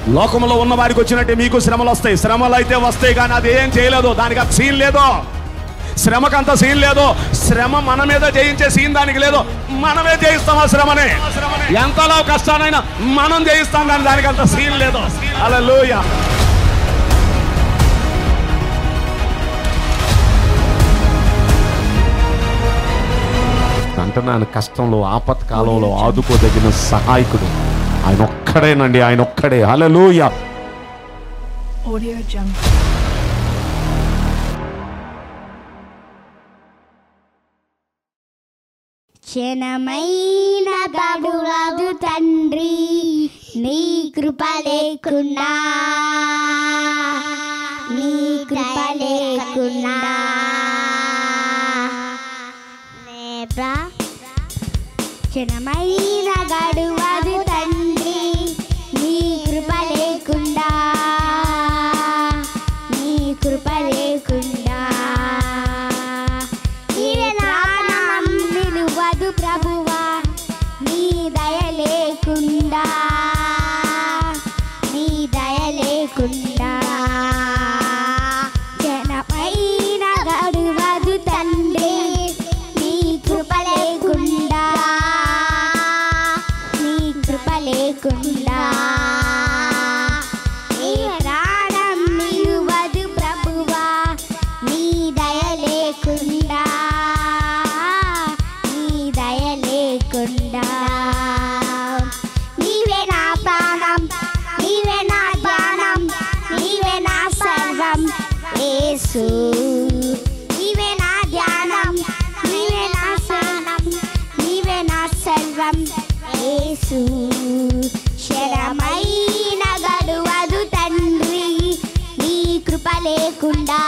లోకంలో ఉన్న వారికి వచ్చినట్టే మీకు శ్రమలు వస్తాయి శ్రమలు అయితే వస్తాయి కానీ అది ఏం చేయలేదు దానికి అంత సీన్ లేదు శ్రమకు అంత సీన్ లేదు శ్రమ మన మీద జయించే సీన్ దానికి లేదు మనమే జయిస్తాం ఆ శ్రమని ఎంతలో కష్టానైనా మనం జయిస్తాం కానీ దానికి అంత సీన్ లేదు అలా అంటున్నాను కష్టంలో ఆపత్కాలంలో ఆదుకోదగిన సహాయకుడు ఆయన ఒక్కడేనండి ఆయన ఒక్కడే హల్లెలూయా Audio Jungle. క్షణమైన గడువదు తండ్రి నీ కృప లేకున్నా నీ కృప లేకున్నా నే ప్రా- క్షణమైన గడువదు తండ్రి నీ కృప లేకుండా నీ కృప లేకుండా నీవే ప్రాణం నిలువదు ప్రభువా నీ దయ లేకుండా నీ దయ లేకుండా జనపైన గడువదు తండ్రి నీ కృప లేకుండా నీ కృప లేకుండా నీ ప్రాణం నిలువదు ప్రభువా నీ దయ లేకుండా నీ దయ లేకుండా నీవే నా ప్రాణం నీవే నా ధ్యానం నీవే నా సర్వం యేసు నీవే నా ధ్యానం నీవే నా సర్వం నీవే నా సర్వం యేసు శరమైన గడువదు తండ్రి నీ కృప లేకుండా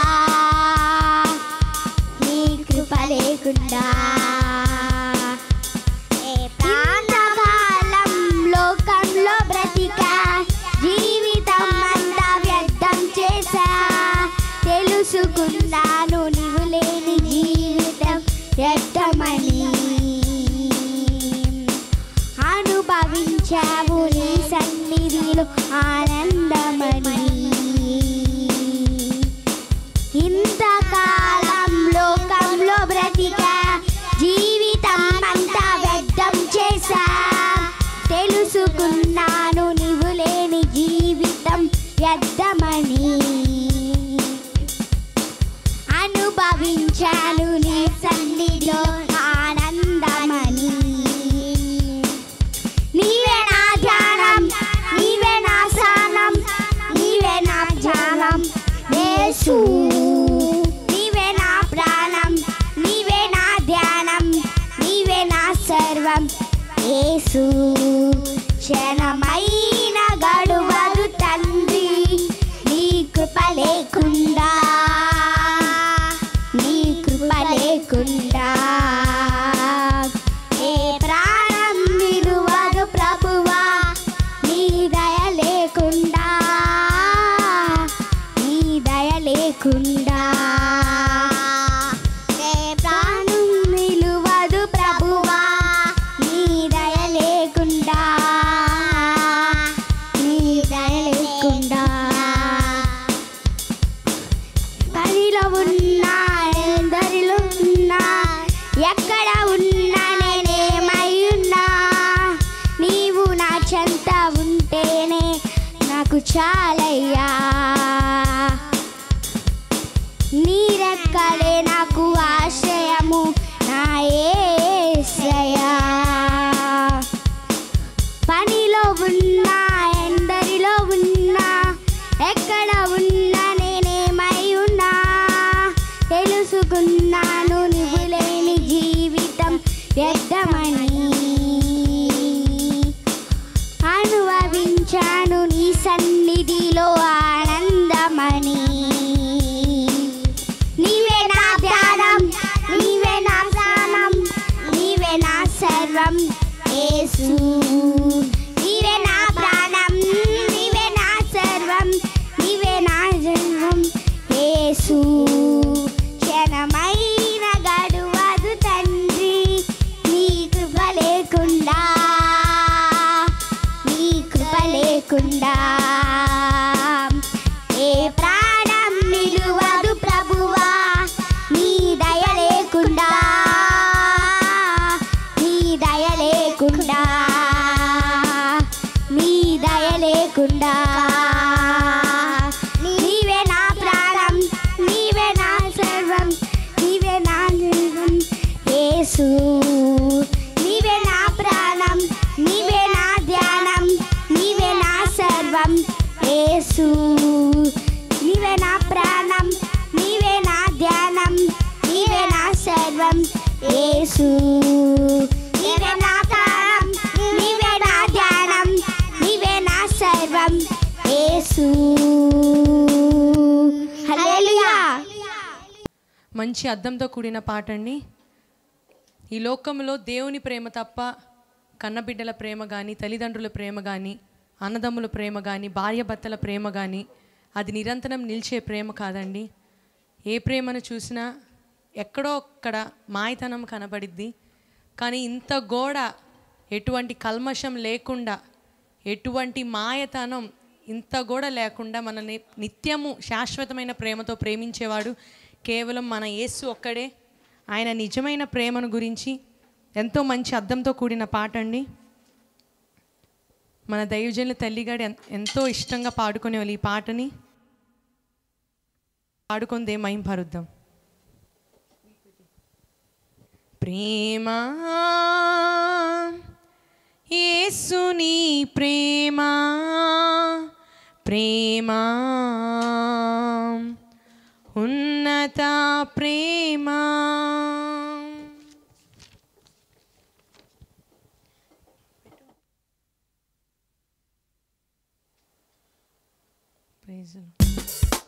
నీ కృప లేకుండా ఏ ప్రాణకాలం లోకంలో బ్రతికా జీవితం అంతా వ్యర్థం చేశా తెలుసుకున్నాను నీవు లేని జీవితం వ్యర్థమని అనుభవించావు నీ సన్నిధిలో ఆనందమని ఇంతకాలం లోకంలో బ్రతికా జీవితం అంతా వ్యర్థం చేశా తెలుసుకున్నాను నీవు లేని జీవితం వ్యర్థమని అనుభవించాను నీ సన్నిధిలో ఆనందమని నీవే నా ధ్యానం నీవే నా సానం నీవే నా ధ్యానం యేసు నీవే నా ప్రాణం నీవే నా ధ్యానం నీవే నా సర్వం యేసు క్షణమైన గడువదు తండ్రి నీ కృప లేకుండా నీ కృప లేకుండా ఏ ప్రాణం విలువదు ప్రభువా నీ దయ లేకుండా నీ దయ లేకుండా ఏ ప్రాణం విలువదు ప్రభువా నీ దయ లేకుండా నీ దయ లేకుండా పనిలో ఉన్నా ఎందరిలో ఉన్నా ఎక్కడ ఉన్నా నేనేమై ఉన్నా నీవు నా చెంత ఉంటేనే నాకు చాలయ్యా నీ రెక్కలే నాకు ఆశ్రయము నా యేసయ్యా పనిలో ఉన్నా ఎందరిలో ఉన్నా ఎక్కడ ఉన్నా నేనేమై ఉన్నా తెలుసుకున్నాను నువ్వు లేని జీవితం వ్యర్థమని అనుభవించాను నీ సన్నిధిలో ఆ యేసు నీవే నా ప్రాణం నీవే నా ధ్యానం నీవే నా సర్వం యేసు నీవే నా ప్రాణం నీవే నా ధ్యానం నీవే నా సర్వం యేసు నీవే నా ప్రాణం నీవే నా ధ్యానం నీవే నా సర్వం యేసు హల్లెలూయా మంచి అర్థంతో కూడిన పాట అండి ఈ లోకంలో దేవుని ప్రేమ తప్ప కన్నబిడ్డల ప్రేమ కానీ తల్లిదండ్రుల ప్రేమ కానీ అన్నదమ్ముల ప్రేమ కానీ భార్యాభర్తల ప్రేమ కానీ అది నిరంతరం నిలిచే ప్రేమ కాదండి ఏ ప్రేమను చూసినా ఎక్కడో ఒక్కడ మాయతనం కనబడిద్ది కానీ ఇంత గోడ ఎటువంటి కల్మషం లేకుండా ఎటువంటి మాయతనం ఇంత కూడా లేకుండా మనల్ని నిత్యము శాశ్వతమైన ప్రేమతో ప్రేమించేవాడు కేవలం మన యేసు ఒక్కడే ఆయన నిజమైన ప్రేమను గురించి ఎంతో మంచి అర్థంతో కూడిన పాట అండి మన దైవజనుల తల్లిగాడు ఎన్- ఎంతో ఇష్టంగా పాడుకునేవాళ్ళు ఈ పాటని పాడుకుందే మహిం పరుద్దాం ప్రేమ యేసుని ప్రేమ ప్రేమ ఉన్నత ప్రేమ Praise the Lord.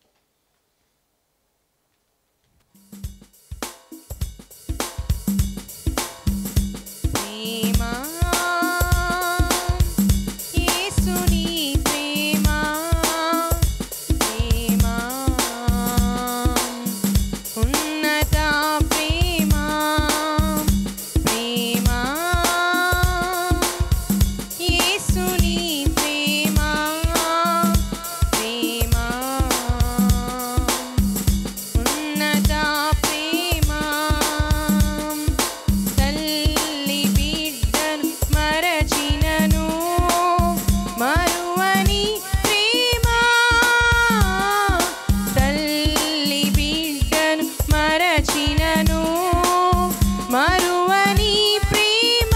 ప్రేమ యేసుని ప్రేమ ప్రేమ ఉన్నత ప్రేమ ప్రేమ యేసుని ప్రేమ ప్రేమ ఉన్నత ప్రేమ తల్లి బిడ్డను మరచినను మరువని ప్రేమ తల్లి బిడ్డను మరచినను మరువని ప్రేమ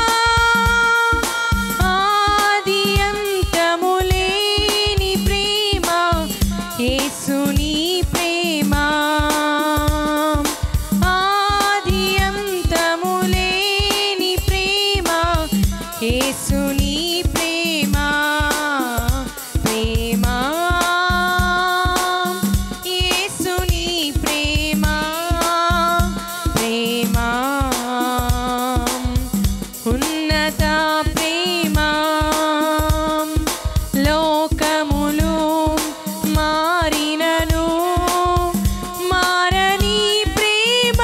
ఆది అంతము లేని ప్రేమ యేసుని ప్రేమ ఆది అంతము లేని ప్రేమ యేసుని ప్రేమ ప్రేమ యేసుని ప్రేమ ప్రేమ ఉన్నత ప్రేమ లోకములు మారినను మారని ప్రేమ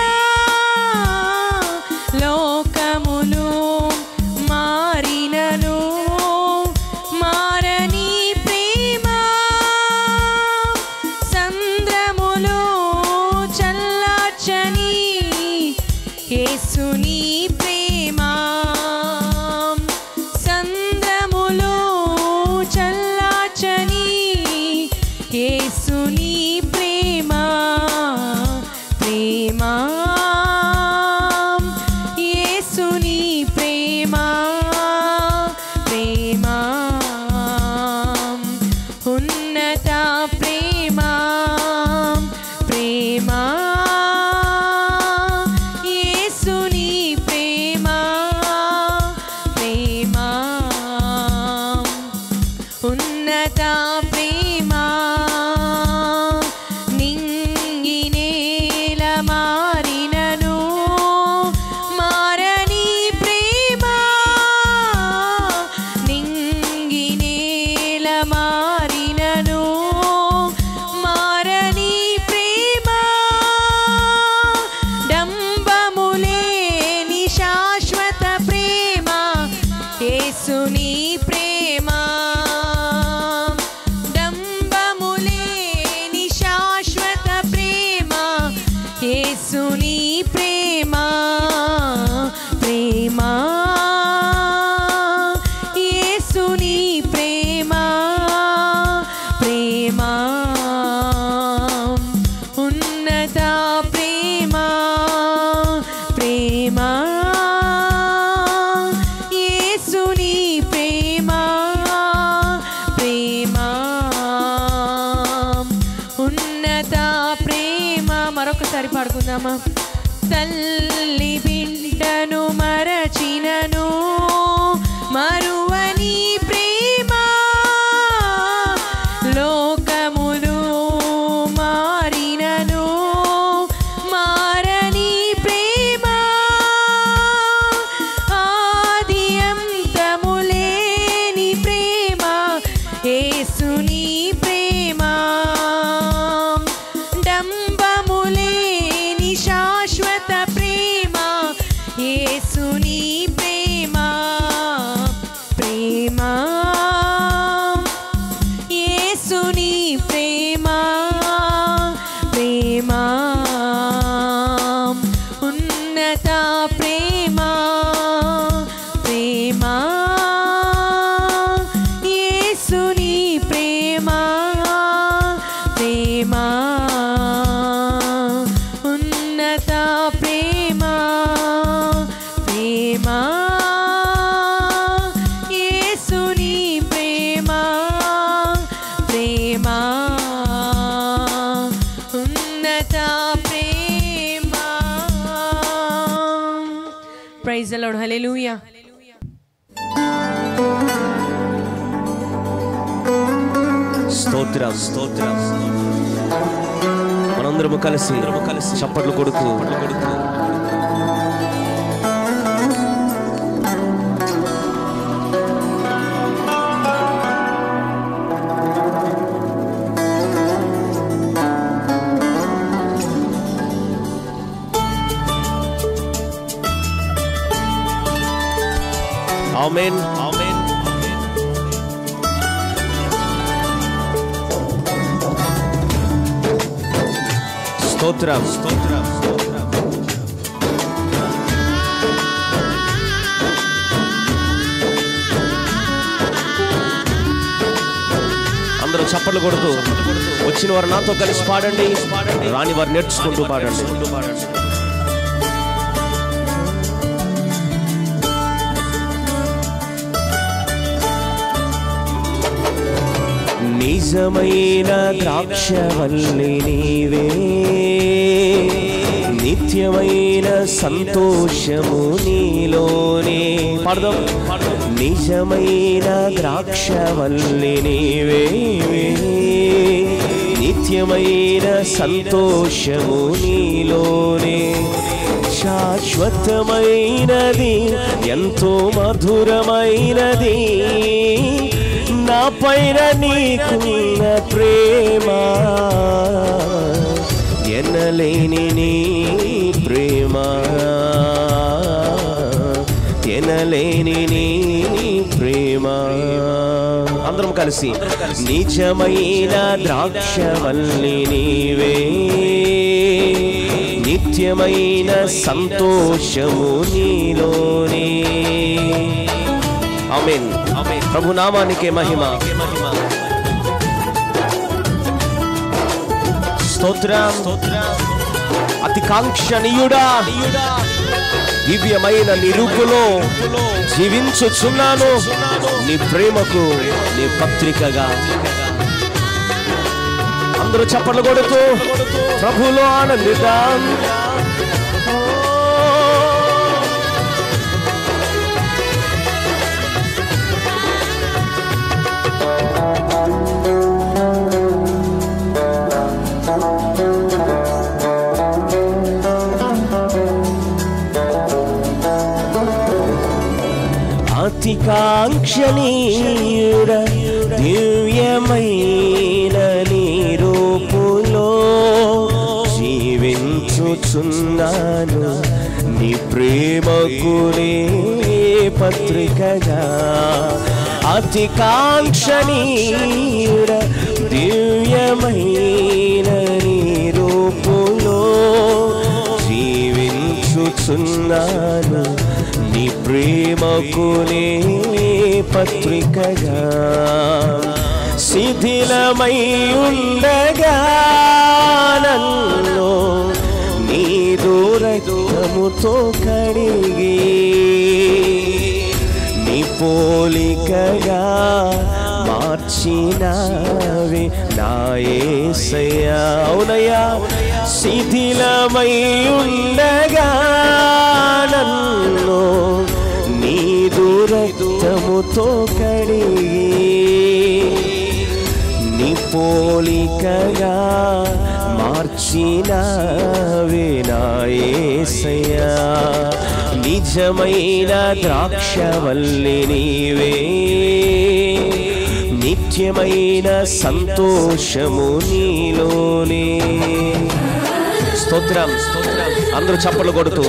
లోకములు మారినను మారని ప్రేమ సంద్రములు చల్లార్చని యేసుని ప్రేమ సంద్రములు చల్లార్చని యేసుని ప్రేమ ప్రేమ యేసుని ప్రేమ ప్రేమ ఉన్నత ప్రేమ ప్రేమ యేసుని ప్రేమ ప్రేమ ఉన్నత ప్రేమ నింగి నేల మారినను మారని ప్రేమ నింగి నేల మారినను మారని ప్రేమ డంబములేని శాశ్వత ప్రేమ యేసుని ప్రేమ డంబములేని శాశ్వత ప్రేమ యేసుని ప్రేమ ప్రేమ యేసుని ప్రేమ ప్రేమ ఉన్నత ప్రేమ ప్రేమ పాడదామా తల్లి బిడ్డను మరచినను మరువని ప్రేమ లోకములు మారినను మారని ప్రేమ ఆది అంతములేని ప్రేమ యేసుని ప్రేమ డంబములేని శాశ్వత ప్రేమ యేసుని ప్రేమ ప్రేమ యేసుని ప్రేమ ప్రేమ ఉన్నత ప్రేమ ప్రేమ యేసుని ప్రేమ ప్రేమ ఉన్నత ప్రేమ ప్రేమ యేసుని ప్రేమ ప్రేమ ఉన్నత ప్రేమ ప్రైజ్ అలాడ్ హల్లెలూయా స్తోత్రం స్తోత్రం మనందరము కలిసి కలిసి చప్పట్లు కొడుతూ కొడుతూ ఆమేన్ ఆమేన్ స్తోత్రం స్తోత్రం అందరూ చప్పట్లు కొడుతూ వచ్చిన వారు నాతో కలిసి పాడండి రాని వారు నేర్చుకుంటూ పాడండి నిజమైన ద్రాక్షవల్లి నీవే నిత్యమైన సంతోషము నీలోనే పాడదాం నిజమైన ద్రాక్షవల్లి నీవే నిత్యమైన సంతోషము నీలోనే శాశ్వతమైనది ఎంతో మధురమైనది నా పైన నీకున్న ప్రేమ ఎనలేని నీ ప్రేమ ఎనలేని నీ ప్రేమ అందరం కలిసి నిజమైన ద్రాక్షవల్లి నీవే నిత్యమైన సంతోషము నీలోనే ఆమేన్ ప్రభు నామానికే మహిమ స్తోత్రం అతి కాంక్షణీయుడా దివ్యమైన నిరూపులో జీవించుచున్నాను నీ ప్రేమకు నీ పత్రికగా అందరూ చప్పట్లు కొడుతూ ప్రభులో ఆనందిద్దాం అతి కాంక్షణీయుడ దివ్యమైన నీ రూపులో జీవించుచున్నాను నీ ప్రేమకు నే పత్రికగా అతి కాంక్షణీయుడ దివ్యమైన నీ రూపులో జీవించుచున్నాను నీ ప్రేమకు నే పత్రికగా శిథిలమై ఉండగా నన్ను నీ దూరముతో కడిగి నీ పోలికగా మార్చినావి నా యేసయ్యా అవునయ్యా శిథిలమై ఉండగా నన్ను నీదు రక్తముతో కడిగి నీ పోలికగా మార్చిన వినాయసయ్యా నిజమైన ద్రాక్షవల్లి నీవే నిత్యమైన సంతోషము నీలోనే స్తోత్రం స్తోత్రం అందరూ చప్పలు కొడుతూ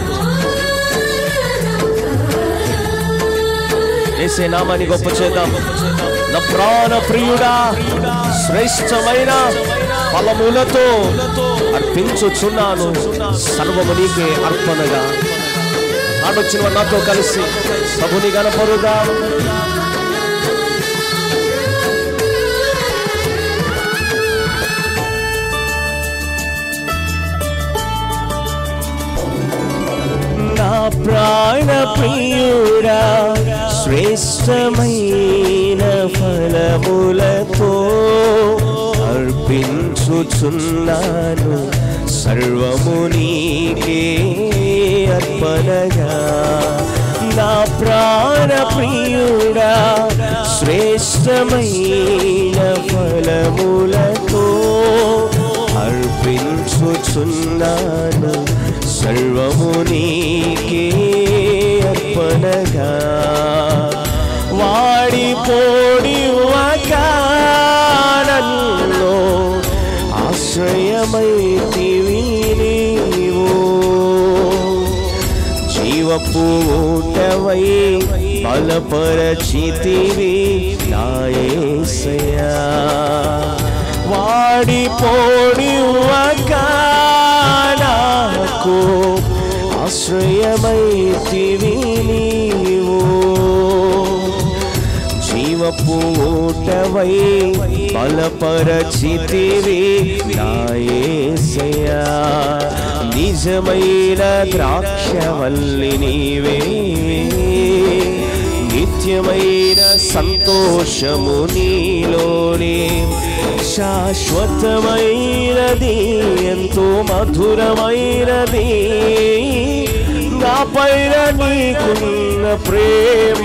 ఏసే నామాన్ని గొప్ప చేద్దాం నా ప్రాణ ప్రియుడా శ్రేష్టమైన ఫలములతో అర్పించుచున్నాను సర్వము నీకే అర్పణగా ఆడొచ్చిన నాతో కలిసి ప్రభుని గనపరుగా నా ప్రాణ ప్రియుడా శ్రేష్టమైన ఫలములతో అర్పించుచున్నాను సర్వము నీకే అర్పణగా నా ప్రాణ ప్రియుడా శ్రేష్టమైన ఫలములతో అర్పించుచున్నాను సర్వము నీకే అర్పణగా వాడిపోడి నన్ను ఆశ్రయమైతివి నీవు జీవపు ఊటవై బలపరచితివి నాయసయా వాడిపోడి నాకు ఆశ్రయమైతివి నీవు జీవపు ఊటవై బలపరచితివి నాయసయా నిజమైన ద్రాక్షవల్లి నీవే నిత్యమైన సంతోషము నీలోనే శాశ్వతమైనది ఎంతో మధురమైనది నా పైన నీకున్న ప్రేమ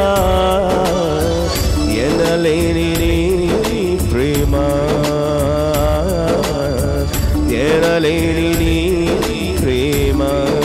ఎనలేని నీ ప్రేమ ఎనలేని నీ ప్రేమ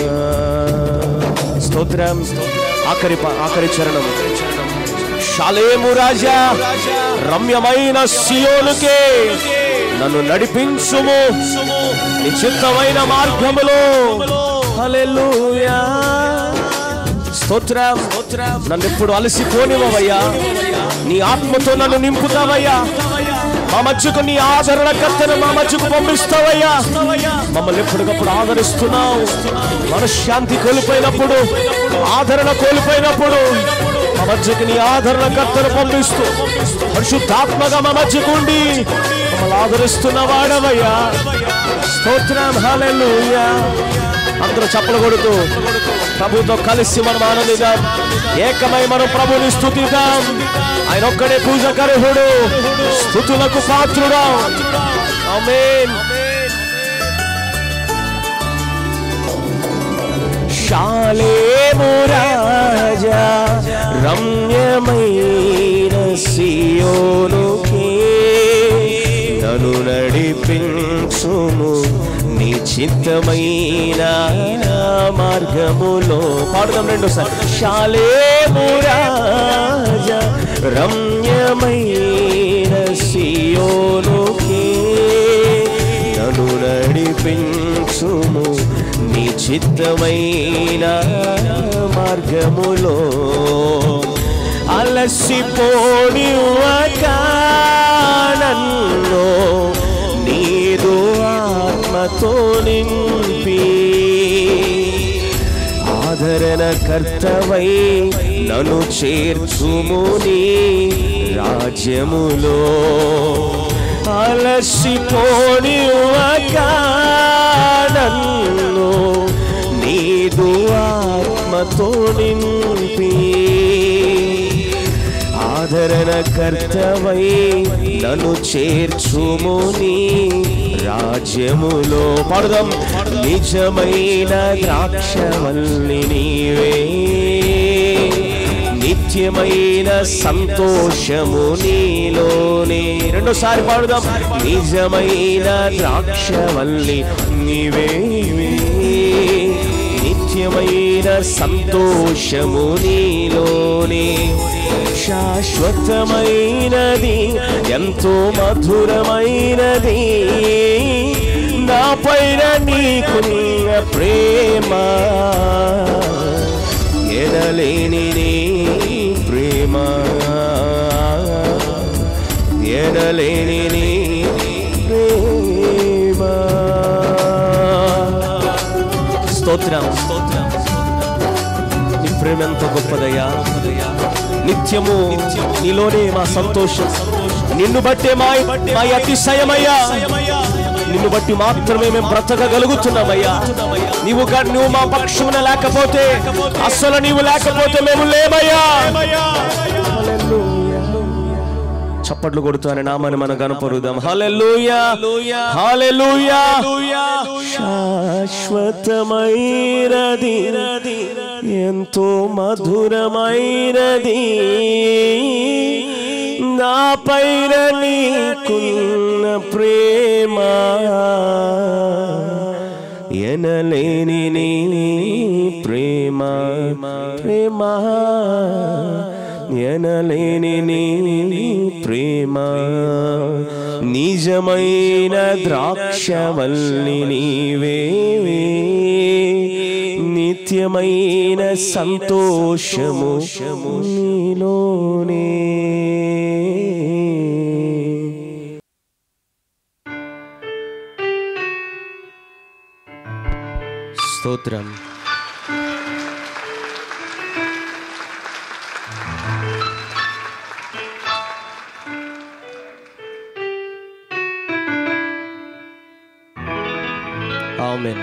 స్తోత్రం ఆఖరి ప- ఆఖరి చరణం షాలేము రాజా రమ్యమైన సియోనుకే నన్ను నడిపించుము నిశ్చితమైన మార్గములో హల్లెలూయా స్తోత్రం నన్ను ఎప్పుడు అలసిపోనివయ్యా నీ ఆత్మతో నన్ను నింపుతావయ్యా మా మధ్యకు నీ ఆదరణ కర్తను మా మధ్యకు పంపిస్తావయ్యా మమ్మల్ని ఎప్పటికప్పుడు ఆదరిస్తున్నావు మనశ్శాంతి కోల్పోయినప్పుడు ఆదరణ కోల్పోయినప్పుడు మా మధ్యకు నీ ఆదరణ కర్తను పంపిస్తూ పరిశుద్ధాత్మగా మా మధ్యకు ఉండి మమ్మల్ని ఆదరిస్తున్న వాడవయ్యా స్తోత్రం హల్లెలూయా అందరూ చప్పలు కొడుతూ ప్రభుతో కలిసి మనం ఆనందిద్దాం ఏకమై మనం ప్రభుని స్థుతిద్దాం ఆయన ఒక్కడే పూజకరుహుడు స్థుతులకు పాత్రుడా ఆమేన్ శాలేము రాజా రమ్యమైన సియోనుకే నన్ను నడిపించుము నీ చిత్తమైన మార్గములో పాడుదాం రెండు సార్ శాలేము రాజా రమ్యమైన సియోనుకే నన్ను నడిపించుము నీ చిత్తమైన మార్గములో అలసిపోని నన్ను నీదు ఆత్మతో నింపి ఆదరణ కర్తవై నన్ను చేర్చుము నీ రాజ్యములో అలసిపోని నన్ను నీదు ఆత్మతో నింపి ఆదరణ కర్తవై నన్ను చేర్చుముని రాజ్యములో పాడుదాం నిజమైన ద్రాక్షవల్లి నీవే నిత్యమైన సంతోషము నీలోనే రెండోసారి పాడుదాం నిజమైన ద్రాక్షవల్లి నీవే నిత్యమైన సంతోషము నీలోనే శాశ్వతమైనది ఎంతో మధురమైనది నా పైన నీకున్న ప్రేమ ఎనలేని నీ ప్రేమ ఎనలేని నీ ప్రేమ స్తోత్రం స్తోత్రం నీ ప్రేమ ఎంత గొప్పదయ్యా నిత్యము నీలోనే మా సంతోషం నిన్ను బట్టే మా మా అతిశయమయ్యా నిన్ను బట్టి మాత్రమే మేము బ్రతకగలుగుతున్నామయ్యా నీవు గా- నువ్వు మా పక్షమున లేకపోతే అస్సలు నీవు లేకపోతే మేము లేమయ్యా చప్పట్లు కొడుతూ అని నామని మనం కనపరుదాం హల్లెలూయా హల్లెలూయా శాశ్వతమైనది ఎంతో మధురమైనది నా పైన నీకున్న ప్రేమ ఎనలేని నీ ప్రేమ ప్రేమ ఎనలేని నీ ప్రేమ నిజమైన ద్రాక్షవల్లి నీవే నిత్యమైన సంతోషము నీలోనే స్తోత్రం ఆమెన్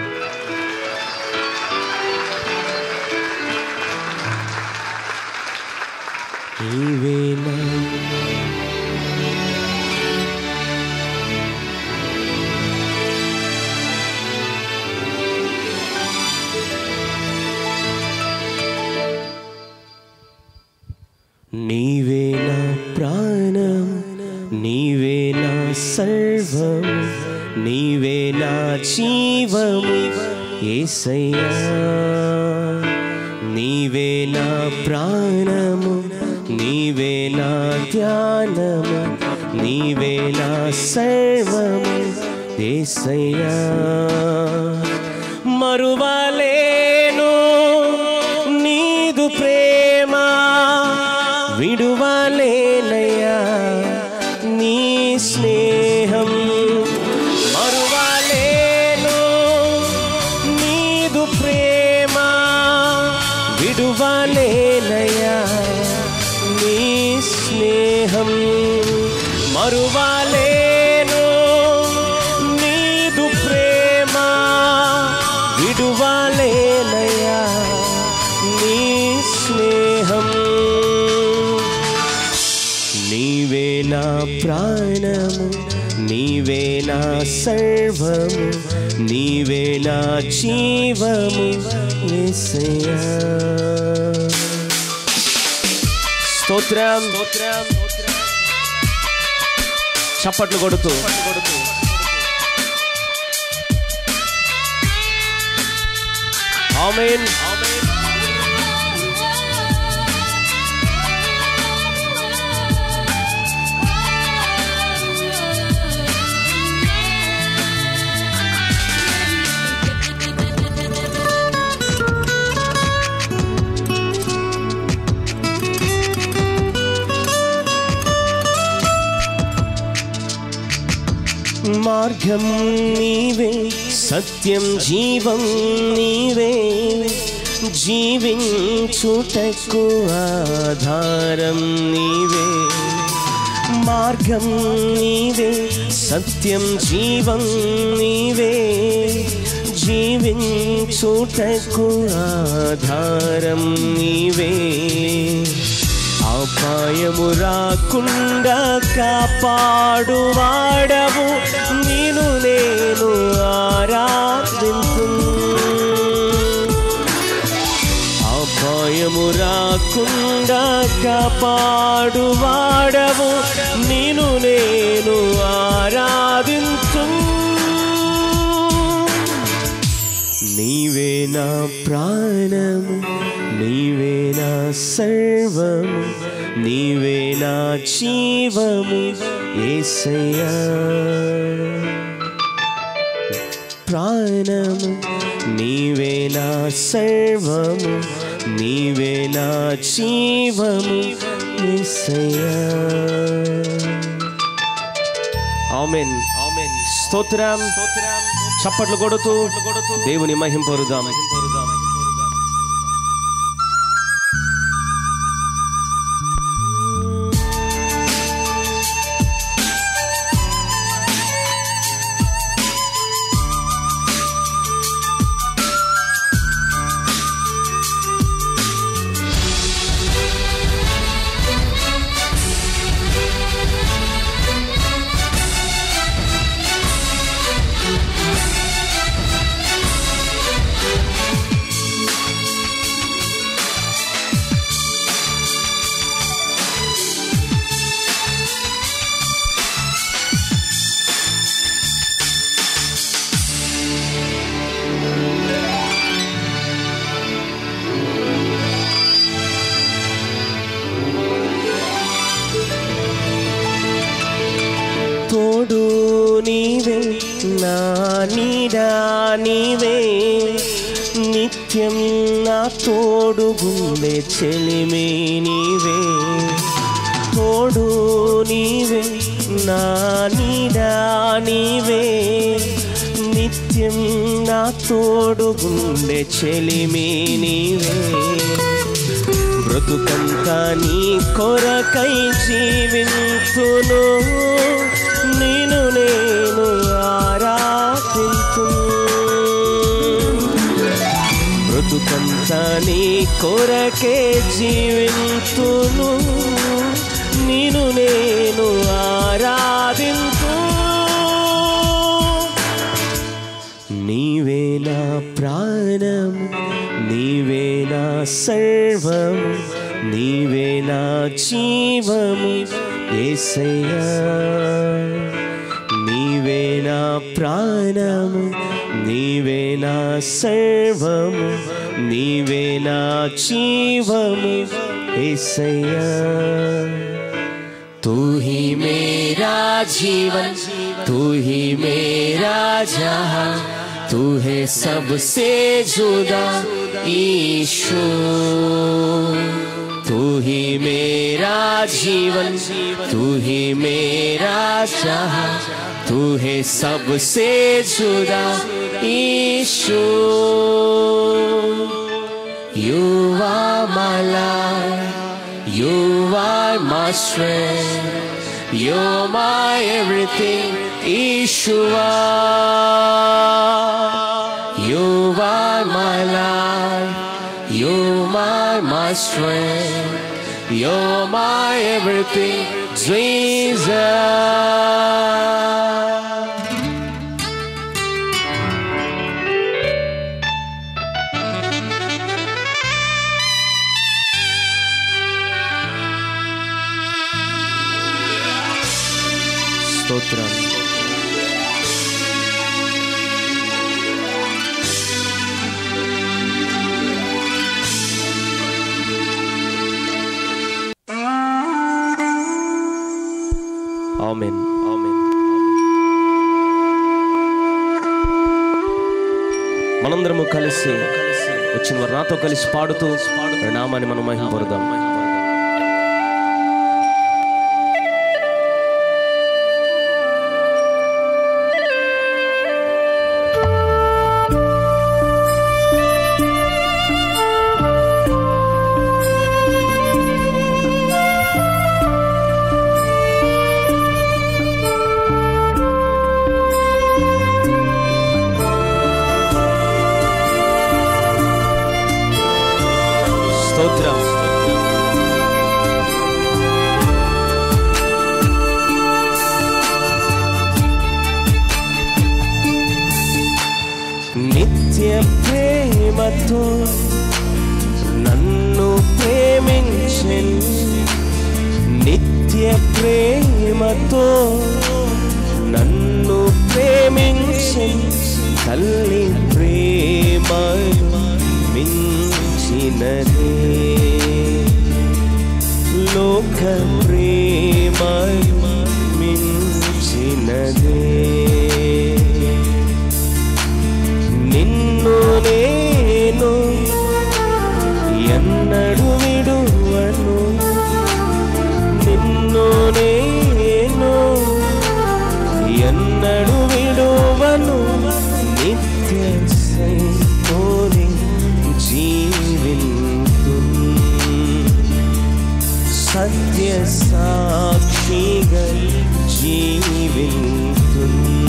నీవేనా నీవే నా ప్రాణం నీవే నా సర్వం నీవే నా జీవము ఏసయ్యా నీవే నా ప్రాణము నీవే నా ధ్యానము నీవే నా సర్వము ఏసయ్యా మరువలేను నీదు ప్రేమ విడువలేనయ్యా నీ స్నేహం మరువలేను నీదు ప్రేమ విడువలేనయ్యా నీ స్నేహం మరువలేను నీదు ప్రేమ విడువలేనయ్యా నీ స్నేహం నీవే నా ప్రాణము నీవే నా సర్వము నీవే నా జీవము యేసయ్యా స్తోత్రం స్తోత్రం చప్పట్లు కొడుతూ ఆమేన్ మార్గం నీవే సత్యం జీవం నీవే జీవించుటకు ఆధారం నీవే మార్గం నీవే సత్యం జీవం నీవే జీవించుటకు ఆధారం నీవే అపాయము రాకుండా కాపాడువాడవు నేను నేను ఆరాధింతు అపాయము రాకుండా కాపాడువాడవు నేను నేను ఆరాధింతు నీవే నా ప్రాణము నీవే నా సర్వము నీవే నా జీవము ఏసయ్యా ప్రాణము నీవే నా సర్వము నీవే నా జీవము ఏసయ్యా ఆమెన్ ఆమెన్ స్తోత్రం చప్పట్లు కొడుతూ దేవుని మహింపరుదాం తోడు నీవే నా నీడా నీవే నిత్యం నా తోడు గుండె చెలిమే నీవే తోడు నీవే నా నీడా నీవే నిత్యం నా తోడు గుండె చెలిమే నీవే బ్రతుకంతా నీ కొరకై జీవింతును నేను నేను ఆరాధింతు బ్రతుకంతా నీ కొరకే జీవింతును నేను నేను ఆరాధింతు నీవే నా ప్రాణము నీవే నా సర్వము నీవే నా జీవము ఏసయ్యా నీవే నా ప్రాణము నీవే నా సర్వము నీవే నా జీవము ఏసయ్యా तू ही मेरा जीवन तू ही मेरा जहां तू है सबसे जुदा ईशु तू ही मेरा जीवन तू ही मेरा जहां तू है सबसे जुदा Ishu You are my life You are my strength. You're my everything, Yeshua. You are my life. You're my, my strength. You're my everything, Jesus. స్తోత్రం ఆమెన్ ఆమెన్ మనందరము కలిసి వచ్చిన వారు నాతో కలిసి పాడుతూ వారి నామాన్ని మనం మహిమపడదాం స్తోత్రం ప్రేమతో నన్ను ప్రేమించెన్ నిత్య ప్రేమతో నన్ను ప్రేమించెన్ తల్లి ప్రేమ మించినదే లోక ప్రేమ మించినదే నిన్ను నేను ఎన్నడు విడువను నిన్ను నేను ఎన్నడు విడువను నిత్య సైతోని జీవింతు సత్య సాక్షిగా జీవింతు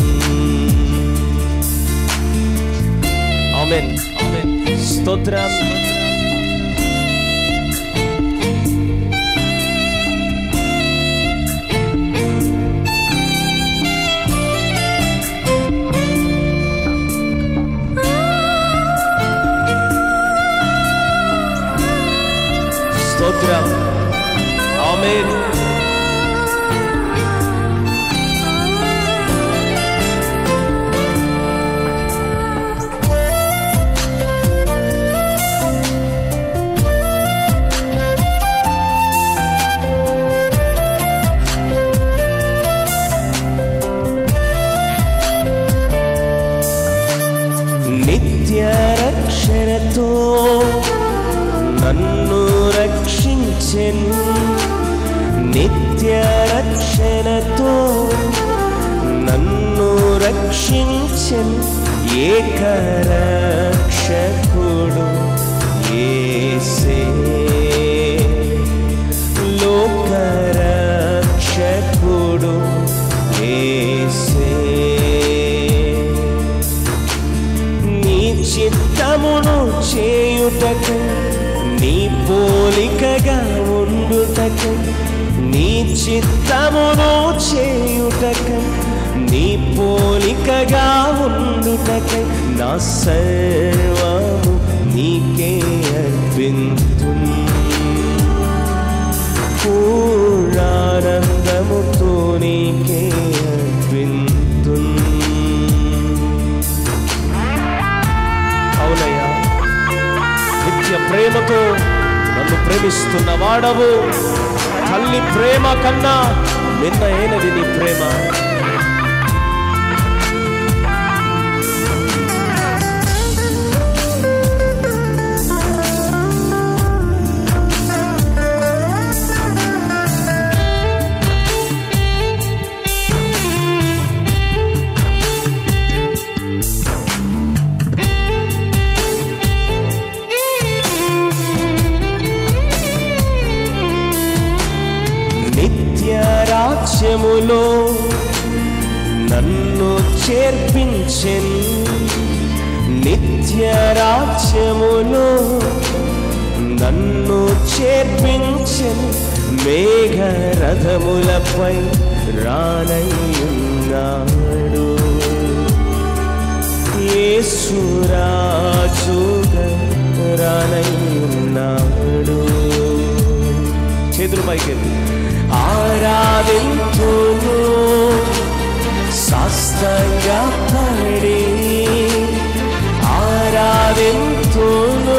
ఆమెన్ ఆమెన్ స్తోత్రం స్తోత్రం ఆమెన్ నిత్య రక్షణతో నన్ను రక్షించెన్ నిత్య రక్షణతో నన్ను రక్షించెన్ ఏకరక్షకుడు ఏసే లోకరక్షకుడు ఏసే నీ చిత్తమును చేయుటకు నీ పోలికగా ఉండుటకు నీ చిత్తమును చేయుటకు నీ పోలికగా ఉండుటకు నా సర్వము నీకే అర్పింతు పూర్ణానందముతో నీకే అర్పింతు అవునయ్యా నిత్య ప్రేమతో నన్ను ప్రేమిస్తున్న వాడవు తల్లి ప్రేమ కన్నా నిన్న అయినది నీ ప్రేమ నిత్య రాజ్యములో నన్ను చేర్పించెన్ నిత్య రాజ్యములో నన్ను చేర్పించెన్ మేఘరథములపై రానయ్యున్నాడు యేసురాజుగా రానయ్యున్నాడు చేతులు పైకెత్తి ఆరాధింతును శాస్త్రంగా పడి ఆరాధింతును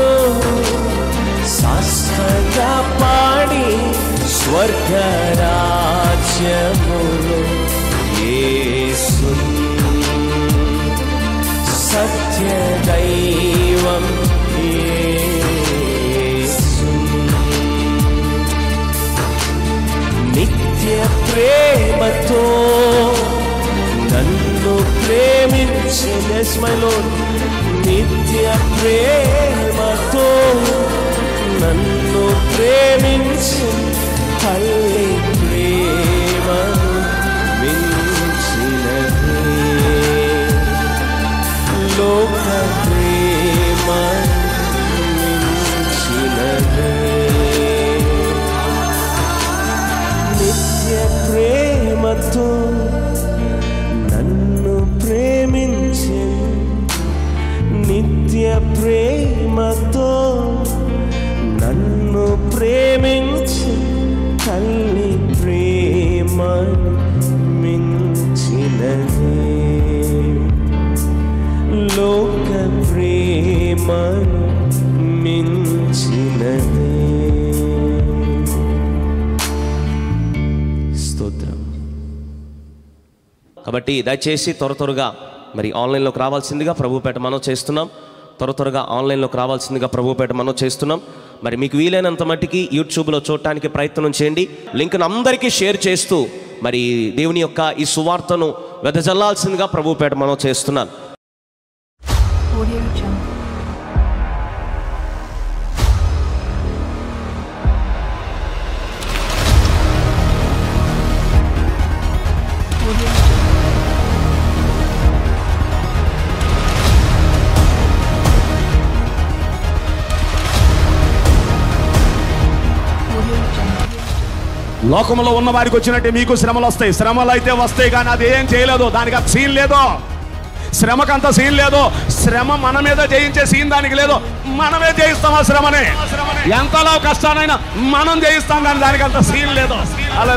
శాస్త్రంగా పాడి స్వర్గరాజ్యములు యేసు సత్య దైవం యేసు నిత్య ప్రేమతో నన్ను ప్రేమించిన స్మైలో నిత్య ప్రేమతో నన్ను ప్రేమించి తల్లి ప్రేమను మించినది లోక ప్రేమ మించినది నిత్య ప్రేమతో నన్ను ప్రేమించి నిత్య ప్రేమ ప్రేమను మించినదే స్తోత్రం కాబట్టి దయచేసి త్వర త్వరగా మరి ఆన్లైన్లోకి రావాల్సిందిగా ప్రభుపేట మనం చేస్తున్నాం త్వర త్వరగా ఆన్లైన్లోకి రావాల్సిందిగా ప్రభుపేట మనం చేస్తున్నాం మరి మీకు వీలైనంత మట్టికి యూట్యూబ్లో చూడటానికి ప్రయత్నం చేయండి లింక్ను అందరికీ షేర్ చేస్తూ మరి దేవుని యొక్క ఈ సువార్తను వెదజల్లాల్సిందిగా ప్రభుపేట మనం చేస్తున్నాను Audio Jungle. Audio Jungle. Audio Jungle. లోకంలో ఉన్న వారికి వచ్చినట్టే మీకు శ్రమలు వస్తాయి శ్రమలు అయితే వస్తాయి కానీ అది ఏం చేయలేదు దానికి అంత సీన్ లేదు శ్రమకంత సీన్ లేదు శ్రమ మన మీద జయించే సీన్ దానికి లేదు మనమే జయిస్తాం ఆ శ్రమని ఎంతలో కష్టానైనా మనం జయిస్తాం కానీ దానికి అంత సీన్ లేదు అలా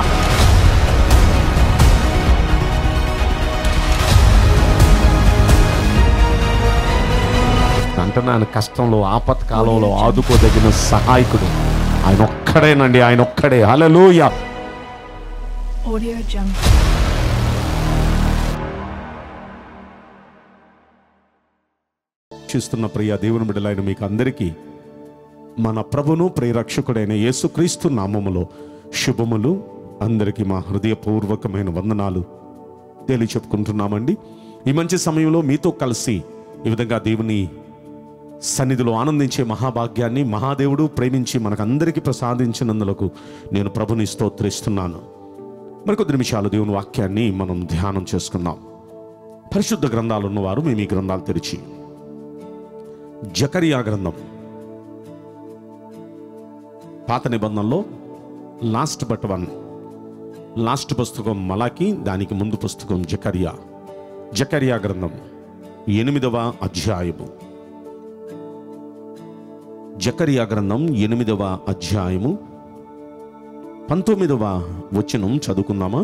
అంటున్నాను కష్టంలో ఆపత్కాలంలో ఆదుకోదగిన సహాయకుడు ఆయన ఒక్కడేనండి ఆయన ఒక్కడే హల్లెలూయా Audio Jungle. చూస్తున్న ప్రియ దేవుని బిడ్డలైన మీకు అందరికీ మన ప్రభును ప్రియరక్షకుడైన యేసుక్రీస్తు నామములో శుభములు అందరికీ మా హృదయపూర్వకమైన వందనాలు తెలియ చెప్పుకుంటున్నామండి ఈ మంచి సమయంలో మీతో కలిసి ఈ విధంగా దేవుని సన్నిధిలో ఆనందించే మహాభాగ్యాన్ని మహాదేవుడు ప్రేమించి మనకందరికీ ప్రసాదించినందులకు నేను ప్రభుని స్తోత్రిస్తున్నాను మరికొద్ది నిమిషాలు దేవుని వాక్యాన్ని మనం ధ్యానం చేసుకుందాం పరిశుద్ధ గ్రంథాలు ఉన్నవారు మేము ఈ గ్రంథాలు తెరిచి జకరియా గ్రంథం పాత నిబంధనలో లాస్ట్ బట్ వన్ లాస్ట్ పుస్తకం మలాకి దానికి ముందు పుస్తకం జకరియా జకరియా గ్రంథం ఎనిమిదవ అధ్యాయము జకరియా గ్రంథం ఎనిమిదవ అధ్యాయము పంతొమ్మిదవ వచనం చదువుకుందామా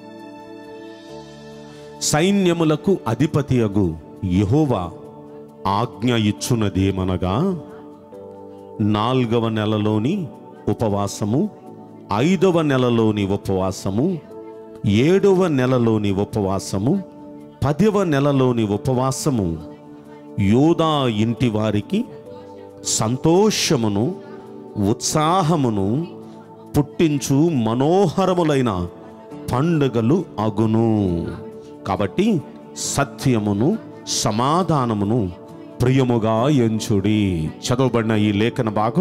సైన్యములకు అధిపతియగు యెహోవా ఆజ్ఞ ఇచ్చున్నదేమనగా నాల్గవ నెలలోని ఉపవాసము ఐదవ నెలలోని ఉపవాసము ఏడవ నెలలోని ఉపవాసము పదవ నెలలోని ఉపవాసము యోధా ఇంటి వారికి సంతోషమును ఉత్సాహమును పుట్టించు మనోహరములైన పండుగలు అగును కాబట్టి సత్యమును సమాధానమును ప్రియముగా ఎంచుడి చదవబడిన ఈ లేఖన భాగం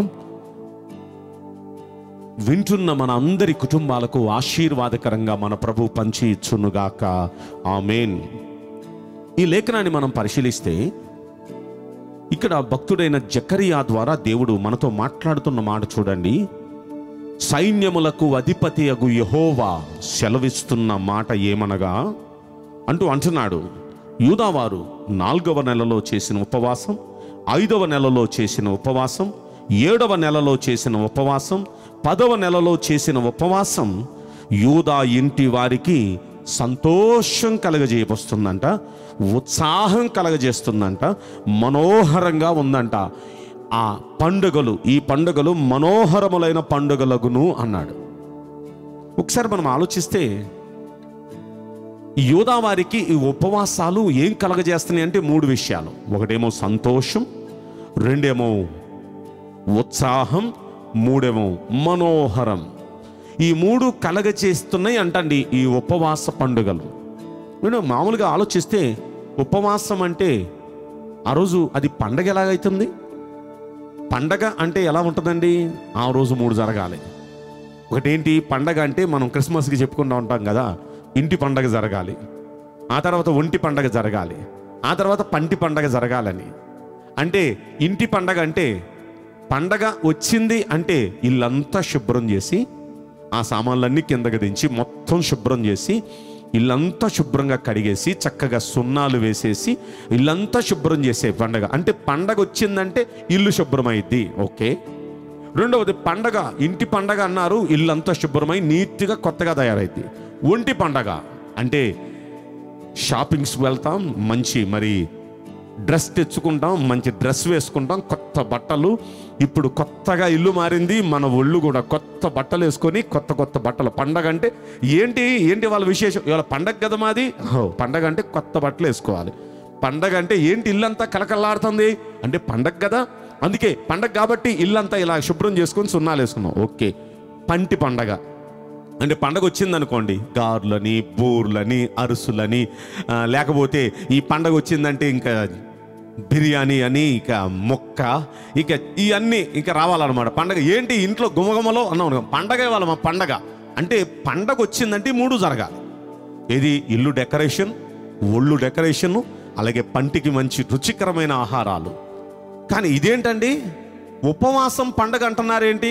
వింటున్న మన అందరి కుటుంబాలకు ఆశీర్వాదకరంగా మన ప్రభు పంచి ఇచ్చునుగాక ఆమెన్ ఈ లేఖనాన్ని మనం పరిశీలిస్తే ఇక్కడ భక్తుడైన జకరియా ద్వారా దేవుడు మనతో మాట్లాడుతున్న మాట చూడండి సైన్యములకు అధిపతి అగు యహోవా సెలవిస్తున్న మాట ఏమనగా అంటూ అంటున్నాడు యూదావారు నాలుగవ నెలలో చేసిన ఉపవాసం ఐదవ నెలలో చేసిన ఉపవాసం ఏడవ నెలలో చేసిన ఉపవాసం పదవ నెలలో చేసిన ఉపవాసం యూదా ఇంటి వారికి సంతోషం కలగజేయవస్తుందంట ఉత్సాహం కలగజేస్తుందంట మనోహరంగా ఉందంట ఆ పండుగలు ఈ పండుగలు మనోహరములైన పండుగలగును అన్నాడు ఒకసారి మనం ఆలోచిస్తే యోధా వారికి ఈ ఉపవాసాలు ఏం కలగజేస్తున్నాయి అంటే మూడు విషయాలు ఒకటేమో సంతోషం రెండేమో ఉత్సాహం మూడేమో మనోహరం ఈ మూడు కలగచేస్తున్నాయి అంటండి ఈ ఉపవాస పండుగలు నేను మామూలుగా ఆలోచిస్తే ఉపవాసం అంటే ఆ రోజు అది పండగ ఎలాగైతుంది పండగ అంటే ఎలా ఉంటుందండి ఆ రోజు మూడు జరగాలి ఒకటేంటి పండగ అంటే మనం క్రిస్మస్కి చెప్పుకుంటూ ఉంటాం కదా ఇంటి పండగ జరగాలి ఆ తర్వాత ఒంటి పండగ జరగాలి ఆ తర్వాత పంటి పండగ జరగాలని అంటే ఇంటి పండగ అంటే పండగ వచ్చింది అంటే ఇల్లంతా శుభ్రం చేసి ఆ సామాన్లన్నీ కిందకి దించి మొత్తం శుభ్రం చేసి ఇల్లంతా శుభ్రంగా కడిగేసి చక్కగా సున్నాలు వేసేసి ఇల్లంతా శుభ్రం చేసే పండగ అంటే పండగ వచ్చిందంటే ఇల్లు శుభ్రమైద్ది ఓకే రెండవది పండగ ఇంటి పండగ అన్నారు ఇల్లంతా శుభ్రమై నీట్గా కొత్తగా తయారైంది ఒంటి పండగ అంటే షాపింగ్స్కి వెళ్తాం మంచి మరి డ్రెస్ తెచ్చుకుంటాం మంచి డ్రెస్ వేసుకుంటాం కొత్త బట్టలు ఇప్పుడు కొత్తగా ఇల్లు మారింది మన ఒళ్ళు కూడా కొత్త బట్టలు వేసుకొని కొత్త కొత్త బట్టలు పండగ అంటే ఏంటి ఏంటి వాళ్ళ విశేషం ఇవాళ పండగ కదా మాది హో, పండగ అంటే కొత్త బట్టలు వేసుకోవాలి పండగ అంటే ఏంటి ఇల్లంతా కలకల్లాడుతుంది అంటే పండగ కదా అందుకే పండగ కాబట్టి ఇల్లంతా ఇలా శుభ్రం చేసుకొని సున్నాలు వేసుకున్నాం ఓకే పంటి పండగ అంటే పండగ వచ్చిందనుకోండి గారులని బూర్లని అరుసులని ఆ, లేకపోతే ఈ పండగ వచ్చిందంటే ఇంకా బిర్యానీ అని ఇక మొక్క ఇక ఇవన్నీ ఇంకా రావాలన్నమాట పండగ ఏంటి ఇంట్లో గుమగుమలో అన్నాం అనుకో, పండగ ఇవాళ మా పండగ అంటే పండగ వచ్చిందంటే ఈ మూడు జరగాలి ఇది ఇల్లు డెకరేషన్ ఒళ్ళు డెకరేషన్ అలాగే పంటికి మంచి రుచికరమైన ఆహారాలు కానీ ఇదేంటండి ఉపవాసం పండగ అంటున్నారేంటి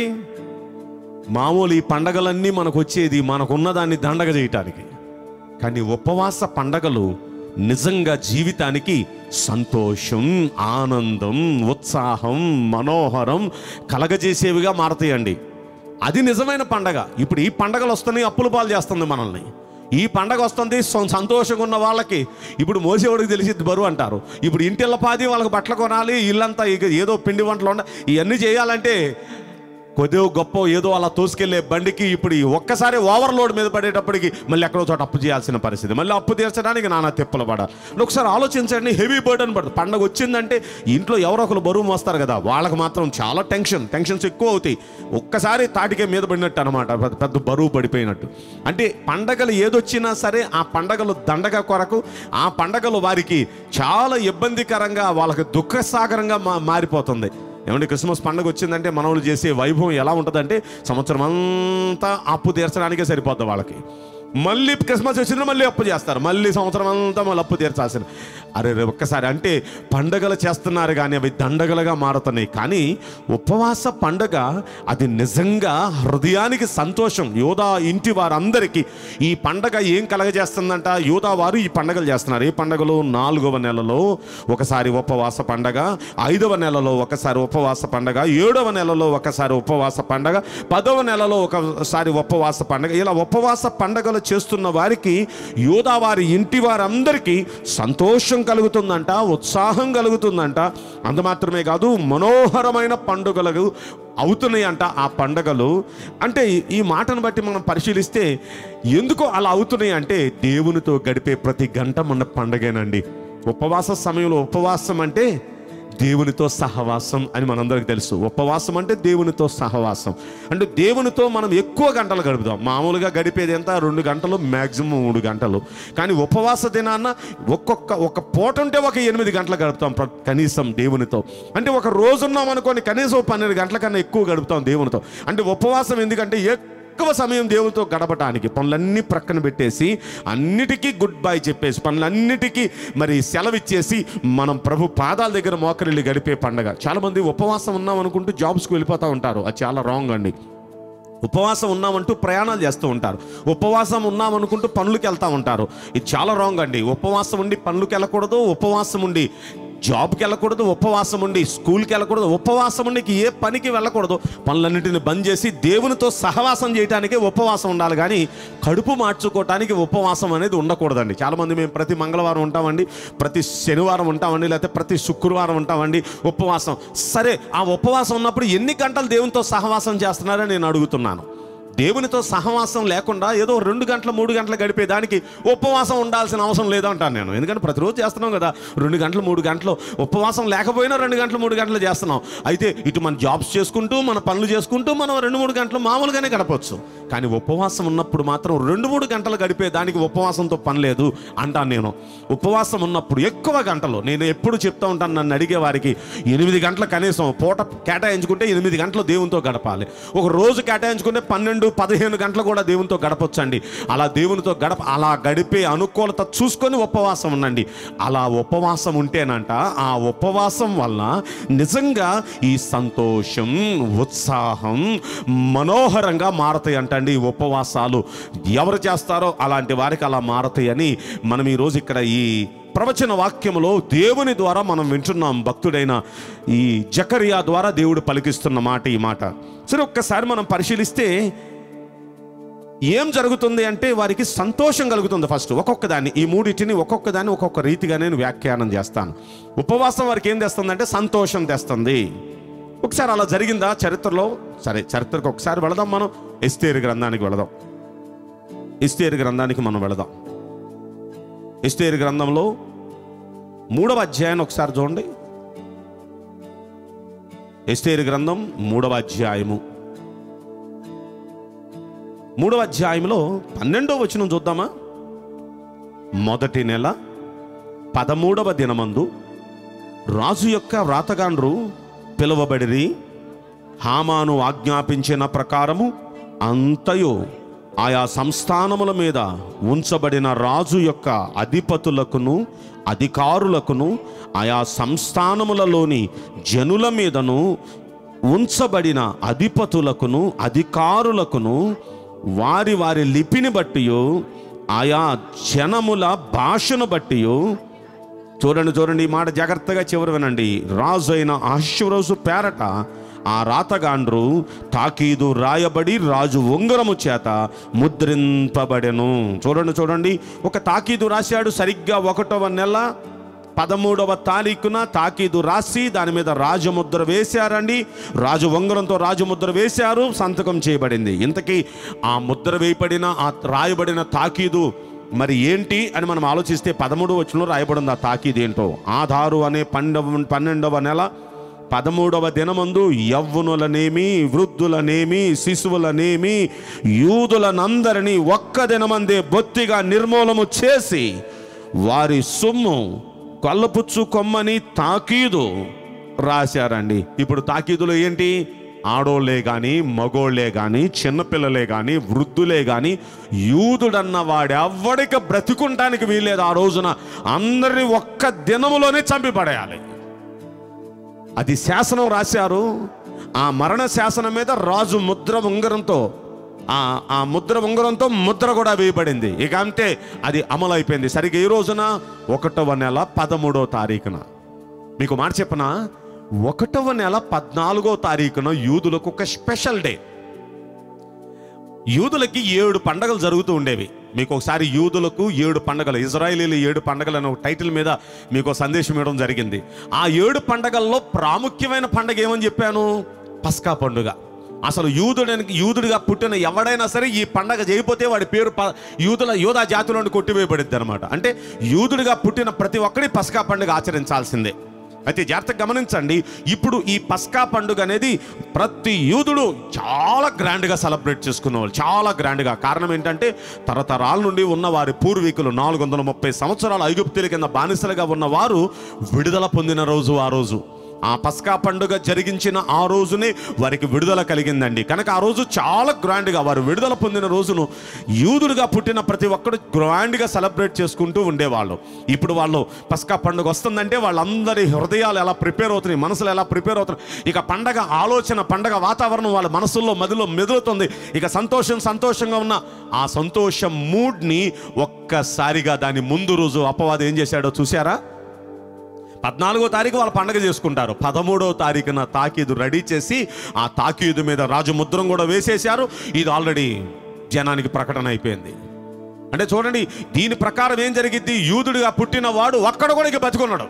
మామూలు ఈ పండగలన్నీ మనకు వచ్చేది మనకున్న దాన్ని దండగ చేయటానికి కానీ ఉపవాస పండగలు నిజంగా జీవితానికి సంతోషం ఆనందం ఉత్సాహం మనోహరం కలగజేసేవిగా మారతాయండి అది నిజమైన పండగ ఇప్పుడు ఈ పండగలు వస్తున్నాయి అప్పుల పాలు చేస్తుంది మనల్ని ఈ పండగ వస్తుంది సం- సంతోషంగా ఉన్న వాళ్ళకి ఇప్పుడు మోసేవాడికి తెలిసిద్ది బరువు అంటారు ఇప్పుడు ఇంటిళ్ళ పాది వాళ్ళకి బట్టలు కొనాలి ఇల్లంతా ఇక ఏదో పిండి వంటలు ఉండ ఇవన్నీ చేయాలంటే కొద్దిగా గొప్ప ఏదో అలా తోసుకెళ్లే బండికి ఇప్పుడు ఈ ఒక్కసారి ఓవర్లోడ్ మీద పడేటప్పటికి మళ్ళీ ఎక్కడో చోట అప్పు చేయాల్సిన పరిస్థితి మళ్ళీ అప్పు తీర్చడానికి నానా తిప్పలు పడాలి ఒకసారి ఆలోచించండి హెవీ బర్డన్ పడుతుంది పండగ వచ్చిందంటే ఇంట్లో ఎవరో ఒకరు బరువు మోస్తారు కదా వాళ్ళకి మాత్రం చాలా టెన్షన్ టెన్షన్స్ ఎక్కువ అవుతాయి ఒక్కసారి తాటికే మీద పడినట్టు అనమాట పెద్ద పెద్ద బరువు పడిపోయినట్టు అంటే పండగలు ఏదొచ్చినా సరే ఆ పండగలు దండగ కొరకు ఆ పండగలు వారికి చాలా ఇబ్బందికరంగా వాళ్ళకి దుఃఖసాగరంగా మా మారిపోతుంది ఏమంటే క్రిస్మస్ పండుగ వచ్చిందంటే మనవులు చేసే వైభవం ఎలా ఉంటుందంటే సంవత్సరం అంతా అప్పు తీర్చడానికే సరిపోద్ది వాళ్ళకి మళ్ళీ క్రిస్మస్ వచ్చిందో మళ్ళీ అప్పు చేస్తారు మళ్ళీ సంవత్సరం అంతా మళ్ళీ అప్పు తీర్చాల్సిన అరే రే ఒక్కసారి అంటే పండగలు చేస్తున్నారు కానీ అవి దండగలుగా మారుతున్నాయి కానీ ఉపవాస పండగ అది నిజంగా హృదయానికి సంతోషం యోధా ఇంటి వారందరికీ ఈ పండగ ఏం కలగజేస్తుందంట యోధా వారు ఈ పండగలు చేస్తున్నారు ఏ పండగలు నాలుగవ నెలలో ఒకసారి ఉపవాస పండగ ఐదవ నెలలో ఒకసారి ఉపవాస పండగ ఏడవ నెలలో ఒకసారి ఉపవాస పండగ పదవ నెలలో ఒకసారి ఉపవాస పండగ ఇలా ఉపవాస పండగలు చేస్తున్న వారికి యోధా వారి ఇంటి వారందరికీ సంతోషం కలుగుతుందంట ఉత్సాహం కలుగుతుందంట అంత మాత్రమే కాదు మనోహరమైన పండుగలు అవుతున్నాయి అంట ఆ పండగలు అంటే ఈ- ఈ మాటను బట్టి మనం పరిశీలిస్తే ఎందుకో అలా అవుతున్నాయి అంటే దేవునితో గడిపే ప్రతి గంట మన పండగేనండి ఉపవాస సమయంలో ఉపవాసం అంటే దేవునితో సహవాసం అని మనందరికీ తెలుసు ఉపవాసం అంటే దేవునితో సహవాసం అంటే దేవునితో మనం ఎక్కువ గంటలు గడుపుదాం మామూలుగా గడిపేది ఎంత రెండు గంటలు మ్యాక్సిమం మూడు గంటలు కానీ ఉపవాస దినాన్న ఒక్కొక్క ఒక పూట ఉంటే ఒక ఎనిమిది గంటలు గడుపుతాం ప్ర- కనీసం దేవునితో అంటే ఒక రోజు ఉన్నాం అనుకోని కనీసం పన్నెండు గంటల కన్నా ఎక్కువ గడుపుతాం దేవునితో అంటే ఉపవాసం ఎందుకంటే ఎక్కువ సమయం దేవునితో గడపటానికి పనులన్నీ ప్రక్కన పెట్టేసి అన్నిటికీ గుడ్ బై చెప్పేసి పనులన్నిటికీ మరి సెలవిచ్చేసి మనం ప్రభు పాదాల దగ్గర మోకరిల్లి గడిపే పండగ చాలామంది ఉపవాసం ఉన్నాం అనుకుంటూ జాబ్స్కి వెళ్ళిపోతూ ఉంటారు అది చాలా రాంగ్ అండి ఉపవాసం ఉన్నామంటూ ప్రయాణాలు చేస్తూ ఉంటారు ఉపవాసం ఉన్నామనుకుంటూ పనులకు వెళ్తూ ఉంటారు ఇది చాలా రాంగ్ అండి ఉపవాసం ఉండి పనులకు వెళ్ళకూడదు ఉపవాసం ఉండి జాబ్కి వెళ్ళకూడదు ఉపవాసం ఉండి స్కూల్కి వెళ్ళకూడదు ఉపవాసం ఉండి ఏ పనికి వెళ్ళకూడదు పనులన్నింటిని బంద్ చేసి దేవునితో సహవాసం చేయడానికి ఉపవాసం ఉండాలి కానీ కడుపు మార్చుకోవటానికి ఉపవాసం అనేది ఉండకూడదండి చాలామంది మేము ప్రతి మంగళవారం ఉంటామండి ప్రతి శనివారం ఉంటామండి లేకపోతే ప్రతి శుక్రవారం ఉంటామండి ఉపవాసం సరే ఆ ఉపవాసం ఉన్నప్పుడు ఎన్ని గంటలు దేవునితో సహవాసం చేస్తున్నారని నేను అడుగుతున్నాను దేవునితో సహవాసం లేకుండా ఏదో రెండు గంటల మూడు గంటలు గడిపేదానికి ఉపవాసం ఉండాల్సిన అవసరం లేదంటాను నేను ఎందుకంటే ప్రతిరోజు చేస్తున్నాం కదా రెండు గంటలు మూడు గంటలు ఉపవాసం లేకపోయినా రెండు గంటలు మూడు గంటలు చేస్తున్నాం అయితే ఇటు మన జాబ్స్ చేసుకుంటూ మన పనులు చేసుకుంటూ మనం రెండు మూడు గంటలు మామూలుగానే గడపచ్చు కానీ ఉపవాసం ఉన్నప్పుడు మాత్రం రెండు మూడు గంటలు గడిపే దానికి ఉపవాసంతో పని లేదు అంటాను నేను ఉపవాసం ఉన్నప్పుడు ఎక్కువ గంటలు నేను ఎప్పుడు చెప్తా ఉంటాను నన్ను అడిగే వారికి ఎనిమిది గంటలు కనీసం పూట కేటాయించుకుంటే ఎనిమిది గంటలు దేవునితో గడపాలి ఒక రోజు కేటాయించుకుంటే పన్నెండు పదిహేను గంటలు కూడా దేవునితో గడపొచ్చండి అలా దేవునితో గడప అలా గడిపే అనుకూలత చూసుకొని ఉపవాసం ఉండండి అలా ఉపవాసం ఉంటేనంట ఆ ఉపవాసం వల్ల నిజంగా ఈ సంతోషం ఉత్సాహం మనోహరంగా మారతాయి అంటండి ఈ ఉపవాసాలు ఎవరు చేస్తారో అలాంటి వారికి అలా మారతాయని మనం ఈరోజు ఇక్కడ ఈ ప్రవచన వాక్యములో దేవుని ద్వారా మనం వింటున్నాం భక్తుడైన ఈ జకరియా ద్వారా దేవుడు పలికిస్తున్న మాట ఈ మాట సరే ఒక్కసారి మనం పరిశీలిస్తే ఏం జరుగుతుంది అంటే వారికి సంతోషం కలుగుతుంది ఫస్ట్ ఒక్కొక్క దాన్ని ఈ మూడింటిని ఒక్కొక్క దాన్ని ఒక్కొక్క రీతిగా నేను వ్యాఖ్యానం చేస్తాను ఉపవాసం వారికి ఏం తెస్తుందంటే సంతోషం తెస్తుంది ఒకసారి అలా జరిగిందా చరిత్రలో సరే చరిత్రకు ఒకసారి వెళదాం మనం ఎస్తేరు గ్రంథానికి వెళదాం ఎస్తేరు గ్రంథానికి మనం వెళదాం ఎస్తేరు గ్రంథంలో మూడవ అధ్యాయం ఒకసారి చూడండి ఎస్తేరు గ్రంథం మూడవ అధ్యాయము మూడవ అధ్యాయంలో పన్నెండవ వచనం చూద్దామా మొదటి నెల పదమూడవ దినమందు రాజు యొక్క వ్రాతగాండ్రు పిలువబడిరి హామాను ఆజ్ఞాపించిన ప్రకారము అంతయు ఆయా సంస్థానముల మీద ఉంచబడిన రాజు యొక్క అధిపతులకును అధికారులకును ఆయా సంస్థానములలోని జనుల మీదను ఉంచబడిన అధిపతులకును అధికారులకును వారి వారి లిపిని బట్టి ఆయా జనముల భాషను బట్టి చూడండి చూడండి ఈ మాట జాగ్రత్తగా చివరి వినండి రాజు అయిన ఆశ్వరోజు పేరట ఆ రాతగాండ్రు తాకీదు రాయబడి రాజు ఉంగరము చేత ముద్రింపబడెను చూడండి చూడండి ఒక తాకీదు రాశాడు సరిగ్గా ఒకటవ నెల పదమూడవ తారీఖున తాకీదు రాసి దాని మీద రాజముద్ర వేశారండి రాజు ఉంగరంతో రాజముద్ర వేశారు సంతకం చేయబడింది ఇంతకీ ఆ ముద్ర వేయబడిన ఆ రాయబడిన తాకీదు మరి ఏంటి అని మనం ఆలోచిస్తే పదమూడు వచ్చిన రాయబడింది ఆ తాకీదు ఏంటో ఆధారు అనే పండవ పన్నెండవ నెల పదమూడవ దినమందు యవ్వనులనేమి వృద్ధులనేమి శిశువులనేమి యూదులనందరినీ ఒక్క దినమందే బొత్తిగా నిర్మూలము చేసి వారి సొమ్ము కొల్లపుచ్చు కొమ్మని తాకీదు రాశారండి ఇప్పుడు తాకీదులో ఏంటి ఆడోళ్ళే కానీ మగోళ్ళే కానీ చిన్నపిల్లలే కానీ వృద్ధులే కానీ యూదుడన్న వాడెవ్వడికి బ్రతికుంటానికి వీల్లేదు ఆ రోజున అందరినీ ఒక్క దినములోనే చంపి పడేయాలి అది శాసనం రాశారు ఆ మరణ శాసనం మీద రాజు ముద్ర ఉంగరంతో ఆ ఆ ముద్ర ఉంగరంతో ముద్ర కూడా వేయబడింది ఇక అంతే అది అమలు అయిపోయింది సరిగ్గా ఈ రోజున ఒకటవ నెల పదమూడో తారీఖున మీకు మాట చెప్పనా ఒకటవ నెల పద్నాలుగో తారీఖున యూదులకు ఒక స్పెషల్ డే యూదులకి ఏడు పండగలు జరుగుతూ ఉండేవి మీకు ఒకసారి యూదులకు ఏడు పండగలు ఇజ్రాయేలీలు ఏడు పండగలు అనే ఒక టైటిల్ మీద మీకు ఒక సందేశం ఇవ్వడం జరిగింది ఆ ఏడు పండగల్లో ప్రాముఖ్యమైన పండగ ఏమని చెప్పాను పస్కా పండుగ అసలు యూదుడానికి యూదుడిగా పుట్టిన ఎవడైనా సరే ఈ పండగ చేయకపోతే వాడి పేరు ప యూదుల యోధా జాతిలోని కొట్టివేయబడిద్ది అనమాట అంటే యూదుడిగా పుట్టిన ప్రతి ఒక్కడి పస్కా పండుగ ఆచరించాల్సిందే అయితే జాగ్రత్తగా గమనించండి ఇప్పుడు ఈ పస్కా పండుగ అనేది ప్రతి యూదుడు చాలా గ్రాండ్గా సెలబ్రేట్ చేసుకునేవాళ్ళు చాలా గ్రాండ్గా కారణం ఏంటంటే తరతరాల నుండి ఉన్న వారి పూర్వీకులు నాలుగు వందల ముప్పై సంవత్సరాల ఐగుప్తుల కింద బానిసలుగా ఉన్న వారు విడుదల పొందిన రోజు ఆ రోజు ఆ పస్కా పండుగ జరిగించిన ఆ రోజునే వారికి విడుదల కలిగిందండి కనుక ఆ రోజు చాలా గ్రాండ్గా వారు విడుదల పొందిన రోజును యూదుడుగా పుట్టిన ప్రతి ఒక్కరు గ్రాండ్గా సెలబ్రేట్ చేసుకుంటూ ఉండేవాళ్ళు ఇప్పుడు వాళ్ళు పస్కా పండుగ వస్తుందంటే వాళ్ళందరి హృదయాలు ఎలా ప్రిపేర్ అవుతున్నాయి మనసులు ఎలా ప్రిపేర్ అవుతున్నాయి ఇక పండగ ఆలోచన పండగ వాతావరణం వాళ్ళ మనసుల్లో మదిలో మెదులుతుంది ఇక సంతోషం సంతోషంగా ఉన్న ఆ సంతోషం మూడ్ని ఒక్కసారిగా దాని ముందు రోజు అపవాదం ఏం చేశాడో చూసారా పద్నాలుగో తారీఖు వాళ్ళ పండగ చేసుకుంటారు పదమూడవ తారీఖున తాకీదు రెడీ చేసి ఆ తాకీదు మీద రాజముద్రం కూడా వేసేశారు ఇది ఆల్రెడీ జనానికి ప్రకటన అయిపోయింది అంటే చూడండి దీని ప్రకారం ఏం జరిగిద్ది యూదుడిగా పుట్టిన వాడు ఒక్కడ కూడా ఇక బతుకున్నాడు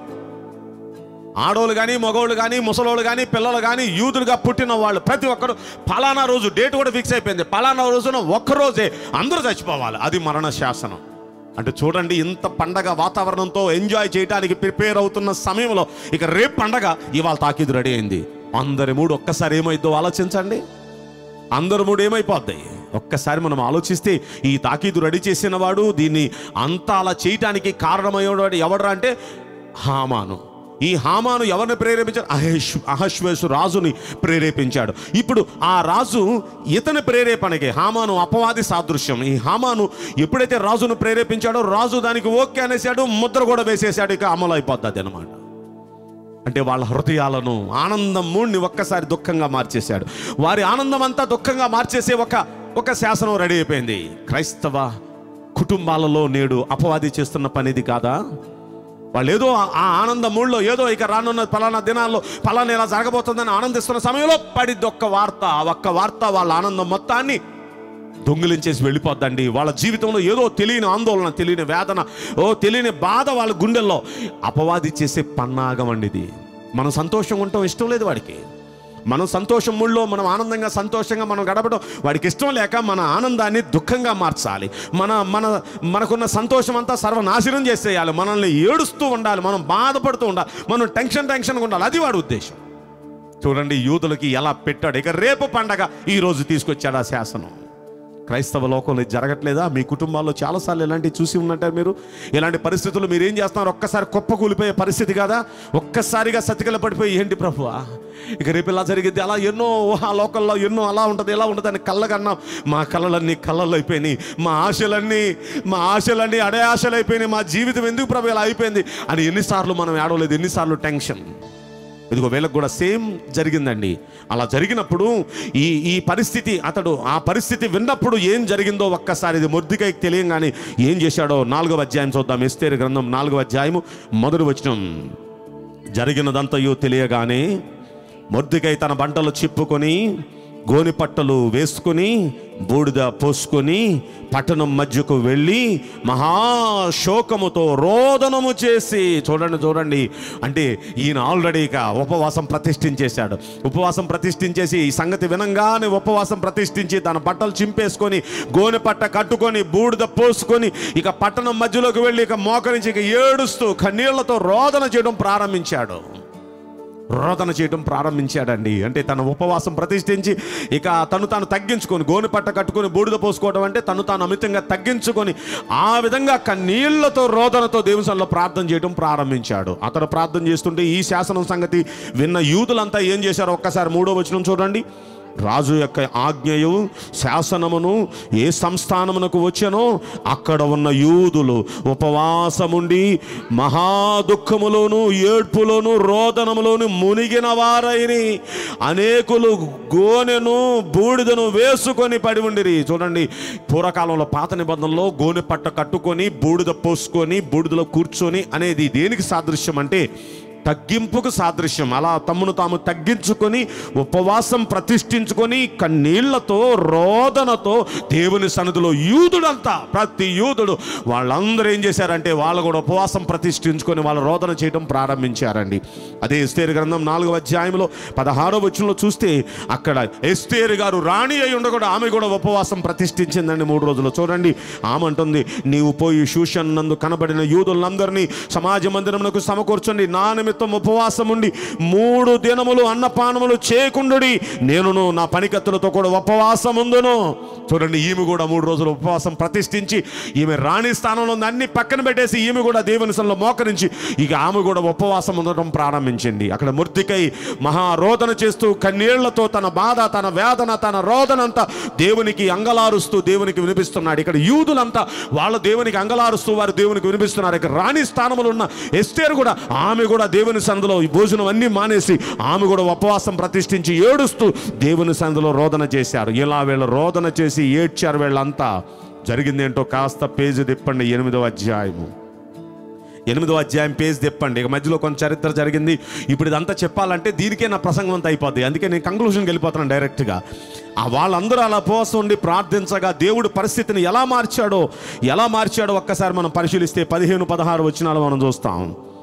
ఆడోళ్ళు కానీ మగవాళ్ళు కానీ ముసలోళ్ళు కానీ పిల్లలు కానీ యూదులుగా పుట్టిన వాళ్ళు ప్రతి ఒక్కరు పలానా రోజు డేట్ కూడా ఫిక్స్ అయిపోయింది పలానా రోజున ఒక్కరోజే అందరూ చచ్చిపోవాలి అది మరణ శాసనం అంటే చూడండి ఇంత పండగ వాతావరణంతో ఎంజాయ్ చేయడానికి ప్రిపేర్ అవుతున్న సమయంలో ఇక రేపు పండగ ఇవాళ తాకీదు రెడీ అయింది అందరి మూడు ఒక్కసారి ఏమైద్దో ఆలోచించండి అందరి మూడు ఏమైపోద్ది ఒక్కసారి మనం ఆలోచిస్తే ఈ తాకీదు రెడీ చేసిన వాడు దీన్ని అంతా అలా చేయటానికి కారణమయ్యేవాడు ఎవడరా అంటే హామాను ఈ హామాను ఎవరిని ప్రేరేపించాడు అహేష్ అహశ్వేషు రాజుని ప్రేరేపించాడు ఇప్పుడు ఆ రాజు ఇతని ప్రేరేపణకి హామాను అపవాది సాదృశ్యం ఈ హామాను ఎప్పుడైతే రాజును ప్రేరేపించాడో రాజు దానికి ఓకే అనేసాడు ముద్ర కూడా వేసేసాడు ఇక అమలు అయిపోద్ది అనమాట అంటే వాళ్ళ హృదయాలను ఆనందం మూడ్ని ఒక్కసారి దుఃఖంగా మార్చేశాడు వారి ఆనందం అంతా దుఃఖంగా మార్చేసే ఒక ఒక శాసనం రెడీ అయిపోయింది క్రైస్తవ కుటుంబాలలో నేడు అపవాది చేస్తున్న పనిది కాదా వాళ్ళు ఏదో ఆ- ఆ ఆనంద మూడ్లో ఏదో ఇక రానున్న ఫలానా దినాల్లో ఫలానా ఇలా జరగబోతుందని ఆనందిస్తున్న సమయంలో పడిద్ది ఒక్క వార్త ఆ ఒక్క వార్త వాళ్ళ ఆనందం మొత్తాన్ని దొంగిలించేసి వెళ్ళిపోద్దండి వాళ్ళ జీవితంలో ఏదో తెలియని ఆందోళన తెలియని వేదన ఓ తెలియని బాధ వాళ్ళ గుండెల్లో అపవాది చేసే పన్నాగం అండి ఇది మనం సంతోషంగా ఉండటం ఇష్టం లేదు వాడికి మనం సంతోషం ముళ్ళో మనం ఆనందంగా సంతోషంగా మనం గడపడం వాడికి ఇష్టం లేక మన ఆనందాన్ని దుఃఖంగా మార్చాలి మన మన మనకున్న సంతోషం అంతా సర్వనాశనం చేసేయాలి మనల్ని ఏడుస్తూ ఉండాలి మనం బాధపడుతూ ఉండాలి మనం టెన్షన్ టెన్షన్గా ఉండాలి అది వాడి ఉద్దేశం చూడండి యూదులకి ఎలా పెట్టాడు ఇక రేపు పండగ ఈ రోజు తీసుకొచ్చాడు ఆ శాసనం క్రైస్తవ లోకంలో ఇది జరగట్లేదా మీ కుటుంబాల్లో చాలాసార్లు ఇలాంటివి చూసి ఉన్నట్టారు మీరు ఇలాంటి పరిస్థితులు మీరు ఏం చేస్తున్నారు ఒక్కసారి కుప్ప కూలిపోయే పరిస్థితి కదా ఒక్కసారిగా సతికల పడిపోయి ఏంటి ప్రభువా ఇక రేపు ఇలా జరిగింది అలా ఎన్నో ఆ లోకల్లో ఎన్నో అలా ఉంటుంది ఎలా ఉంటుంది అని కళ్ళకన్నాం మా కళ్ళలన్నీ కళ్ళల్లో అయిపోయినాయి మా ఆశలన్నీ మా ఆశలన్నీ అడే ఆశలు అయిపోయినాయి మా జీవితం ఎందుకు ప్రభు ఇలా అయిపోయింది అని ఎన్నిసార్లు మనం ఏడవలేదు ఎన్నిసార్లు టెన్షన్ ఇదిగో వీళ్ళకు కూడా సేమ్ జరిగిందండి అలా జరిగినప్పుడు ఈ ఈ పరిస్థితి అతడు ఆ పరిస్థితి విన్నప్పుడు ఏం జరిగిందో ఒక్కసారి ఇది మొద్దికైకి తెలియంగానే ఏం చేశాడో నాలుగవ అధ్యాయం చూద్దాం ఎస్తేరు గ్రంథం నాలుగవ అధ్యాయము మొదటి వచనం జరిగినదంతయో తెలియగానే మొద్దికై తన బంటలు చిప్పుకొని గోని పట్టలు వేసుకొని బూడిద పోసుకొని పట్టణం మధ్యకు వెళ్ళి మహాశోకముతో రోదనము చేసి చూడండి చూడండి అంటే ఈయన ఆల్రెడీ ఇక ఉపవాసం ప్రతిష్ఠించేశాడు ఉపవాసం ప్రతిష్ఠించేసి ఈ సంగతి వినంగానే ఉపవాసం ప్రతిష్ఠించి తన బట్టలు చింపేసుకొని గోనె పట్ట కట్టుకొని బూడిద పోసుకొని ఇక పట్టణం మధ్యలోకి వెళ్ళి ఇక మోకరించి ఇక ఏడుస్తూ కన్నీళ్లతో రోదన చేయడం ప్రారంభించాడు రోదన చేయడం ప్రారంభించాడండి అంటే తన ఉపవాసం ప్రతిష్ఠించి ఇక తను తాను తగ్గించుకొని గోని పట్ట కట్టుకొని బూడిద పోసుకోవడం అంటే తను తాను అమితంగా తగ్గించుకొని ఆ విధంగా కన్నీళ్లతో రోదనతో దేవుని సన్నిధిలో ప్రార్థన చేయడం ప్రారంభించాడు అతడు ప్రార్థన చేస్తుంటే ఈ శాసనం సంగతి విన్న యూదులంతా ఏం చేశారో ఒక్కసారి మూడో వచనం చూడండి రాజు యొక్క ఆజ్ఞయు శాసనమును ఏ సంస్థానమునకు వచ్చానో అక్కడ ఉన్న యూదులు ఉపవాసముండి మహాదుఖములోను ఏడ్పులోను రోదనములోను మునిగిన వారైని అనేకులు గోనెను బూడిదను వేసుకొని పడి ఉండిరి చూడండి పూర్వకాలంలో పాత నిబంధనలో గోనె పట్ట కట్టుకొని బూడిద పోసుకొని బూడిదలో కూర్చొని అనేది దేనికి సాదృశ్యం అంటే తగ్గింపుకు సాదృశ్యం అలా తమ్మును తాము తగ్గించుకొని ఉపవాసం ప్రతిష్ఠించుకొని కన్నీళ్లతో రోదనతో దేవుని సన్నిధిలో యూదుడంతా ప్రతి యూదుడు వాళ్ళందరూ ఏం చేశారంటే వాళ్ళు కూడా ఉపవాసం ప్రతిష్ఠించుకొని వాళ్ళ రోదన చేయడం ప్రారంభించారండి అదే ఎస్తేరు గ్రంథం నాలుగవ అధ్యాయంలో పదహారో వచనంలో చూస్తే అక్కడ ఎస్తేరు గారు రాణి అయి ఉండ కూడా ఆమె కూడా ఉపవాసం ప్రతిష్ఠించిందండి మూడు రోజులు చూడండి ఆమె అంటుంది నీవు పోయి శూషన్ నందు కనబడిన యూదులందరినీ సమాజ మందిరమునకు సమకూర్చండి నా నిమిత్తం ఉపవాసం ఉండి మూడు దినములు అన్నపానములు చేయకుండుడి నేనును నా పనికత్తులతో కూడా ఉపవాసం ఉందును చూడండి ఈమె కూడా మూడు రోజులు ఉపవాసం ప్రతిష్ఠించి ఈమె రాణి స్థానంలో ఉంది అన్ని పక్కన పెట్టేసి ఈమె కూడా దేవుని సన్నిధిలో మోకరించి ఇక ఆమె కూడా ఉపవాసం ఉండటం ప్రారంభించింది అక్కడ మూర్తికై మహారోదన చేస్తూ కన్నీళ్లతో తన బాధ తన వేదన తన రోదన అంతా దేవునికి అంగలారుస్తూ దేవునికి వినిపిస్తున్నాడు ఇక్కడ యూదులంతా వాళ్ళ దేవునికి అంగలారుస్తూ వారు దేవునికి వినిపిస్తున్నారు ఇక్కడ రాణి స్థానంలో ఉన్న ఎస్తేరు కూడా ఆమె కూడా దేవుని సందులో ఈ భోజనం అన్ని మానేసి ఆమె కూడా ఉపవాసం ప్రతిష్ఠించి ఏడుస్తూ దేవుని సందులో రోదన చేశారు ఇలా వీళ్ళు రోదన చేసి ఏడ్చారు వీళ్ళంతా జరిగిందేంటో కాస్త పేజీ తిప్పండి ఎనిమిదవ అధ్యాయము ఎనిమిదో అధ్యాయం పేజ్ తిప్పండి ఇక మధ్యలో కొంచెం చరిత్ర జరిగింది ఇప్పుడు ఇదంతా చెప్పాలంటే దీనికే నా ప్రసంగం అంతా అయిపోద్ది అందుకే నేను కంక్లూషన్కి వెళ్ళిపోతున్నాను డైరెక్ట్గా ఆ వాళ్ళందరూ అలా ఉపవాసం ఉండి ప్రార్థించగా దేవుడు పరిస్థితిని ఎలా మార్చాడో ఎలా మార్చాడో ఒక్కసారి మనం పరిశీలిస్తే పదిహేను పదహారు వచ్చినాలు మనం చూస్తాం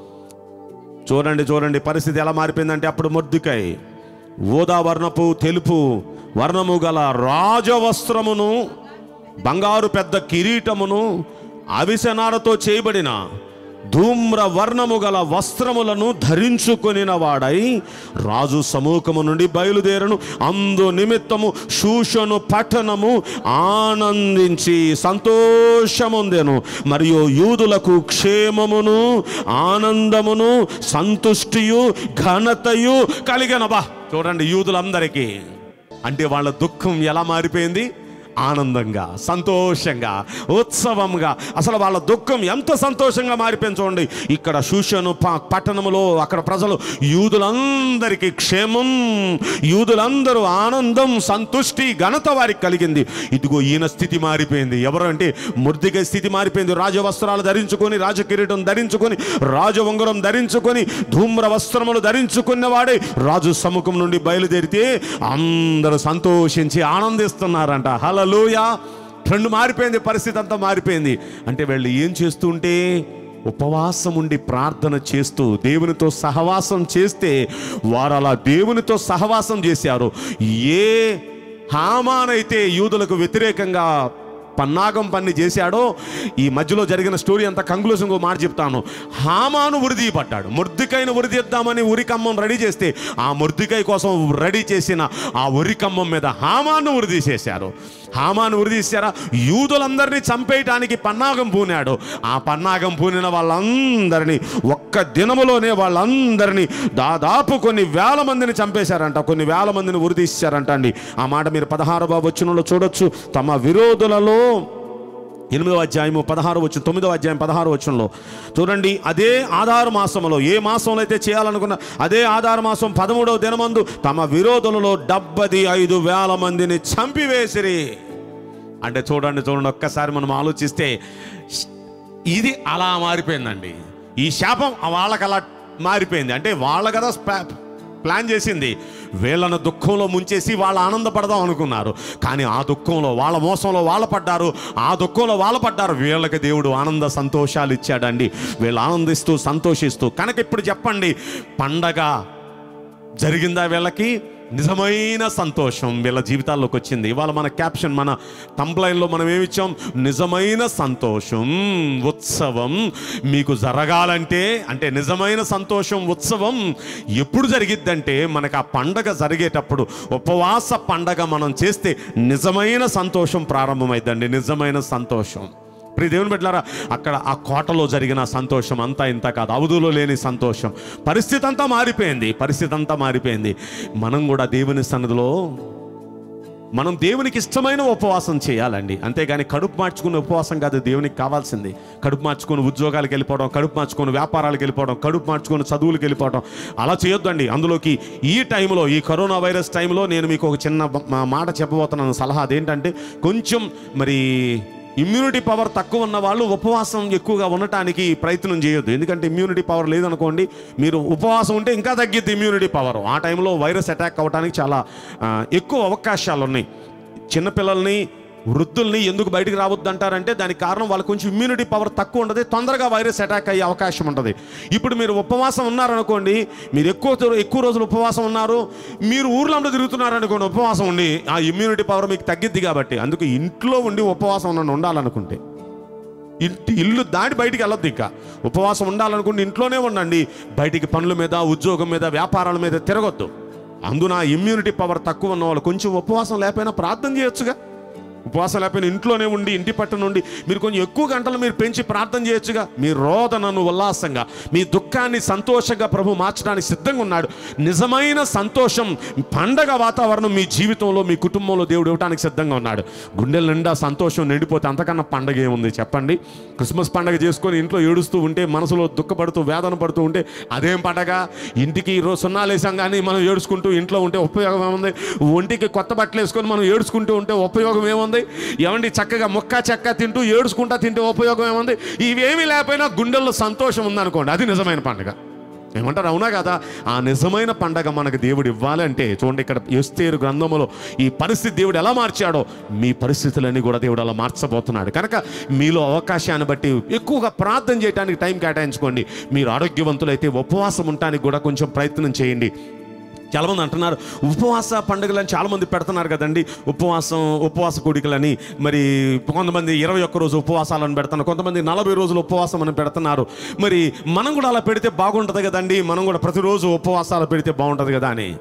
చూడండి చూడండి పరిస్థితి ఎలా మారిపోయిందంటే అప్పుడు మొద్దుకై ఊదా వర్ణపు తెలుపు వర్ణము గల రాజవస్త్రమును బంగారు పెద్ద కిరీటమును అవిసనారతో చేయబడిన ధూమ్ర వర్ణము గల వస్త్రములను ధరించుకొనిన వాడై రాజు సమూహము నుండి బయలుదేరను అందు నిమిత్తము శూషను పట్టణము ఆనందించి సంతోషముందెను మరియు యూదులకు క్షేమమును ఆనందమును సంతుష్టియు ఘనతయు కలిగనబా చూడండి యూదులందరికీ అంటే వాళ్ళ దుఃఖం ఎలా మారిపోయింది ఆనందంగా సంతోషంగా ఉత్సవంగా అసలు వాళ్ళ దుఃఖం ఎంత సంతోషంగా మారిపోయింది చూడండి ఇక్కడ శూషను ప- పట్టణములో అక్కడ ప్రజలు యూదులందరికీ క్షేమం యూదులందరూ ఆనందం సంతుష్టి ఘనత వారికి కలిగింది ఇదిగో ఈయన స్థితి మారిపోయింది ఎవరు అంటే ముర్దిగ స్థితి మారిపోయింది రాజవస్త్రాలు ధరించుకొని రాజకిరీటం ధరించుకొని రాజవంగరం ధరించుకొని ధూమ్ర వస్త్రములు ధరించుకున్నవాడే రాజు సముఖం నుండి బయలుదేరితే అందరూ సంతోషించి ఆనందిస్తున్నారంట హలో హాలలోయ ట్రెండ్ మారిపోయింది పరిస్థితి అంతా మారిపోయింది అంటే వీళ్ళు ఏం చేస్తుంటే ఉపవాసం ఉండి ప్రార్థన చేస్తూ దేవునితో సహవాసం చేస్తే వారు అలా దేవునితో సహవాసం చేశారు ఏ హామానైతే యూదులకు వ్యతిరేకంగా పన్నాగం పన్ని చేశాడో ఈ మధ్యలో జరిగిన స్టోరీ అంతా కంక్లూజన్ మాట చెప్తాను హామాను ఉరిది పడ్డాడు ముర్దికైన ఉరిదిద్దామని ఉరికమ్మం రెడీ చేస్తే ఆ ముర్దికై కోసం రెడీ చేసిన ఆ ఉరికమ్మం మీద హామాను ఉరిదీసేశారు హామాను ఉరిదీశారా యూదులందరినీ చంపేయటానికి పన్నాగం పూనాడు ఆ పన్నాగం పూనిన వాళ్ళందరినీ ఒక్క దినములోనే వాళ్ళందరినీ దాదాపు కొన్ని వేల మందిని చంపేశారంట కొన్ని వేల మందిని ఉరిదీశారంట అండి ఆ మాట మీరు పదహారవ వచనంలో చూడొచ్చు తమ విరోధులలో ఎనిమిదవ అధ్యాయము పదహారు వచ్చి తొమ్మిదవ అధ్యాయం పదహారు వచ్చంలో చూడండి అదే ఆధార మాసంలో ఏ మాసంలో అయితే చేయాలనుకున్న అదే ఆధార మాసం పదమూడవ దినమందు తమ విరోధులలో డెబ్బది ఐదు వేల మందిని చంపివేసిరి అంటే చూడండి చూడండి ఒక్కసారి మనం ఆలోచిస్తే ఇది అలా మారిపోయిందండి ఈ శాపం వాళ్ళకి అలా మారిపోయింది అంటే వాళ్ళ కదా స్పా- ప్లాన్ చేసింది వీళ్ళను దుఃఖంలో ముంచేసి వాళ్ళు ఆనందపడదాం అనుకున్నారు కానీ ఆ దుఃఖంలో వాళ్ళ మోసంలో వాళ్ళ పడ్డారు ఆ దుఃఖంలో వాళ్ళ పడ్డారు వీళ్ళకి దేవుడు ఆనంద సంతోషాలు ఇచ్చాడండి వీళ్ళు ఆనందిస్తూ సంతోషిస్తూ కనుక ఇప్పుడు చెప్పండి పండగ జరిగిందా వీళ్ళకి నిజమైన సంతోషం వీళ్ళ జీవితాల్లోకి వచ్చింది ఇవాళ మన క్యాప్షన్ మన కంప్లైన్లో మనం ఏమిచ్చాం నిజమైన సంతోషం ఉత్సవం మీకు జరగాలంటే అంటే నిజమైన సంతోషం ఉత్సవం ఎప్పుడు జరిగిద్దంటే మనకు ఆ పండగ జరిగేటప్పుడు ఉపవాస పండగ మనం చేస్తే నిజమైన సంతోషం ప్రారంభమైందండి నిజమైన సంతోషం ప్రియ దేవుని బిడ్డలారా అక్కడ ఆ కోటలో జరిగిన సంతోషం అంతా ఇంత కాదు అవధులో లేని సంతోషం పరిస్థితి అంతా మారిపోయింది పరిస్థితి అంతా మారిపోయింది మనం కూడా దేవుని సన్నిధిలో మనం దేవునికి ఇష్టమైన ఉపవాసం చేయాలండి అంతేగాని కడుపు మార్చుకునే ఉపవాసం కాదు దేవునికి కావాల్సింది కడుపు మార్చుకొని ఉద్యోగాలకు వెళ్ళిపోవడం కడుపు మార్చుకొని వ్యాపారాలకు వెళ్ళిపోవడం కడుపు మార్చుకొని చదువులకు వెళ్ళిపోవడం అలా చేయొద్దండి అందులోకి ఈ టైంలో ఈ కరోనా వైరస్ టైంలో నేను మీకు ఒక చిన్న బ- మా- మాట చెప్పబోతున్నాను సలహా అదేంటంటే కొంచెం మరి ఇమ్యూనిటీ పవర్ తక్కువ ఉన్న వాళ్ళు ఉపవాసం ఎక్కువగా ఉండటానికి ప్రయత్నం చేయొద్దు ఎందుకంటే ఇమ్యూనిటీ పవర్ లేదనుకోండి మీరు ఉపవాసం ఉంటే ఇంకా తగ్గిద్ది ఇమ్యూనిటీ పవర్ ఆ టైంలో వైరస్ అటాక్ అవ్వడానికి చాలా ఆ, ఎక్కువ అవకాశాలు ఉన్నాయి చిన్నపిల్లల్ని వృద్ధుల్ని ఎందుకు బయటికి రావద్దు అంటారంటే దానికి కారణం వాళ్ళకి కొంచెం ఇమ్యూనిటీ పవర్ తక్కువ ఉంటుంది తొందరగా వైరస్ అటాక్ అయ్యే అవకాశం ఉంటుంది ఇప్పుడు మీరు ఉపవాసం ఉన్నారనుకోండి మీరు ఎక్కువ తో- ఎక్కువ రోజులు ఉపవాసం ఉన్నారు మీరు ఊర్లో తిరుగుతున్నారనుకోండి ఉపవాసం ఉండి ఆ ఇమ్యూనిటీ పవర్ మీకు తగ్గిద్ది కాబట్టి అందుకు ఇంట్లో ఉండి ఉపవాసం ఉన్న ఉండాలనుకుంటే ఇంటి ఇల్లు దాటి బయటికి వెళ్ళొద్దు ఇక ఉపవాసం ఉండాలనుకుంటే ఇంట్లోనే ఉండండి బయటికి పనుల మీద ఉద్యోగం మీద వ్యాపారాల మీద తిరగొద్దు అందున ఇమ్యూనిటీ పవర్ తక్కువ ఉన్న వాళ్ళు కొంచెం ఉపవాసం లేకపోయినా ప్రార్థన చేయొచ్చుగా ఉపవాసం లేకపోయినా ఇంట్లోనే ఉండి ఇంటి పట్టు నుండి మీరు కొంచెం ఎక్కువ గంటలు మీరు పెంచి ప్రార్థన చేయొచ్చుగా మీ రోదనను ఉల్లాసంగా మీ దుఃఖాన్ని సంతోషంగా ప్రభు మార్చడానికి సిద్ధంగా ఉన్నాడు నిజమైన సంతోషం పండగ వాతావరణం మీ జీవితంలో మీ కుటుంబంలో దేవుడు ఇవ్వడానికి సిద్ధంగా ఉన్నాడు గుండెల నిండా సంతోషం నిండిపోతే అంతకన్నా పండగ ఏముంది చెప్పండి క్రిస్మస్ పండగ చేసుకొని ఇంట్లో ఏడుస్తూ ఉంటే మనసులో దుఃఖపడుతూ వేదన పడుతూ ఉంటే అదేం పండగ ఇంటికి ఈరోజు సున్నాలు వేసాం కానీ మనం ఏడుచుకుంటూ ఇంట్లో ఉంటే ఉపయోగం ఏముంది ఒంటికి కొత్త బట్టలు వేసుకొని మనం ఏడుచుకుంటూ ఉంటే ఉపయోగం ఏముంది ఏమండి చక్కగా ముక్క చెక్క తింటూ ఏడుచుకుంటా తింటే ఉపయోగం ఏముంది ఇవేమీ లేకపోయినా గుండెల్లో సంతోషం ఉందనుకోండి అది నిజమైన పండుగ ఏమంటారు అవునా కదా ఆ నిజమైన పండగ మనకు దేవుడు ఇవ్వాలంటే చూడండి ఇక్కడ ఎస్తేరు గ్రంథములో ఈ పరిస్థితి దేవుడు ఎలా మార్చాడో మీ పరిస్థితులన్నీ కూడా దేవుడు అలా మార్చబోతున్నాడు కనుక మీలో అవకాశాన్ని బట్టి ఎక్కువగా ప్రార్థన చేయడానికి టైం కేటాయించుకోండి మీరు ఆరోగ్యవంతులైతే ఉపవాసం ఉండటానికి కూడా కొంచెం ప్రయత్నం చేయండి చాలామంది అంటున్నారు ఉపవాస పండుగలని చాలామంది పెడుతున్నారు కదండి ఉపవాసం ఉపవాస కోడికలని మరి కొంతమంది ఇరవై ఒక్క రోజు ఉపవాసాలను పెడుతున్నారు కొంతమంది నలభై రోజులు ఉపవాసం అని పెడుతున్నారు మరి మనం కూడా అలా పెడితే బాగుంటుంది కదండి మనం కూడా ప్రతిరోజు ఉపవాసాలు పెడితే బాగుంటుంది కదా అని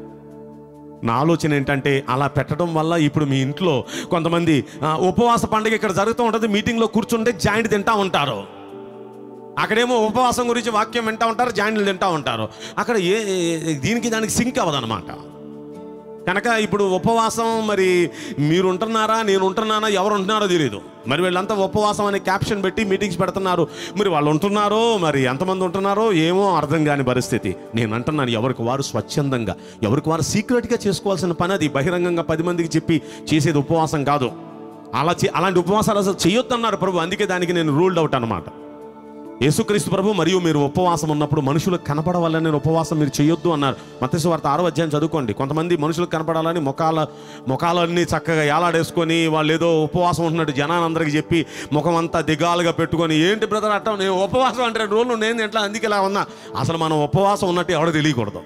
నా ఆలోచన ఏంటంటే అలా పెట్టడం వల్ల ఇప్పుడు మీ ఇంట్లో కొంతమంది ఆ, ఉపవాస పండుగ ఇక్కడ జరుగుతూ ఉంటుంది మీటింగ్లో కూర్చుంటే జాయింట్ తింటా ఉంటారు అక్కడేమో ఉపవాసం గురించి వాక్యం వింటా ఉంటారు జాయింట్లు తింటా ఉంటారు అక్కడ ఏ ఏ- దీనికి దానికి సింక్ అవ్వదన్నమాట కనుక ఇప్పుడు ఉపవాసం మరి మీరు ఉంటున్నారా నేను ఉంటున్నానా ఎవరు ఉంటున్నారో తెలియదు మరి వీళ్ళంతా ఉపవాసం అనే క్యాప్షన్ పెట్టి మీటింగ్స్ పెడుతున్నారు మరి వాళ్ళు ఉంటున్నారో మరి ఎంతమంది ఉంటున్నారో ఏమో అర్థం కాని పరిస్థితి నేను అంటున్నాను ఎవరికి వారు స్వచ్ఛందంగా ఎవరికి వారు సీక్రెట్గా చేసుకోవాల్సిన పని అది బహిరంగంగా పది మందికి చెప్పి చేసేది ఉపవాసం కాదు అలా చే- అలాంటి ఉపవాసాలు అసలు చేయొద్దన్నారు ప్రభు అందుకే దానికి నేను రూల్డ్ అవుట్ అనమాట యేసుక్రీస్తు ప్రభు మరియు మీరు ఉపవాసం ఉన్నప్పుడు మనుషులకు కనపడవాలని ఉపవాసం మీరు చేయొద్దు అన్నారు మత్స్సు వార్త ఆరో అధ్యాయం చదువుకోండి కొంతమంది మనుషులకు కనపడాలని ముఖాల ముఖాలన్నీ చక్కగా ఏలాడేసుకొని వాళ్ళు ఏదో ఉపవాసం ఉంటున్నట్టు జనాలందరికీ చెప్పి ముఖం అంతా దిగాలుగా పెట్టుకొని ఏంటి బ్రదర్ అట్టం నేను ఉపవాసం అంటే రెండు రోజులు నేను ఎట్లా అందుకే ఇలా ఉన్నా అసలు మనం ఉపవాసం ఉన్నట్టు ఎవడో తెలియకూడదు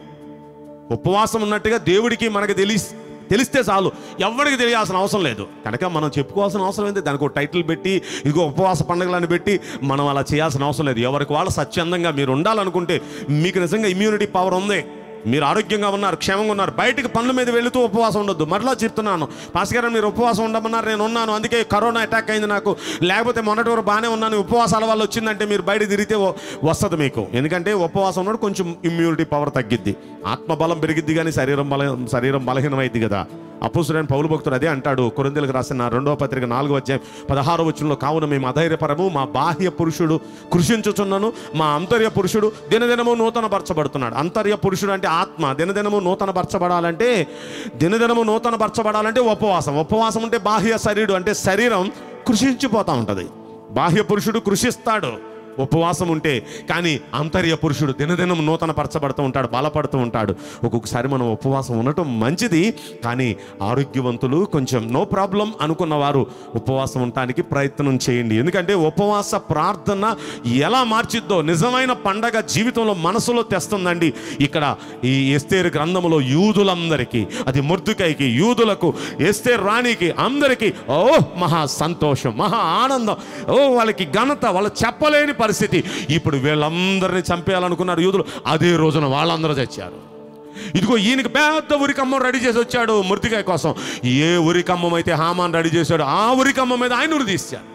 ఉపవాసం ఉన్నట్టుగా దేవుడికి మనకి తెలి తెలిస్తే చాలు ఎవరికి తెలియాల్సిన అవసరం లేదు కనుక మనం చెప్పుకోవాల్సిన అవసరం ఏంటి దానికి ఒక టైటిల్ పెట్టి ఇదిగో ఉపవాస పండుగలని పెట్టి మనం అలా చేయాల్సిన అవసరం లేదు ఎవరికి వాళ్ళు స్వచ్ఛందంగా మీరు ఉండాలనుకుంటే మీకు నిజంగా ఇమ్యూనిటీ పవర్ ఉంది మీరు ఆరోగ్యంగా ఉన్నారు క్షేమంగా ఉన్నారు బయటికి పనుల మీద వెళుతూ ఉపవాసం ఉండొద్దు మరలా చెప్తున్నాను పాస్కర్ గారు మీరు ఉపవాసం ఉండమన్నారు నేను ఉన్నాను అందుకే కరోనా అటాక్ అయింది నాకు లేకపోతే మొన్నటి వరకు బాగానే ఉన్నాను ఉపవాసాల వల్ల వచ్చిందంటే మీరు బయట తిరిగితే వ- వస్తుంది మీకు ఎందుకంటే ఉపవాసం ఉన్నప్పుడు కొంచెం ఇమ్యూనిటీ పవర్ తగ్గిద్ది ఆత్మబలం పెరిగిద్ది కానీ శరీరం బలం శరీరం బలహీనమైద్ది కదా అప్పుసుడైన పౌలు భక్తుడు అదే అంటాడు కొరిందెలకు రాసిన రెండవ పత్రిక నాలుగో అధ్యాయం పదహారో వచనంలో కావున మేము అధైర్యపరము మా బాహ్య పురుషుడు కృషించుచున్నను మా అంతర్య పురుషుడు దినదినము నూతన పరచబడుతున్నాడు అంతర్య పురుషుడు అంటే ఆత్మ దినదినము నూతన పరచబడాలంటే దినదినము నూతన పరచబడాలంటే ఉపవాసం ఉపవాసం అంటే బాహ్య శరీరం అంటే శరీరం కృషించిపోతూ ఉంటుంది బాహ్య పురుషుడు కృషిస్తాడు ఉపవాసం ఉంటే కానీ అంతర్య పురుషుడు దినదినం నూతన పరచబడుతూ ఉంటాడు బలపడుతూ ఉంటాడు ఒక్కొక్కసారి మనం ఉపవాసం ఉండటం మంచిది కానీ ఆరోగ్యవంతులు కొంచెం నో ప్రాబ్లం అనుకున్న వారు ఉపవాసం ఉండటానికి ప్రయత్నం చేయండి ఎందుకంటే ఉపవాస ప్రార్థన ఎలా మార్చిద్దో నిజమైన పండగ జీవితంలో మనసులో తెస్తుందండి ఇక్కడ ఈ ఎస్తేరు గ్రంథములో యూదులందరికీ అది ముర్దుకైకి యూదులకు ఎస్తేరు రాణికి అందరికీ ఓ మహా సంతోషం మహా ఆనందం ఓ వాళ్ళకి ఘనత వాళ్ళు చెప్పలేని పరిస్థితి ఇప్పుడు వీళ్ళందరినీ చంపేయాలనుకున్నారు యూదులు అదే రోజున వాళ్ళందరూ చచ్చారు ఇదిగో ఈయనకి పెద్ద ఉరికమ్మం రెడీ చేసి వచ్చాడు మృతికాయ కోసం ఏ ఉరికమ్మం అయితే హామాన్ రెడీ చేశాడు ఆ ఉరికమ్మం మీద ఆయన ఉరి తీశాడు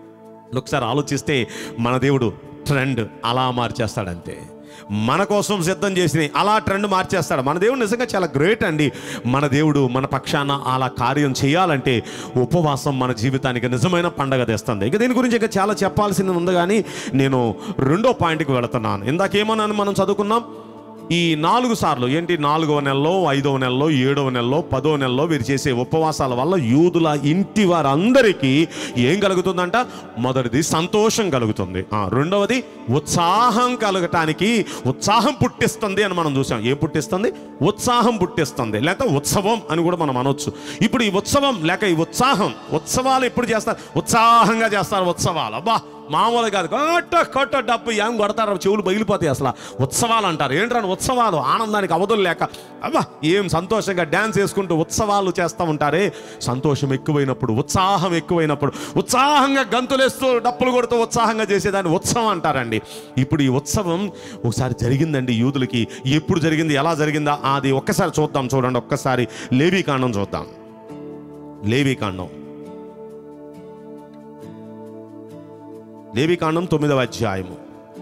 ఒకసారి ఆలోచిస్తే మన దేవుడు ట్రెండ్ అలా మార్చేస్తాడంతే మన కోసం సిద్ధం చేసి అలా ట్రెండ్ మార్చేస్తాడు మన దేవుడు నిజంగా చాలా గ్రేట్ అండి మన దేవుడు మన పక్షాన అలా కార్యం చేయాలంటే ఉపవాసం మన జీవితానికి నిజమైన పండగ తెస్తుంది ఇక దీని గురించి ఇంకా చాలా చెప్పాల్సింది ఉంది కానీ నేను రెండో పాయింట్కి వెళుతున్నాను ఇందాకేమన్నాను మనం చదువుకున్నాం ఈ నాలుగు సార్లు ఏంటి నాలుగవ నెలలో ఐదవ నెలలో ఏడవ నెలలో పదో నెలలో వీరు చేసే ఉపవాసాల వల్ల యూదుల ఇంటి వారందరికీ ఏం కలుగుతుందంట మొదటిది సంతోషం కలుగుతుంది ఆ, రెండవది ఉత్సాహం కలగటానికి ఉత్సాహం పుట్టిస్తుంది అని మనం చూసాం ఏం పుట్టిస్తుంది ఉత్సాహం పుట్టిస్తుంది లేక ఉత్సవం అని కూడా మనం అనొచ్చు ఇప్పుడు ఈ ఉత్సవం లేక ఈ ఉత్సాహం ఉత్సవాలు ఎప్పుడు చేస్తారు ఉత్సాహంగా చేస్తారు ఉత్సవాలు అబ్బా మామూలు కాదు కొట్ట కొట్ట డబ్బు ఏం కొడతారు చెవులు బయలుపోతాయి అసలు ఉత్సవాలు అంటారు ఏంటని ఉత్సవాలు ఆనందానికి అవధులు లేక అబ్బా ఏం సంతోషంగా డ్యాన్స్ వేసుకుంటూ ఉత్సవాలు చేస్తూ ఉంటారే సంతోషం ఎక్కువైనప్పుడు ఉత్సాహం ఎక్కువైనప్పుడు ఉత్సాహంగా గంతులేస్తూ డప్పులు కొడుతూ ఉత్సాహంగా చేసేదాన్ని ఉత్సవం అంటారండి ఇప్పుడు ఈ ఉత్సవం ఒకసారి జరిగిందండి యూదులకి ఎప్పుడు జరిగింది ఎలా జరిగిందా అది ఒక్కసారి చూద్దాం చూడండి ఒక్కసారి లేవీకాండం చూద్దాం లేవీకాండం లేవికాండం తొమ్మిదవ అధ్యాయము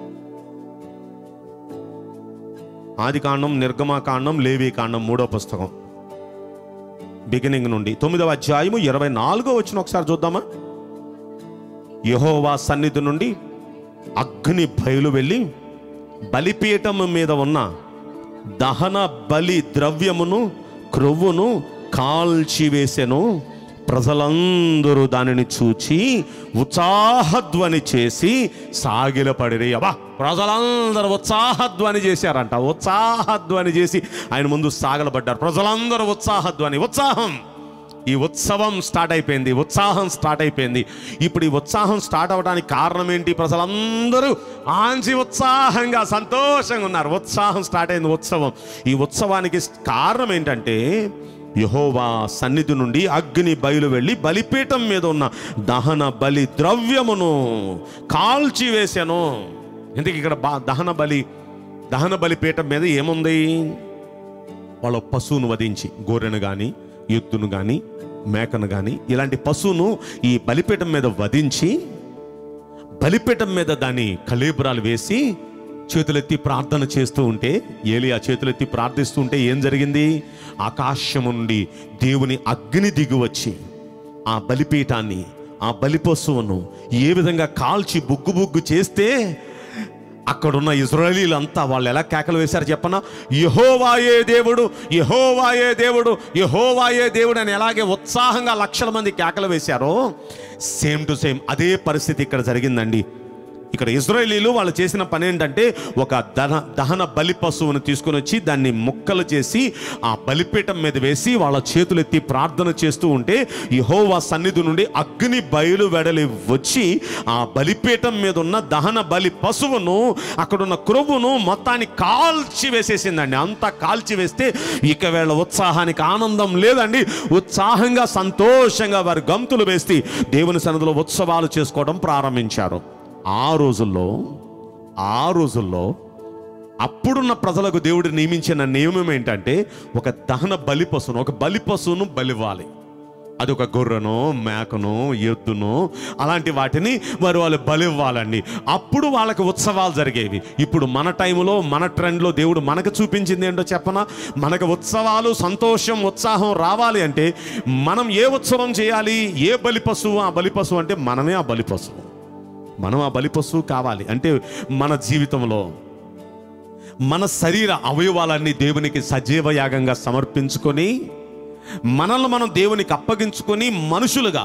ఆదికాండం నిర్గమాకాండం లేవికాండం మూడో పుస్తకం బిగినింగ్ నుండి తొమ్మిదవ అధ్యాయము ఇరవై నాలుగో వచ్చిన ఒకసారి చూద్దామా యహోవా సన్నిధి నుండి అగ్ని బయలు వెళ్ళి బలిపీఠం మీద ఉన్న దహన బలి ద్రవ్యమును క్రొవ్వును కాల్చివేసెను ప్రజలందరూ దానిని చూచి ఉత్సాహధ్వని చేసి సాగిలపడిరి అబ్బా ప్రజలందరూ ఉత్సాహధ్వని చేశారంట ఉత్సాహధ్వని చేసి ఆయన ముందు సాగలపడ్డారు ప్రజలందరూ ఉత్సాహధ్వని ఉత్సాహం ఈ ఉత్సవం స్టార్ట్ అయిపోయింది ఉత్సాహం స్టార్ట్ అయిపోయింది ఇప్పుడు ఈ ఉత్సాహం స్టార్ట్ అవడానికి కారణం ఏంటి ప్రజలందరూ ఆంచి ఉత్సాహంగా సంతోషంగా ఉన్నారు ఉత్సాహం స్టార్ట్ అయింది ఉత్సవం ఈ ఉత్సవానికి కారణం ఏంటంటే యహోవా సన్నిధి నుండి అగ్ని బయలు వెళ్ళి బలిపీఠం మీద ఉన్న దహన బలి ద్రవ్యమును కాల్చి వేశాను ఎందుకు ఇక్కడ బా దహన బలి దహన బలిపీఠం మీద ఏముంది వాళ్ళ పశువును వధించి గొర్రెను కానీ ఎద్దును కానీ మేకను కానీ ఇలాంటి పశువును ఈ బలిపీఠం మీద వధించి బలిపీఠం మీద దాని కళేబరాలు వేసి చేతులెత్తి ప్రార్థన చేస్తూ ఉంటే ఏలియా చేతులెత్తి ప్రార్థిస్తూ ఉంటే ఏం జరిగింది ఆకాశము నుండి దేవుని అగ్ని దిగువచ్చి ఆ బలిపీఠాన్ని ఆ బలి పశువును ఏ విధంగా కాల్చి బుగ్గు బుగ్గు చేస్తే అక్కడున్న ఇజ్రాయలీలంతా వాళ్ళు ఎలా కేకలు వేశారు చెప్పనా యహోవాయే దేవుడు యహోవాయే దేవుడు యహోవాయే దేవుడు అని ఎలాగే ఉత్సాహంగా లక్షల మంది కేకలు వేశారో సేమ్ టు సేమ్ అదే పరిస్థితి ఇక్కడ జరిగిందండి ఇక్కడ ఇజ్రాయేలీలు వాళ్ళు చేసిన పని ఏంటంటే ఒక దహ దహన బలి పశువును తీసుకొని వచ్చి దాన్ని ముక్కలు చేసి ఆ బలిపీఠం మీద వేసి వాళ్ళ చేతులెత్తి ప్రార్థన చేస్తూ ఉంటే యెహోవా సన్నిధి నుండి అగ్ని బయలు వెడలి వచ్చి ఆ బలిపీఠం మీద ఉన్న దహన బలి పశువును అక్కడున్న క్రొవ్వును మొత్తాన్ని కాల్చి వేసేసిందండి అంతా కాల్చి వేస్తే ఇక వీళ్ళ ఉత్సాహానికి ఆనందం లేదండి ఉత్సాహంగా సంతోషంగా వారు గంతులు వేసి దేవుని సన్నిధిలో ఉత్సవాలు చేసుకోవడం ప్రారంభించారు ఆ రోజుల్లో ఆ రోజుల్లో అప్పుడున్న ప్రజలకు దేవుడు నియమించిన నియమం ఏంటంటే ఒక దహన బలి పశువును ఒక బలి పశువును బలివ్వాలి అది ఒక గొర్రెనో మేకనో ఎద్దునో అలాంటి వాటిని వారు వాళ్ళు బలివ్వాలండి అప్పుడు వాళ్ళకి ఉత్సవాలు జరిగేవి ఇప్పుడు మన టైంలో మన ట్రెండ్లో దేవుడు మనకు చూపించింది ఏంటో చెప్పనా మనకు ఉత్సవాలు సంతోషం ఉత్సాహం రావాలి అంటే మనం ఏ ఉత్సవం చేయాలి ఏ బలి పశువు ఆ బలి పశువు అంటే మనమే ఆ బలి పశువు మనం ఆ బలి పశువు కావాలి అంటే మన జీవితంలో మన శరీర అవయవాలన్నీ దేవునికి సజీవ యాగంగా సమర్పించుకొని మనల్ని మనం దేవునికి అప్పగించుకొని మనుషులుగా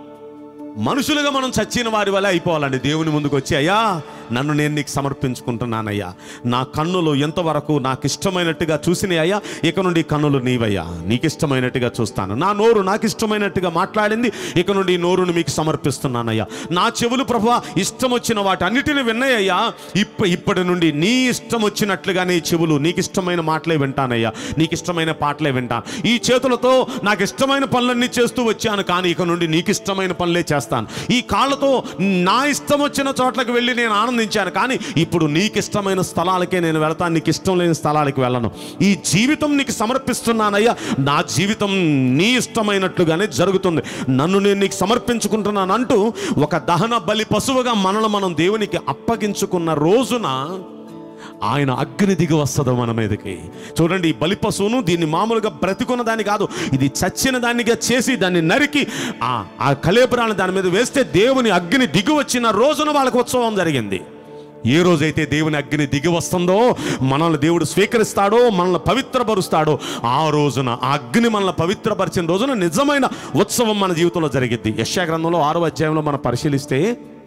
మనుషులుగా మనం చచ్చిన వారి వల్ల అయిపోవాలండి దేవుని ముందుకు వచ్చి అయ్యా నన్ను నేను నీకు సమర్పించుకుంటున్నానయ్యా నా కన్నులు ఎంతవరకు నాకు ఇష్టమైనట్టుగా చూసినాయి అయ్యా ఇక నుండి కన్నులు నీవయ్యా నీకు ఇష్టమైనట్టుగా చూస్తాను నా నోరు నాకు ఇష్టమైనట్టుగా మాట్లాడింది ఇక నుండి ఈ నోరును మీకు సమర్పిస్తున్నానయ్యా నా చెవులు ప్రభు ఇష్టం వచ్చిన వాటి అన్నిటిని విన్నాయ్యా ఇప్ప ఇప్పటి నుండి నీ ఇష్టం వచ్చినట్లుగానే ఈ చెవులు నీకు ఇష్టమైన మాటలే వింటానయ్యా నీకు ఇష్టమైన పాటలే వింటాను ఈ చేతులతో నాకు ఇష్టమైన పనులన్నీ చేస్తూ వచ్చాను కానీ ఇక నుండి నీకు ఇష్టమైన పనులే చేస్తాను ఈ కాళ్ళతో నా ఇష్టం వచ్చిన చోట్లకు వెళ్ళి నేను ఆనందించాను కానీ ఇప్పుడు నీకు ఇష్టమైన స్థలాలకే నేను వెళ్తాను నీకు ఇష్టం లేని స్థలాలకు వెళ్ళను ఈ జీవితం నీకు సమర్పిస్తున్నానయ్యా నా జీవితం నీ ఇష్టమైనట్లుగానే జరుగుతుంది నన్ను నేను నీకు సమర్పించుకుంటున్నాను అంటూ ఒక దహన బలి పశువుగా మనల్ని మనం దేవునికి అప్పగించుకున్న రోజున ఆయన అగ్ని దిగి వస్తుంది మన మీదకి చూడండి ఈ బలి పశువును దీన్ని మామూలుగా బ్రతికున్న దాన్ని కాదు ఇది చచ్చిన దానిగా చేసి దాన్ని నరికి ఆ ఆ కలేపురాన్ని దాని మీద వేస్తే దేవుని అగ్ని దిగి వచ్చిన రోజున వాళ్ళకి ఉత్సవం జరిగింది ఏ రోజైతే దేవుని అగ్ని దిగి వస్తుందో మనల్ని దేవుడు స్వీకరిస్తాడో మనల్ని పవిత్రపరుస్తాడో ఆ రోజున ఆ అగ్ని మనల్ని పవిత్రపరిచిన రోజున నిజమైన ఉత్సవం మన జీవితంలో జరిగిద్ది యశా గ్రంథంలో ఆరో అధ్యాయంలో మనం పరిశీలిస్తే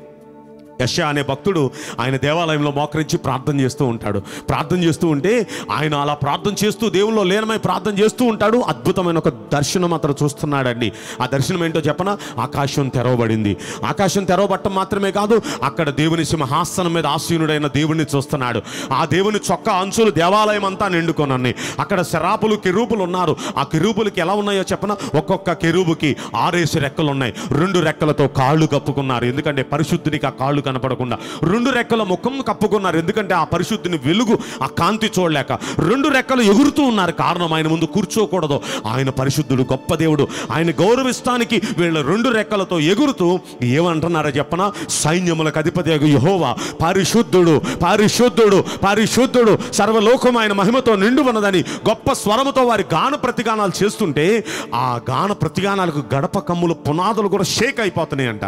యశ అనే భక్తుడు ఆయన దేవాలయంలో మోకరించి ప్రార్థన చేస్తూ ఉంటాడు ప్రార్థన చేస్తూ ఉంటే ఆయన అలా ప్రార్థన చేస్తూ దేవుల్లో లీనమై ప్రార్థన చేస్తూ ఉంటాడు అద్భుతమైన ఒక దర్శనం అతను చూస్తున్నాడండి ఆ దర్శనం ఏంటో చెప్పన ఆకాశం తెరవబడింది ఆకాశం తెరవబట్టం మాత్రమే కాదు అక్కడ దేవుని సింహాసనం మీద ఆసీనుడైన దేవుణ్ణి చూస్తున్నాడు ఆ దేవుని చొక్క అంచులు దేవాలయం అంతా నిండుకొనన్నాయి అక్కడ శరాపులు కెరూపులు ఉన్నారు ఆ కెరూపులకి ఎలా ఉన్నాయో చెప్పన ఒక్కొక్క కెరూబుకి ఆరేసి రెక్కలు ఉన్నాయి రెండు రెక్కలతో కాళ్ళు కప్పుకున్నారు ఎందుకంటే పరిశుద్ధునికి ఆ కాళ్ళు కనపడకుండా రెండు రెక్కల ముఖం కప్పుకున్నారు ఎందుకంటే ఆ పరిశుద్ధిని వెలుగు ఆ కాంతి చూడలేక రెండు రెక్కలు ఎగురుతూ ఉన్నారు కారణం ఆయన ముందు కూర్చోకూడదు ఆయన పరిశుద్ధుడు గొప్ప దేవుడు ఆయన గౌరవిస్తానికి వీళ్ళ రెండు రెక్కలతో ఎగురుతూ ఏమంటున్నారో చెప్పన సైన్యములకు అధిపతి యహోవా పరిశుద్ధుడు పరిశుద్ధుడు పరిశుద్ధుడు సర్వలోకం ఆయన మహిమతో నిండు ఉన్నదని గొప్ప స్వరముతో వారి గాన ప్రతిగానాలు చేస్తుంటే ఆ గాన ప్రతిగానాలకు గడప కమ్ముల పునాదులు కూడా షేక్ అయిపోతున్నాయంట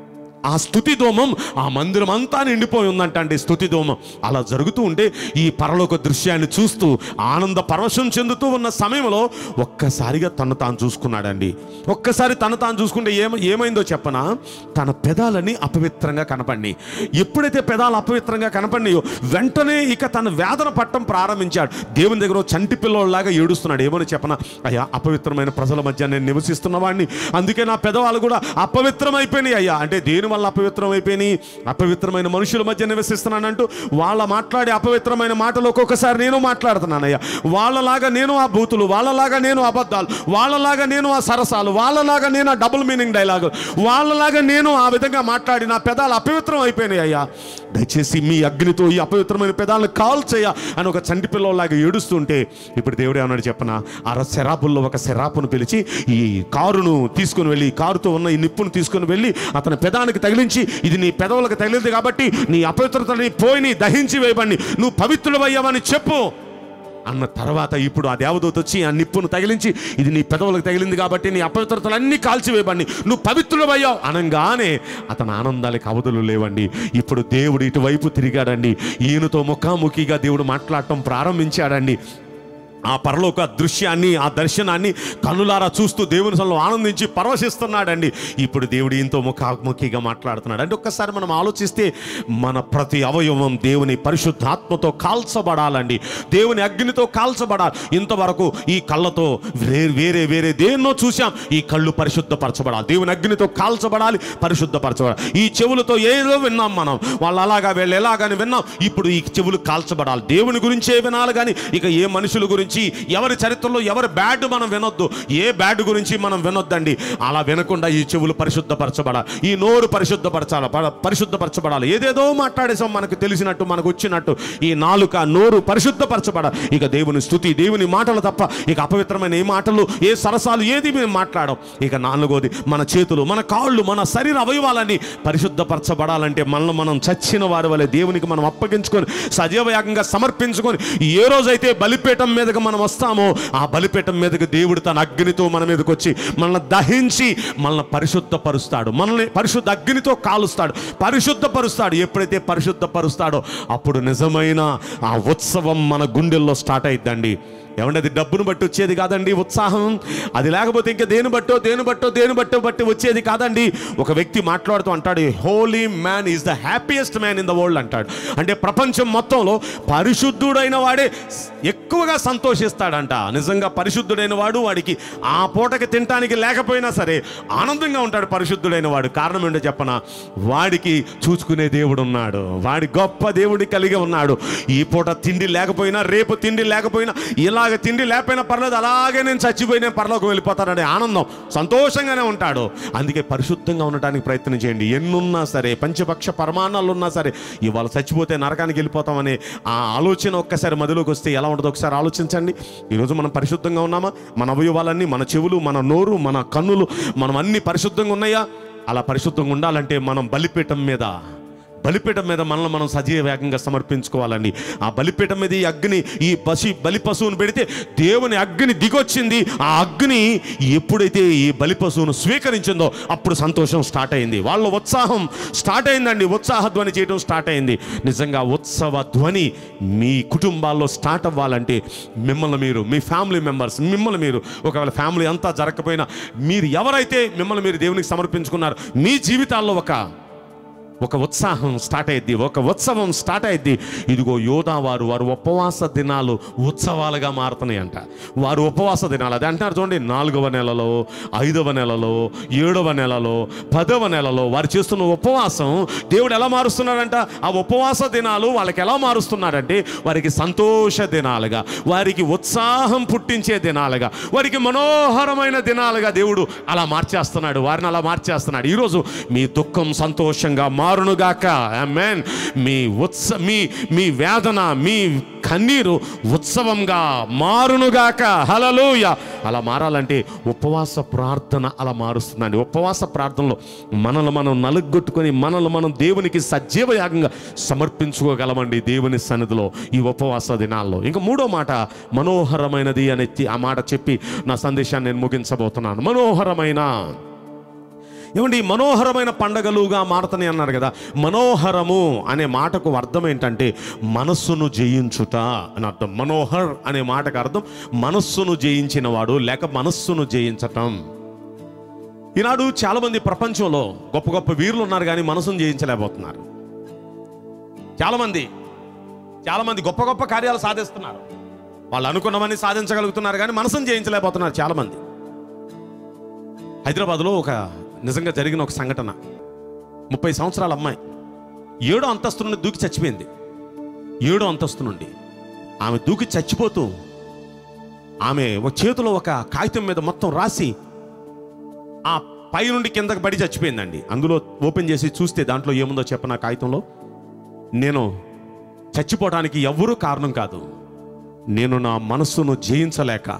ఆ స్థుతి దోమం ఆ మందిరం అంతా నిండిపోయి ఉందంట అండి స్థుతి దోమం అలా జరుగుతూ ఉంటే ఈ పరలోక దృశ్యాన్ని చూస్తూ ఆనంద పరవశం చెందుతూ ఉన్న సమయంలో ఒక్కసారిగా తను తాను చూసుకున్నాడండి ఒక్కసారి తను తాను చూసుకుంటే ఏమ ఏమైందో చెప్పనా తన పెదాలని అపవిత్రంగా కనపడి ఎప్పుడైతే పెదాలు అపవిత్రంగా కనపడినాయో వెంటనే ఇక తన వేదన పట్టం ప్రారంభించాడు దేవుని దగ్గర ఓ చంటి పిల్లోళ్ళలాగా ఏడుస్తున్నాడు ఏమని చెప్పనా అయ్యా అపవిత్రమైన ప్రజల మధ్య నేను నివసిస్తున్న వాడిని అందుకే నా పెదవాళ్ళు కూడా అపవిత్రమైపోయినాయి అయ్యా అంటే దేని వల్ల అపవిత్రం అయిపోయినాయి అపవిత్రమైన మనుషుల మధ్య నివసిస్తున్నానంటూ వాళ్ళ మాట్లాడే అపవిత్రమైన మాటలు ఒక్కొక్కసారి నేను మాట్లాడుతున్నానయ్యా వాళ్ళలాగా నేను ఆ బూతులు వాళ్ళలాగా నేను అబద్ధాలు వాళ్ళలాగా నేను ఆ సరసాలు వాళ్ళలాగా నేను ఆ డబుల్ మీనింగ్ డైలాగులు వాళ్ళలాగా నేను ఆ విధంగా మాట్లాడి నా పెదాలు అపవిత్రం అయిపోయినాయి అయ్యా దయచేసి మీ అగ్నితో ఈ అపవిత్రమైన పెదాలను కాల్ చేయ అని ఒక చంటి పిల్లలాగా ఏడుస్తుంటే ఇప్పుడు దేవుడు ఏమన్నాడు చెప్పన అర శరాపుల్లో ఒక శరాపును పిలిచి ఈ కారును తీసుకుని వెళ్ళి ఈ కారుతో ఉన్న ఈ నిప్పును తీసుకుని వెళ్ళి అతని పెదానికి తగిలించి ఇది నీ పెదవులకు తగిలింది కాబట్టి నీ అపవిత్రతని పోయి దహించి వేయబడి నువ్వు పవిత్రుడవయ్యావని చెప్పు అన్న తర్వాత ఇప్పుడు ఆ దేవదూత వచ్చి ఆ నిప్పును తగిలించి ఇది నీ పెదవులకు తగిలింది కాబట్టి నీ అపవిత్రతలన్నీ కాల్చివేయబండి నువ్వు పవిత్రుడవయ్యావు అనగానే అతని ఆనందాలకు అవధులు లేవండి ఇప్పుడు దేవుడు ఇటువైపు తిరిగాడండి ఈయనతో ముఖాముఖిగా దేవుడు మాట్లాడటం ప్రారంభించాడండి ఆ పరలోక దృశ్యాన్ని ఆ దర్శనాన్ని కన్నులారా చూస్తూ దేవుని సన్నిధిలో ఆనందించి పరవశిస్తున్నాడండి ఇప్పుడు దేవుడు ఇంతో ముఖాముఖిగా మాట్లాడుతున్నాడు అంటే ఒక్కసారి మనం ఆలోచిస్తే మన ప్రతి అవయవం దేవుని పరిశుద్ధాత్మతో కాల్చబడాలండి దేవుని అగ్నితో కాల్చబడాలి ఇంతవరకు ఈ కళ్ళతో వేరే వేరే వేరే దేన్నో చూసాం ఈ కళ్ళు పరిశుద్ధపరచబడాలి దేవుని అగ్నితో కాల్చబడాలి పరిశుద్ధపరచబడాలి ఈ చెవులతో ఏదో విన్నాం మనం వాళ్ళు అలాగా వీళ్ళు ఎలాగని విన్నాం ఇప్పుడు ఈ చెవులు కాల్చబడాలి దేవుని గురించే వినాలి కానీ ఇక ఏ మనుషుల గురించి ఎవరి చరిత్రలో ఎవరి బ్యాడ్ మనం వినొద్దు ఏ బ్యాడ్ గురించి మనం వినొద్దండి అలా వినకుండా ఈ చెవులు పరిశుద్ధపరచబడాలి ఈ నోరు పరిశుద్ధపరచాలి ప- పరిశుద్ధపరచబడాలి ఏదేదో మాట్లాడేసాం మనకు తెలిసినట్టు మనకు వచ్చినట్టు ఈ నాలుక నోరు పరిశుద్ధపరచబడాలి ఇక దేవుని స్థుతి దేవుని మాటలు తప్ప ఇక అపవిత్రమైన ఏ మాటలు ఏ సరసాలు ఏది మేము మాట్లాడం ఇక నాలుగోది మన చేతులు మన కాళ్ళు మన శరీర అవయవాలన్నీ పరిశుద్ధపరచబడాలంటే మనల్ని మనం చచ్చిన వారి వల్ల దేవునికి మనం అప్పగించుకొని సజీవయాగంగా సమర్పించుకొని ఏ రోజైతే బలిపీఠం మీదకి మనం వస్తామో ఆ బలిపీఠం మీదకి దేవుడు తన అగ్నితో మన మీదకి వచ్చి మనల్ని దహించి మనల్ని పరిశుద్ధపరుస్తాడు మనల్ని పరిశుద్ధ అగ్నితో కాలుస్తాడు పరిశుద్ధపరుస్తాడు ఎప్పుడైతే పరిశుద్ధపరుస్తాడో అప్పుడు నిజమైన ఆ ఉత్సవం మన గుండెల్లో స్టార్ట్ అయిద్దండి ఏమంటే అది డబ్బును బట్టి వచ్చేది కాదండి ఉత్సాహం అది లేకపోతే ఇంకా దేని బట్టో దేని బట్టో దేని బట్టో బట్టి వచ్చేది కాదండి ఒక వ్యక్తి మాట్లాడుతూ అంటాడు holy man is the happiest man in the world అంటాడు అంటే ప్రపంచం మొత్తంలో పరిశుద్ధుడైన వాడే ఎక్కువగా సంతోషిస్తాడంట నిజంగా పరిశుద్ధుడైన వాడు వాడికి ఆ పూటకి తినటానికి లేకపోయినా సరే ఆనందంగా ఉంటాడు పరిశుద్ధుడైన వాడు కారణం ఏంటో చెప్పనా వాడికి చూసుకునే దేవుడు ఉన్నాడు వాడి గొప్ప దేవుడి కలిగి ఉన్నాడు ఈ పూట తిండి లేకపోయినా రేపు తిండి లేకపోయినా ఇలాగ తిండి లేకపోయినా పర్లేదు అలాగే నేను చచ్చిపోయినా పర్లోకి వెళ్ళిపోతాననే ఆనందం సంతోషంగానే ఉంటాడు అందుకే పరిశుద్ధంగా ఉండటానికి ప్రయత్నం చేయండి ఎన్నున్నా సరే పంచపక్ష పరమాణాలు ఉన్నా సరే ఇవాళ చచ్చిపోతే నరకానికి వెళ్ళిపోతామనే ఆ ఆలోచన ఒక్కసారి మదిలోకి వస్తే ఎలా ఉంటుందో ఒకసారి ఆలోచించండి ఈరోజు మనం పరిశుద్ధంగా ఉన్నామా మన అవయవాలన్నీ మన చెవులు మన నోరు మన కన్నులు మనం అన్ని పరిశుద్ధంగా ఉన్నాయా అలా పరిశుద్ధంగా ఉండాలంటే మనం బలిపీఠం మీద బలిపీఠం మీద మనల్ని మనం సజీవ వేగంగా సమర్పించుకోవాలండి ఆ బలిపీఠం మీద ఈ అగ్ని ఈ పశు బలి పశువును పెడితే దేవుని అగ్ని దిగొచ్చింది ఆ అగ్ని ఎప్పుడైతే ఈ బలి పశువును స్వీకరించిందో అప్పుడు సంతోషం స్టార్ట్ అయింది వాళ్ళ ఉత్సాహం స్టార్ట్ అయిందండి ఉత్సాహ ధ్వని చేయడం స్టార్ట్ అయింది నిజంగా ఉత్సవ ధ్వని మీ కుటుంబాల్లో స్టార్ట్ అవ్వాలంటే మిమ్మల్ని మీరు మీ ఫ్యామిలీ మెంబర్స్ మిమ్మల్ని మీరు ఒకవేళ ఫ్యామిలీ అంతా జరగకపోయినా మీరు ఎవరైతే మిమ్మల్ని మీరు దేవునికి సమర్పించుకున్నారు మీ జీవితాల్లో ఒక ఒక ఉత్సాహం స్టార్ట్ అయ్యిద్ది ఒక ఉత్సవం స్టార్ట్ అయ్యిద్ది ఇదిగో యోధా వారు వారు ఉపవాస దినాలు ఉత్సవాలుగా మారుతున్నాయంట వారు ఉపవాస దినాలు అది అంటారు చూడండి నాలుగవ నెలలో ఐదవ నెలలో ఏడవ నెలలో పదవ నెలలో వారు చేస్తున్న ఉపవాసం దేవుడు ఎలా మారుస్తున్నాడంట ఆ ఉపవాస దినాలు వాళ్ళకి ఎలా మారుస్తున్నాడంటే వారికి సంతోష దినాలుగా వారికి ఉత్సాహం పుట్టించే దినాలుగా వారికి మనోహరమైన దినాలుగా దేవుడు అలా మార్చేస్తున్నాడు వారిని అలా మార్చేస్తున్నాడు ఈరోజు మీ దుఃఖం సంతోషంగా మారునుగాక ఆమేన్ మీ ఉత్స మీ మీ వేదన మీ కన్నీరు ఉత్సవంగా మారునుగాక హలలోయ అలా మారాలంటే ఉపవాస ప్రార్థన అలా మారుస్తుందండి ఉపవాస ప్రార్థనలో మనల్ని మనం నలుగొట్టుకొని మనల్ని మనం దేవునికి సజీవ యాగంగా సమర్పించుకోగలమండి దేవుని సన్నిధిలో ఈ ఉపవాస దినాల్లో ఇంకా మూడో మాట మనోహరమైనది అని ఆ మాట చెప్పి నా సందేశాన్ని నేను ముగించబోతున్నాను మనోహరమైన ఏమండి ఈ మనోహరమైన పండగలుగా మారుతున్నాయి అన్నారు కదా మనోహరము అనే మాటకు అర్థం ఏంటంటే మనస్సును జయించుట అని అర్థం మనోహర్ అనే మాటకు అర్థం మనస్సును జయించిన వాడు లేక మనస్సును జయించటం ఈనాడు చాలామంది ప్రపంచంలో గొప్ప గొప్ప వీరులు ఉన్నారు కానీ మనసును జయించలేకపోతున్నారు చాలామంది చాలామంది గొప్ప గొప్ప కార్యాలు సాధిస్తున్నారు వాళ్ళు అనుకున్నవన్నీ సాధించగలుగుతున్నారు కానీ మనసును జయించలేకపోతున్నారు చాలామంది హైదరాబాద్లో ఒక నిజంగా జరిగిన ఒక సంఘటన ముప్పై సంవత్సరాల అమ్మాయి ఏడో అంతస్తు నుండి దూకి చచ్చిపోయింది ఏడో అంతస్తు నుండి ఆమె దూకి చచ్చిపోతూ ఆమె ఒక చేతిలో ఒక కాగితం మీద మొత్తం రాసి ఆ పై నుండి కిందకి పడి చచ్చిపోయిందండి అందులో ఓపెన్ చేసి చూస్తే దాంట్లో ఏముందో చెప్పన కాగితంలో నేను చచ్చిపోవడానికి ఎవ్వరూ కారణం కాదు నేను నా మనస్సును జయించలేక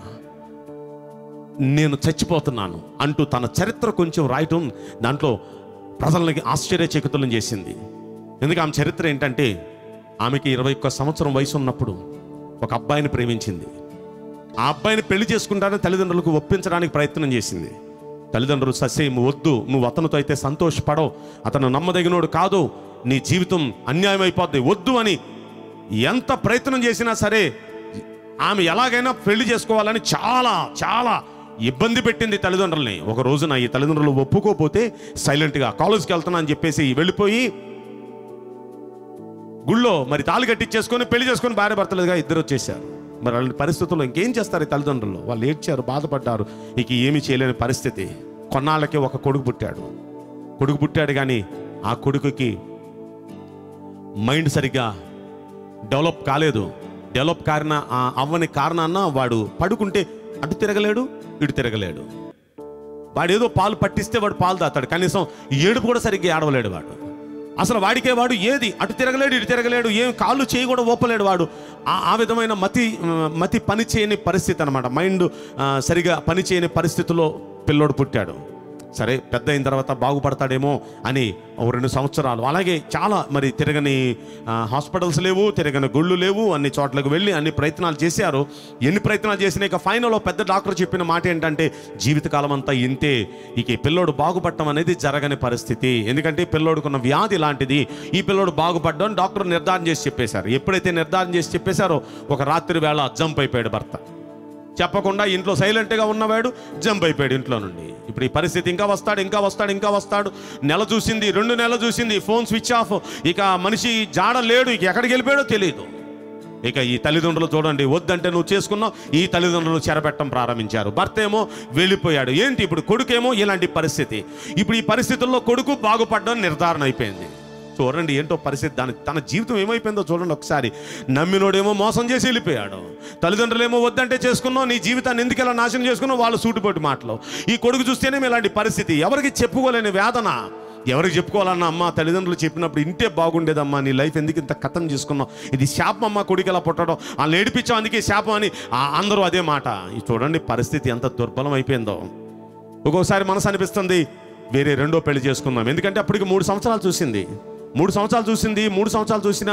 నేను చచ్చిపోతున్నాను అంటూ తన చరిత్ర కొంచెం రాయటం దాంట్లో ప్రజలకి ఆశ్చర్యచకితులను చేసింది ఎందుకు ఆమె చరిత్ర ఏంటంటే ఆమెకి ఇరవై ఒక్క సంవత్సరం వయసు ఉన్నప్పుడు ఒక అబ్బాయిని ప్రేమించింది ఆ అబ్బాయిని పెళ్లి చేసుకుంటానని తల్లిదండ్రులకు ఒప్పించడానికి ప్రయత్నం చేసింది తల్లిదండ్రులు ససేం వద్దు నువ్వు అతనితో అయితే సంతోషపడవు అతను నమ్మదగినోడు కాదు నీ జీవితం అన్యాయం అయిపోద్ది వద్దు అని ఎంత ప్రయత్నం చేసినా సరే ఆమె ఎలాగైనా పెళ్లి చేసుకోవాలని చాలా చాలా ఇబ్బంది పెట్టింది తల్లిదండ్రుల్ని ఒక రోజున ఈ తల్లిదండ్రులు ఒప్పుకోపోతే సైలెంట్గా కాలేజ్కి వెళ్తున్నా అని చెప్పేసి వెళ్ళిపోయి గుళ్ళో మరి తాళి కట్టించేసుకొని పెళ్లి చేసుకొని భార్య భర్తలుగా ఇద్దరు వచ్చేసారు మరి అలాంటి పరిస్థితుల్లో ఇంకేం చేస్తారు ఈ తల్లిదండ్రులు వాళ్ళు ఏడ్చారు బాధపడ్డారు ఇక ఏమీ చేయలేని పరిస్థితి కొన్నాళ్ళకి ఒక కొడుకు పుట్టాడు కొడుకు పుట్టాడు కానీ ఆ కొడుకుకి మైండ్ సరిగ్గా డెవలప్ కాలేదు డెవలప్ కారణ ఆ అవ్వని కారణాన్న వాడు పడుకుంటే అటు తిరగలేడు ఇటు తిరగలేడు వాడు ఏదో పాలు పట్టిస్తే వాడు పాలు తాతాడు కనీసం ఏడుపు కూడా సరిగ్గా ఏడవలేడు వాడు అసలు వాడికే వాడు ఏది అటు తిరగలేడు ఇటు తిరగలేడు ఏం కాళ్ళు చేయి కూడా ఓపలేడు వాడు ఆ ఆ విధమైన మతి ఆ, మతి పని చేయని పరిస్థితి అనమాట మైండ్ ఆ, సరిగా పని చేయని పరిస్థితిలో పిల్లోడు పుట్టాడు సరే పెద్ద అయిన తర్వాత బాగుపడతాడేమో అని ఓ రెండు సంవత్సరాలు అలాగే చాలా మరి తిరగని ఆ, హాస్పిటల్స్ లేవు తిరగని గుళ్ళు లేవు అన్ని చోట్లకు వెళ్ళి అన్ని ప్రయత్నాలు చేశారు ఎన్ని ప్రయత్నాలు చేసినా ఇక ఫైనల్లో పెద్ద డాక్టర్ చెప్పిన మాట ఏంటంటే జీవితకాలం అంతా ఇంతే ఇక ఈ పిల్లోడు బాగుపడటం అనేది జరగని పరిస్థితి ఎందుకంటే ఈ పిల్లోడుకున్న వ్యాధి లాంటిది ఈ పిల్లోడు బాగుపడ్డం డాక్టర్ నిర్ధారణ చేసి చెప్పేశారు ఎప్పుడైతే నిర్ధారణ చేసి చెప్పేశారో ఒక రాత్రి వేళ జంప్ అయిపోయాడు భర్త చెప్పకుండా ఇంట్లో సైలెంట్గా ఉన్నవాడు జంప్ అయిపోయాడు ఇంట్లో నుండి ఇప్పుడు ఈ పరిస్థితి ఇంకా వస్తాడు ఇంకా వస్తాడు ఇంకా వస్తాడు నెల చూసింది రెండు నెలలు చూసింది ఫోన్ స్విచ్ ఆఫ్ ఇక మనిషి జాడ లేడు ఇక ఎక్కడికి వెళ్ళిపోయాడో తెలియదు ఇక ఈ తల్లిదండ్రులు చూడండి వద్దంటే నువ్వు చేసుకున్నావు ఈ తల్లిదండ్రులు చెరబెట్టం ప్రారంభించారు భర్త ఏమో వెళ్ళిపోయాడు ఏంటి ఇప్పుడు కొడుకేమో ఇలాంటి పరిస్థితి ఇప్పుడు ఈ పరిస్థితుల్లో కొడుకు బాగుపడడం నిర్ధారణ అయిపోయింది చూడండి ఏంటో పరిస్థితి దాని తన జీవితం ఏమైపోయిందో చూడండి ఒకసారి నమ్మినోడేమో మోసం చేసి వెళ్ళిపోయాడు తల్లిదండ్రులేమో వద్దంటే చేసుకున్నావు నీ జీవితాన్ని ఎందుకు ఇలా నాశనం చేసుకున్నావు వాళ్ళు సూటిపోటి మాటలు ఈ కొడుకు చూస్తేనే ఇలాంటి పరిస్థితి ఎవరికి చెప్పుకోలేని వేదన ఎవరికి చెప్పుకోవాలన్న అమ్మ తల్లిదండ్రులు చెప్పినప్పుడు ఇంటే బాగుండేదమ్మా నీ లైఫ్ ఎందుకు ఇంత కథం చేసుకున్నావు ఇది శాపం అమ్మ కొడుకు ఇలా పుట్టడం వాళ్ళు ఏడిపించాం అందుకే శాపం అని ఆ అందరూ అదే మాట ఈ చూడండి పరిస్థితి ఎంత దుర్బలం అయిపోయిందో ఒక్కొక్కసారి మనసు అనిపిస్తుంది వేరే రెండో పెళ్లి చేసుకుందాం ఎందుకంటే అప్పటికి మూడు సంవత్సరాలు చూసింది మూడు సంవత్సరాలు చూసింది మూడు సంవత్సరాలు చూసినా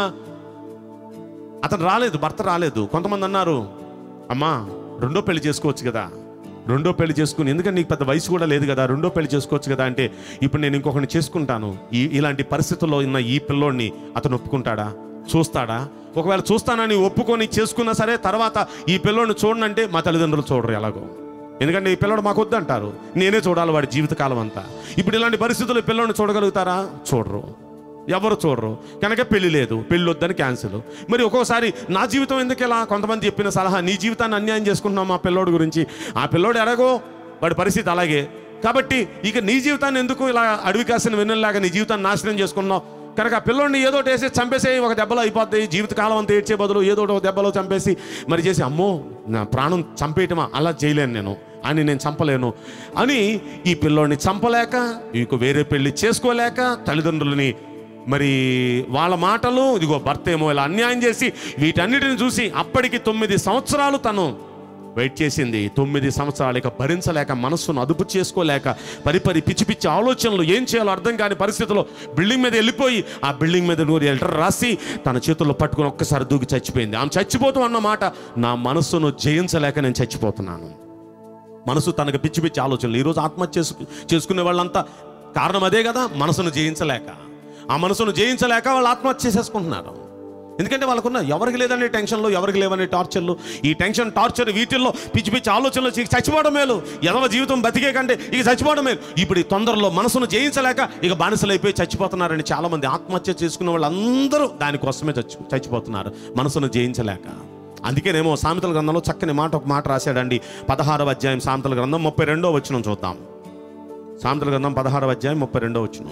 అతను రాలేదు భర్త రాలేదు కొంతమంది అన్నారు అమ్మా రెండో పెళ్లి చేసుకోవచ్చు కదా రెండో పెళ్లి చేసుకుని ఎందుకంటే నీకు పెద్ద వయసు కూడా లేదు కదా రెండో పెళ్లి చేసుకోవచ్చు కదా అంటే ఇప్పుడు నేను ఇంకొకరిని చేసుకుంటాను ఈ ఇలాంటి పరిస్థితుల్లో ఉన్న ఈ పిల్లోడిని అతను ఒప్పుకుంటాడా చూస్తాడా ఒకవేళ చూస్తానని ఒప్పుకొని చేసుకున్నా సరే తర్వాత ఈ పిల్లోడిని చూడనంటే మా తల్లిదండ్రులు చూడరు ఎలాగో ఎందుకంటే ఈ పిల్లడు మాకు వద్దంటారు నేనే చూడాలి వాడి జీవితకాలం అంతా ఇప్పుడు ఇలాంటి పరిస్థితుల్లో ఈ పిల్లోడిని చూడగలుగుతారా చూడరు ఎవరు చూడరు కనుక పెళ్లి లేదు పెళ్లి వద్దని క్యాన్సిల్ మరి ఒక్కోసారి నా జీవితం ఎందుకు ఇలా కొంతమంది చెప్పిన సలహా నీ జీవితాన్ని అన్యాయం చేసుకుంటున్నాం మా పిల్లోడి గురించి ఆ పిల్లోడు ఎలాగో వాడి పరిస్థితి అలాగే కాబట్టి ఇక నీ జీవితాన్ని ఎందుకు ఇలా అడవి కాసిన వెన్నెల్లాగా నీ జీవితాన్ని నాశనం చేసుకున్నావు కనుక ఆ పిల్లోడిని ఏదో ఒకటి వేసి చంపేసి ఒక దెబ్బలో అయిపోద్ది జీవితకాలం అంతా ఏడ్చే బదులు ఏదో ఒకటి ఒక దెబ్బలో చంపేసి మరి చేసి అమ్మో నా ప్రాణం చంపేయటమా అలా చేయలేను నేను అని నేను చంపలేను అని ఈ పిల్లోడిని చంపలేక ఇంకో వేరే పెళ్లి చేసుకోలేక తల్లిదండ్రులని మరి వాళ్ళ మాటలు ఇదిగో భర్త ఏమో ఇలా అన్యాయం చేసి వీటన్నిటిని చూసి అప్పటికి తొమ్మిది సంవత్సరాలు తను వెయిట్ చేసింది తొమ్మిది సంవత్సరాలు ఇక భరించలేక మనస్సును అదుపు చేసుకోలేక పరిపరి పిచ్చి పిచ్చి ఆలోచనలు ఏం చేయాలో అర్థం కాని పరిస్థితిలో బిల్డింగ్ మీద వెళ్ళిపోయి ఆ బిల్డింగ్ మీద నూరు లెటర్ రాసి తన చేతుల్లో పట్టుకుని ఒక్కసారి దూకి చచ్చిపోయింది ఆమె చచ్చిపోతాం అన్న మాట నా మనస్సును జయించలేక నేను చచ్చిపోతున్నాను మనసు తనకు పిచ్చి పిచ్చి ఆలోచనలు ఈరోజు ఆత్మహత్య చేసుకు చేసుకునే వాళ్ళంతా కారణం అదే కదా మనసును జయించలేక ఆ మనసును జయించలేక వాళ్ళు ఆత్మహత్య చేసేసుకుంటున్నారు ఎందుకంటే వాళ్ళకున్న ఎవరికి లేదనే టెన్షన్లు ఎవరికి లేవనే టార్చర్లు ఈ టెన్షన్ టార్చర్ వీటిల్లో పిచ్చి పిచ్చి ఆలోచనలు ఇక చచ్చిపోవడం మేలు ఎదవ జీవితం బతికే కంటే ఇక చచ్చిపోవడం మేలు ఇప్పుడు ఈ తొందరలో మనసును జయించలేక ఇక బానిసలైపోయి చచ్చిపోతున్నారని చాలామంది ఆత్మహత్య చేసుకున్న వాళ్ళందరూ దానికోసమే చచ్చి చచ్చిపోతున్నారు మనసును జయించలేక అందుకేనేమో సామెతల గ్రంథంలో చక్కని మాట ఒక మాట రాశాడండి పదహారవ అధ్యాయం సామెతల గ్రంథం ముప్పై రెండో వచ్చిన చూద్దాం సామెతల గ్రంథం పదహారవ అధ్యాయం ముప్పై రెండో వచ్చిన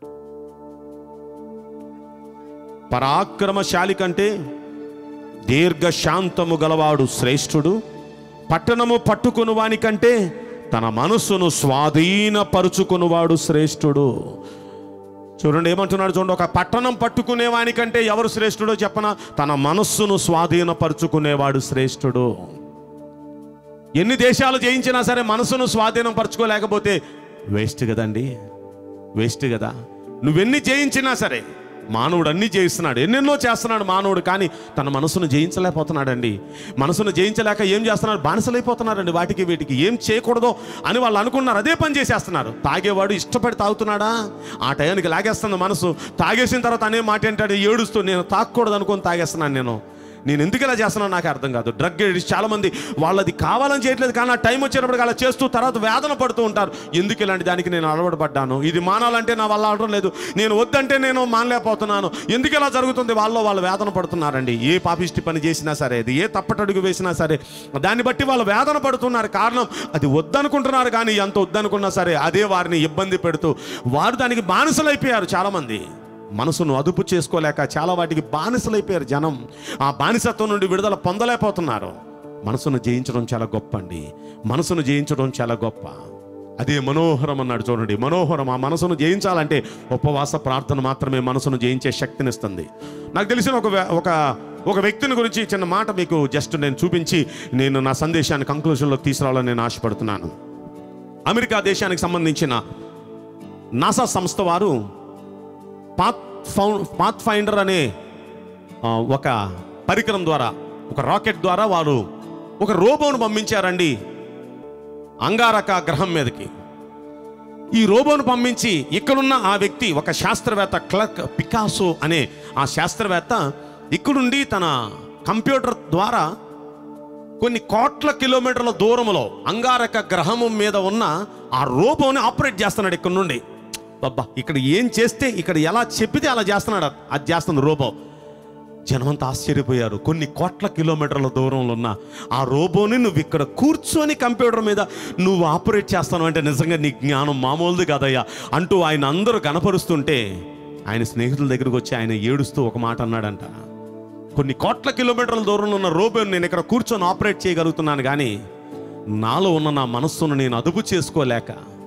పరాక్రమశాలి కంటే దీర్ఘశాంతము గలవాడు శ్రేష్ఠుడు పట్టణము పట్టుకుని వాని కంటే తన మనస్సును స్వాధీనపరుచుకునివాడు శ్రేష్ఠుడు చూడండి ఏమంటున్నాడు చూడండి ఒక పట్టణం పట్టుకునే వానికంటే ఎవరు శ్రేష్ఠుడో చెప్పన తన మనస్సును స్వాధీనపరుచుకునేవాడు శ్రేష్ఠుడు ఎన్ని దేశాలు జయించినా సరే మనసును స్వాధీనం పరచుకోలేకపోతే వేస్ట్ కదండి వేస్ట్ కదా నువ్వెన్ని జయించినా సరే మానవుడు అన్ని జయిస్తున్నాడు ఎన్నెన్నో చేస్తున్నాడు మానవుడు కానీ తన మనసును జయించలేకపోతున్నాడండి మనసును జయించలేక ఏం చేస్తున్నాడు బానిసలైపోతున్నారండి వాటికి వీటికి ఏం చేయకూడదో అని వాళ్ళు అనుకున్నారు అదే పని చేసేస్తున్నారు తాగేవాడు ఇష్టపడి తాగుతున్నాడా ఆ టయానికి లాగేస్తుంది మనసు తాగేసిన తర్వాత అనే మాట ఏంటాడు ఏడుస్తూ నేను తాగకూడదు అనుకొని తాగేస్తున్నాను నేను నేను ఎందుకు ఇలా చేస్తున్నాను నాకు అర్థం కాదు డ్రగ్ ఎడిక్ట్స్ చాలా మంది వాళ్ళది కావాలని చేయట్లేదు కానీ ఆ టైం వచ్చినప్పుడు అలా చేస్తూ తర్వాత వేదన పడుతూ ఉంటారు ఎందుకు ఇలాంటి దానికి నేను అలవాటు పడ్డాను ఇది మానాలంటే నా వల్ల అవడం లేదు నేను వద్దంటే నేను మానలేకపోతున్నాను ఎందుకు ఇలా జరుగుతుంది వాళ్ళు వాళ్ళు వేదన పడుతున్నారండి ఏ పాపిష్టి పని చేసినా సరే అది ఏ తప్పటడుగు వేసినా సరే దాన్ని బట్టి వాళ్ళు వేదన పడుతున్నారు కారణం అది వద్దనుకుంటున్నారు కానీ ఎంత వద్దనుకున్నా సరే అదే వారిని ఇబ్బంది పెడుతూ వారు దానికి బానిసలైపోయారు చాలామంది మనసును అదుపు చేసుకోలేక చాలా వాటికి బానిసలైపోయారు జనం ఆ బానిసత్వం నుండి విడుదల పొందలేకపోతున్నారు మనసును జయించడం చాలా గొప్ప అండి మనసును జయించడం చాలా గొప్ప అదే మనోహరం అన్నాడు చూడండి మనోహరం ఆ మనసును జయించాలంటే ఉపవాస ప్రార్థన మాత్రమే మనసును జయించే శక్తినిస్తుంది నాకు తెలిసిన ఒక వ్య- ఒక ఒక వ్యక్తిని గురించి చిన్న మాట మీకు జస్ట్ నేను చూపించి నేను నా సందేశాన్ని కంక్లూషన్లోకి తీసుకురావాలని నేను ఆశపడుతున్నాను అమెరికా దేశానికి సంబంధించిన నాసా సంస్థ వారు పాత్ ఫౌ పాత్ ఫైండర్ అనే ఆ, ఒక పరికరం ద్వారా ఒక రాకెట్ ద్వారా వారు ఒక రోబోను పంపించారండి అంగారక గ్రహం మీదకి ఈ రోబోను పంపించి ఇక్కడున్న ఆ వ్యక్తి ఒక శాస్త్రవేత్త క్లర్క్ పికాసో అనే ఆ శాస్త్రవేత్త ఇక్కడుండి తన కంప్యూటర్ ద్వారా కొన్ని కోట్ల కిలోమీటర్ల దూరంలో అంగారక గ్రహము మీద ఉన్న ఆ రోబోని ఆపరేట్ చేస్తున్నాడు ఇక్కడ నుండి అబ్బా ఇక్కడ ఏం చేస్తే ఇక్కడ ఎలా చెప్పితే అలా చేస్తున్నాడు అది చేస్తుంది రోబో జనమంతా ఆశ్చర్యపోయారు కొన్ని కోట్ల కిలోమీటర్ల దూరంలో ఉన్న ఆ రోబోని నువ్వు ఇక్కడ కూర్చొని కంప్యూటర్ మీద నువ్వు ఆపరేట్ చేస్తాను అంటే నిజంగా నీ జ్ఞానం మామూలుది కాదయ్యా అంటూ ఆయన అందరూ కనపరుస్తుంటే ఆయన స్నేహితుల దగ్గరకు వచ్చి ఆయన ఏడుస్తూ ఒక మాట అన్నాడంట కొన్ని కోట్ల కిలోమీటర్ల దూరంలో ఉన్న రోబోని నేను ఇక్కడ కూర్చొని ఆపరేట్ చేయగలుగుతున్నాను కానీ నాలో ఉన్న నా మనస్సును నేను అదుపు చేసుకోలేక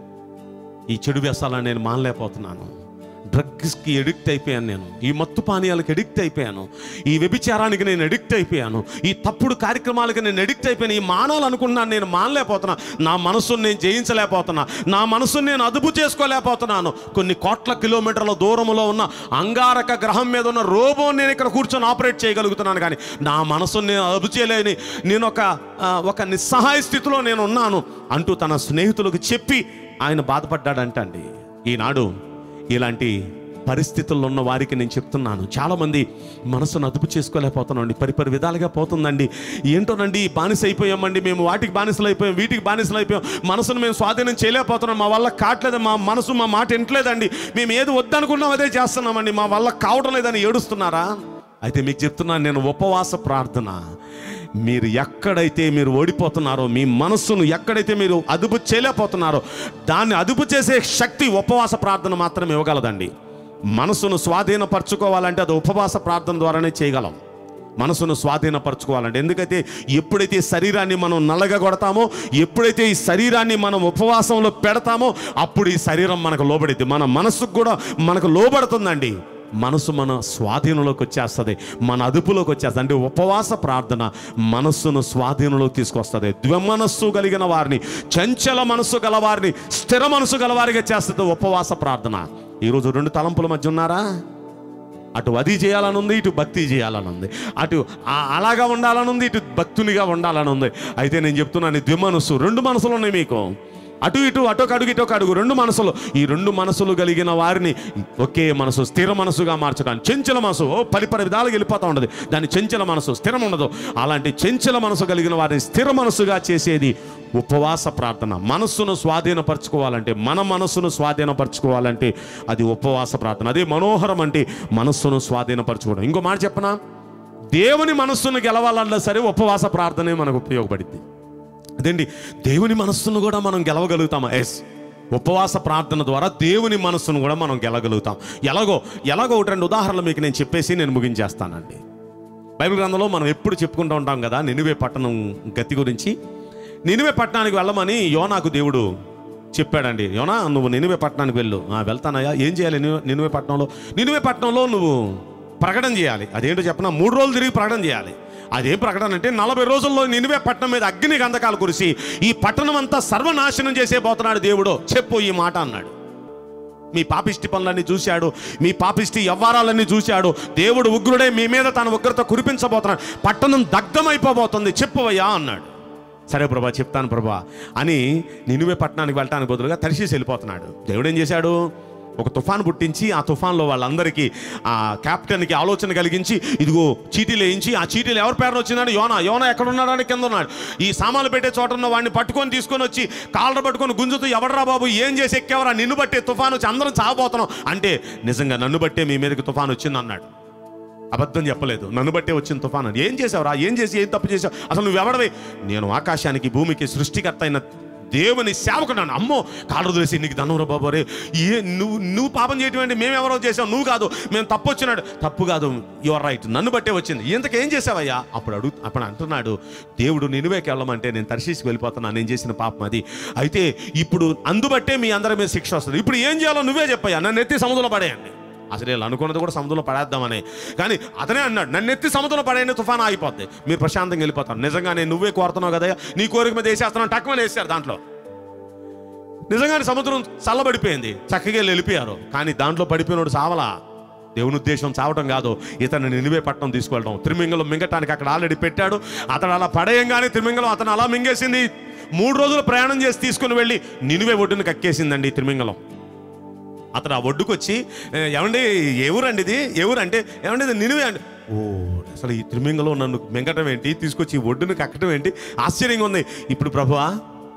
ఈ చెడు వ్యసాలను నేను మానలేకపోతున్నాను డ్రగ్స్కి ఎడిక్ట్ అయిపోయాను నేను ఈ మత్తు పానీయాలకు ఎడిక్ట్ అయిపోయాను ఈ వ్యభిచారానికి నేను ఎడిక్ట్ అయిపోయాను ఈ తప్పుడు కార్యక్రమాలకి నేను ఎడిక్ట్ అయిపోయాను ఈ మానాలనుకున్నాను నేను మానలేకపోతున్నా నా మనసును నేను జయించలేకపోతున్నా నా మనసును నేను అదుపు చేసుకోలేకపోతున్నాను కొన్ని కోట్ల కిలోమీటర్ల దూరంలో ఉన్న అంగారక గ్రహం మీద ఉన్న రోబో నేను ఇక్కడ కూర్చొని ఆపరేట్ చేయగలుగుతున్నాను కానీ నా మనసును నేను అదుపు చేయలేని నేను ఒక ఆ, ఒక నిస్సహాయ స్థితిలో నేను ఉన్నాను అంటూ తన స్నేహితులకు చెప్పి ఆయన బాధపడ్డాడంటండి ఈనాడు ఇలాంటి పరిస్థితుల్లో ఉన్న వారికి నేను చెప్తున్నాను చాలామంది మనసును అదుపు చేసుకోలేకపోతున్నామండి పరిపరి విధాలుగా పోతుందండి ఏంటోనండి బానిస అయిపోయామండి మేము వాటికి బానిసలు అయిపోయాం వీటికి బానిసలు అయిపోయాం మనసును మేము స్వాధీనం చేయలేకపోతున్నాం మా వల్ల కావట్లేదు మా మనసు మా మాట వింటలేదండి మేము ఏది వద్దనుకున్నాం అదే చేస్తున్నామండి మా వల్ల కావడం లేదని ఏడుస్తున్నారా అయితే మీకు చెప్తున్నాను నేను ఉపవాస ప్రార్థన మీరు ఎక్కడైతే మీరు ఓడిపోతున్నారో మీ మనస్సును ఎక్కడైతే మీరు అదుపు చేయలేకపోతున్నారో దాన్ని అదుపు చేసే శక్తి ఉపవాస ప్రార్థన మాత్రమే ఇవ్వగలదండి మనసును స్వాధీనపరచుకోవాలంటే అది ఉపవాస ప్రార్థన ద్వారానే చేయగలం మనసును స్వాధీనపరచుకోవాలంటే ఎందుకైతే ఎప్పుడైతే శరీరాన్ని మనం నలగగొడతామో ఎప్పుడైతే ఈ శరీరాన్ని మనం ఉపవాసంలో పెడతామో అప్పుడు ఈ శరీరం మనకు లోబడిద్ది మన మనసుకు కూడా మనకు లోబడుతుందండి మనసు మన స్వాధీనంలోకి వచ్చేస్తుంది మన అదుపులోకి వచ్చేస్తుంది అంటే ఉపవాస ప్రార్థన మనస్సును స్వాధీనంలోకి తీసుకొస్తుంది ద్వమనస్సు కలిగిన వారిని చంచల మనస్సు గల వారిని స్థిర మనసు గలవారిగా చేస్తుంది ఉపవాస ప్రార్థన ఈరోజు రెండు తలంపుల మధ్య ఉన్నారా అటు అది చేయాలని ఉంది ఇటు భక్తి చేయాలని ఉంది అటు ఆ- అలాగా ఉండాలని ఉంది ఇటు భక్తునిగా ఉండాలని ఉంది అయితే నేను చెప్తున్నాను ద్విమనస్సు రెండు మనసులు ఉన్నాయి మీకు అటు ఇటు అటొక అడుగు ఇటొక అడుగు రెండు మనసులు ఈ రెండు మనసులు కలిగిన వారిని ఒకే మనసు స్థిర మనసుగా మార్చడానికి చెంచల మనసు ఓ పరిపరి విధాలుగా వెళ్ళిపోతూ ఉండదు దాని చెంచల మనసు స్థిరం ఉండదు అలాంటి చెంచల మనసు కలిగిన వారిని స్థిర మనసుగా చేసేది ఉపవాస ప్రార్థన మనస్సును స్వాధీనపరచుకోవాలంటే మన మనస్సును స్వాధీనపరచుకోవాలంటే అది ఉపవాస ప్రార్థన అదే మనోహరం అంటే మనస్సును స్వాధీనపరచుకోవడం ఇంకో మాట చెప్పనా దేవుని మనస్సును గెలవాలన్నా సరే ఉపవాస ప్రార్థనే మనకు ఉపయోగపడింది అదేంటి దేవుని మనస్సును కూడా మనం గెలవగలుగుతామా ఎస్ ఉపవాస ప్రార్థన ద్వారా దేవుని మనస్సును కూడా మనం గెలవగలుగుతాం ఎలాగో ఎలాగో ఒకటి రెండు ఉదాహరణలు మీకు నేను చెప్పేసి నేను ముగించేస్తానండి బైబిల్ గ్రంథంలో మనం ఎప్పుడు చెప్పుకుంటూ ఉంటాం కదా నినివే పట్టణం గతి గురించి నినివే పట్టణానికి వెళ్ళమని యోనాకు దేవుడు చెప్పాడండి యోనా నువ్వు నినివే పట్టణానికి వెళ్ళు "ఆ, వెళ్తానయ్యా ఏం చేయాలి నినివే- నినివే పట్టణంలో నినివే పట్టణంలో నువ్వు ప్రకటన చేయాలి అదేంటో చెప్పనా మూడు రోజులు తిరిగి ప్రకటన చేయాలి అదేం ప్రకటన అంటే నలభై రోజుల్లో నినివే పట్టణం మీద అగ్ని గంధకాలు కురిసి ఈ పట్టణం అంతా సర్వనాశనం చేసే పోతున్నాడు దేవుడు చెప్పు ఈ మాట అన్నాడు మీ పాపిష్టి పనులన్నీ చూశాడు మీ పాపిష్టి వ్యవహారాలన్నీ చూశాడు దేవుడు ఉగ్రుడే మీ మీద తన ఉగ్రత కురిపించబోతున్నాడు పట్టణం దగ్ధమైపోబోతుంది చెప్పవయ్యా అన్నాడు సరే ప్రభా చెప్తాను ప్రభా అని నినువే పట్టణానికి వెళ్ళటానికి బదులుగా తరిశీసి వెళ్ళిపోతున్నాడు దేవుడు ఏం చేశాడు ఒక తుఫాన్ పుట్టించి ఆ తుఫాన్లో వాళ్ళందరికీ ఆ కెప్టెన్కి ఆలోచన కలిగించి ఇదిగో చీటీలు వేయించి ఆ చీటీలు ఎవరి పేరు వచ్చినాడు యోనా యోనా ఎక్కడ ఉన్నాడని కింద ఉన్నాడు ఈ సామాన్లు పెట్టే చోట ఉన్న వాడిని పట్టుకొని తీసుకొని వచ్చి కాళ్ళ పట్టుకొని గుంజుతూ ఎవడరా బాబు ఏం చేసి ఎక్కేవరా నిన్ను బట్టే తుఫాన్ వచ్చి అందరం చావబోతున్నాం అంటే నిజంగా నన్ను బట్టే మీ మీదకి తుఫాన్ వచ్చింది అన్నాడు అబద్ధం చెప్పలేదు నన్ను బట్టే వచ్చిన తుఫాన్ అని. ఏం చేసావురా ఏం చేసి ఏం తప్పు చేసావు అసలు నువ్వు ఎవడవే నేను ఆకాశానికి భూమికి సృష్టికర్త అయిన దేవుని సేవకున్నాను అమ్మో కాళ్ళు వదిలేసి నీకు దండం బాబు రే ఏ నువ్వు నువ్వు పాపం చేయటం అంటే మేము ఎవరో చేసావు నువ్వు కాదు మేము తప్పు వచ్చినాడు తప్పు కాదు యువర్ రైట్ నన్ను బట్టే వచ్చింది ఇంతకేం చేసావయ్యా అప్పుడు అడుగు అప్పుడు అంటున్నాడు దేవుడు నినువేకి వెళ్ళమంటే నేను తర్శీసి వెళ్ళిపోతున్నాను నేను చేసిన పాపం అది అయితే ఇప్పుడు అందుబట్టే మీ అందరి మీద శిక్ష వస్తుంది ఇప్పుడు ఏం చేయాలో నువ్వే చెప్పయ్యా నన్ను ఎత్తి సముద్రంలో పడేయండి అసలు వీళ్ళు అనుకున్నది కూడా సముద్రంలో పడేద్దామని కానీ అతనే అన్నాడు నన్ను ఎత్తి సముద్రంలో పడేయండి తుఫాన్ ఆగిపోద్ది మీరు ప్రశాంతంగా వెళ్ళిపోతారు నిజంగానే నువ్వే కోరుతున్నావు కదా నీ కోరిక మీద వేసేస్తున్నాను టక్కుమని వేసారు దాంట్లో నిజంగానే సముద్రం చల్లబడిపోయింది చక్కగా వీళ్ళు వెళ్ళిపోయారు కానీ దాంట్లో పడిపోయినోడు సావలా దేవుని ఉద్దేశం చావటం కాదు ఇతను నినివే పట్టణం తీసుకెళ్ళడం తిరుమింగలం మింగటానికి అక్కడ ఆల్రెడీ పెట్టాడు అతను అలా పడేయంగానే తిరుమింగలం అతను అలా మింగేసింది మూడు రోజులు ప్రయాణం చేసి తీసుకుని వెళ్ళి నినివే ఒడ్డును కక్కేసిందండి తిరుమింగలం అతను ఆ ఒడ్డుకు వచ్చి "ఏ, ఏమండి ఎవరండి ఇది ఎవరంటే ఏమండి ఇది నినివే అండి ఓ అసలు ఈ తిరుమింగలో నన్ను మింగటం ఏంటి తీసుకొచ్చి ఈ ఒడ్డును కక్కటం ఏంటి ఆశ్చర్యంగా ఉంది ఇప్పుడు ప్రభువా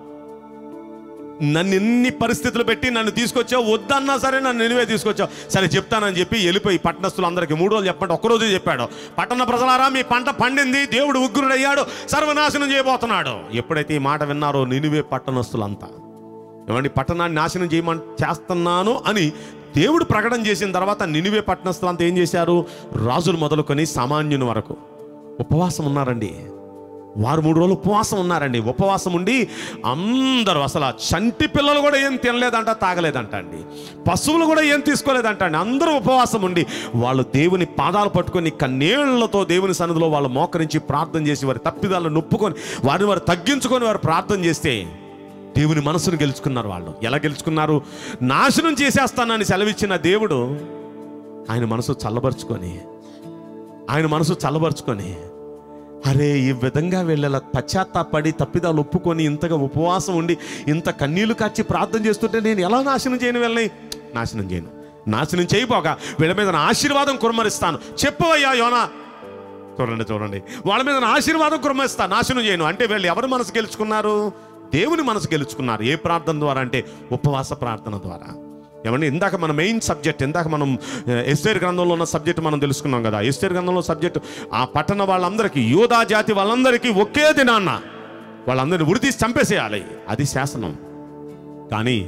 నన్ను ఎన్ని పరిస్థితులు పెట్టి నన్ను తీసుకొచ్చావు వద్దన్నా సరే నన్ను నినివే తీసుకొచ్చావు సరే చెప్తానని చెప్పి వెళ్ళిపోయి పట్టణస్తులందరికీ మూడు రోజులు చెప్పండి ఒక్కరోజు చెప్పాడు పట్టణ ప్రజలారా మీ పంట పండింది దేవుడు ఉగ్రుడయ్యాడు సర్వనాశనం చేయబోతున్నాడు ఎప్పుడైతే ఈ మాట విన్నారో నినివే పట్టణస్తులంతా ఏమండి పట్టణాన్ని నాశనం చేయమని చేస్తున్నాను అని దేవుడు ప్రకటన చేసిన తర్వాత నినివే పట్టణస్తులంతా ఏం చేశారు రాజులు మొదలుకొని సామాన్యుని వరకు ఉపవాసం ఉన్నారండి వారు మూడు రోజులు ఉపవాసం ఉన్నారండి ఉపవాసం ఉండి అందరూ అసలు ఆ చంటి పిల్లలు కూడా ఏం తినలేదంట తాగలేదంట అండి పశువులు కూడా ఏం తీసుకోలేదంట అండి అందరూ ఉపవాసం ఉండి వాళ్ళు దేవుని పాదాలు పట్టుకొని కన్నీళ్లతో దేవుని సన్నిధిలో వాళ్ళు మోకరించి ప్రార్థన చేసి వారి తప్పిదాలను నొప్పుకొని వారిని వారు తగ్గించుకొని వారు ప్రార్థన చేస్తే దేవుని మనసును గెలుచుకున్నారు వాళ్ళు ఎలా గెలుచుకున్నారు నాశనం చేసేస్తానని సెలవిచ్చిన దేవుడు ఆయన మనసు చల్లబరుచుకొని ఆయన మనసు చల్లబరుచుకొని అరే ఈ విధంగా వీళ్ళ పశ్చాత్తాపడి తప్పిదాలు ఒప్పుకొని ఇంతగా ఉపవాసం ఉండి ఇంత కన్నీళ్లు కాచి ప్రార్థన చేస్తుంటే నేను ఎలా నాశనం చేయను వీళ్ళని నాశనం చేయను నాశనం చేయబోక వీళ్ళ మీద నా ఆశీర్వాదం కురమరిస్తాను చెప్పవయ్యా యోనా చూడండి చూడండి వాళ్ళ మీద నా ఆశీర్వాదం కురమరిస్తా నాశనం చేయను అంటే వీళ్ళు ఎవరు మనసు గెలుచుకున్నారు దేవుని మనసు గెలుచుకున్నారు ఏ ప్రార్థన ద్వారా అంటే ఉపవాస ప్రార్థన ద్వారా ఏమండి ఇందాక మన మెయిన్ సబ్జెక్ట్ ఇందాక మనం ఎస్టేర్ గ్రంథంలో ఉన్న సబ్జెక్ట్ మనం తెలుసుకున్నాం కదా ఎస్టేర్ గ్రంథంలో సబ్జెక్ట్ ఆ పట్టణ వాళ్ళందరికీ యోధా జాతి వాళ్ళందరికీ ఒకే దినాన్న వాళ్ళందరినీ ఉరి తీసి చంపేసేయాలి అది శాసనం కానీ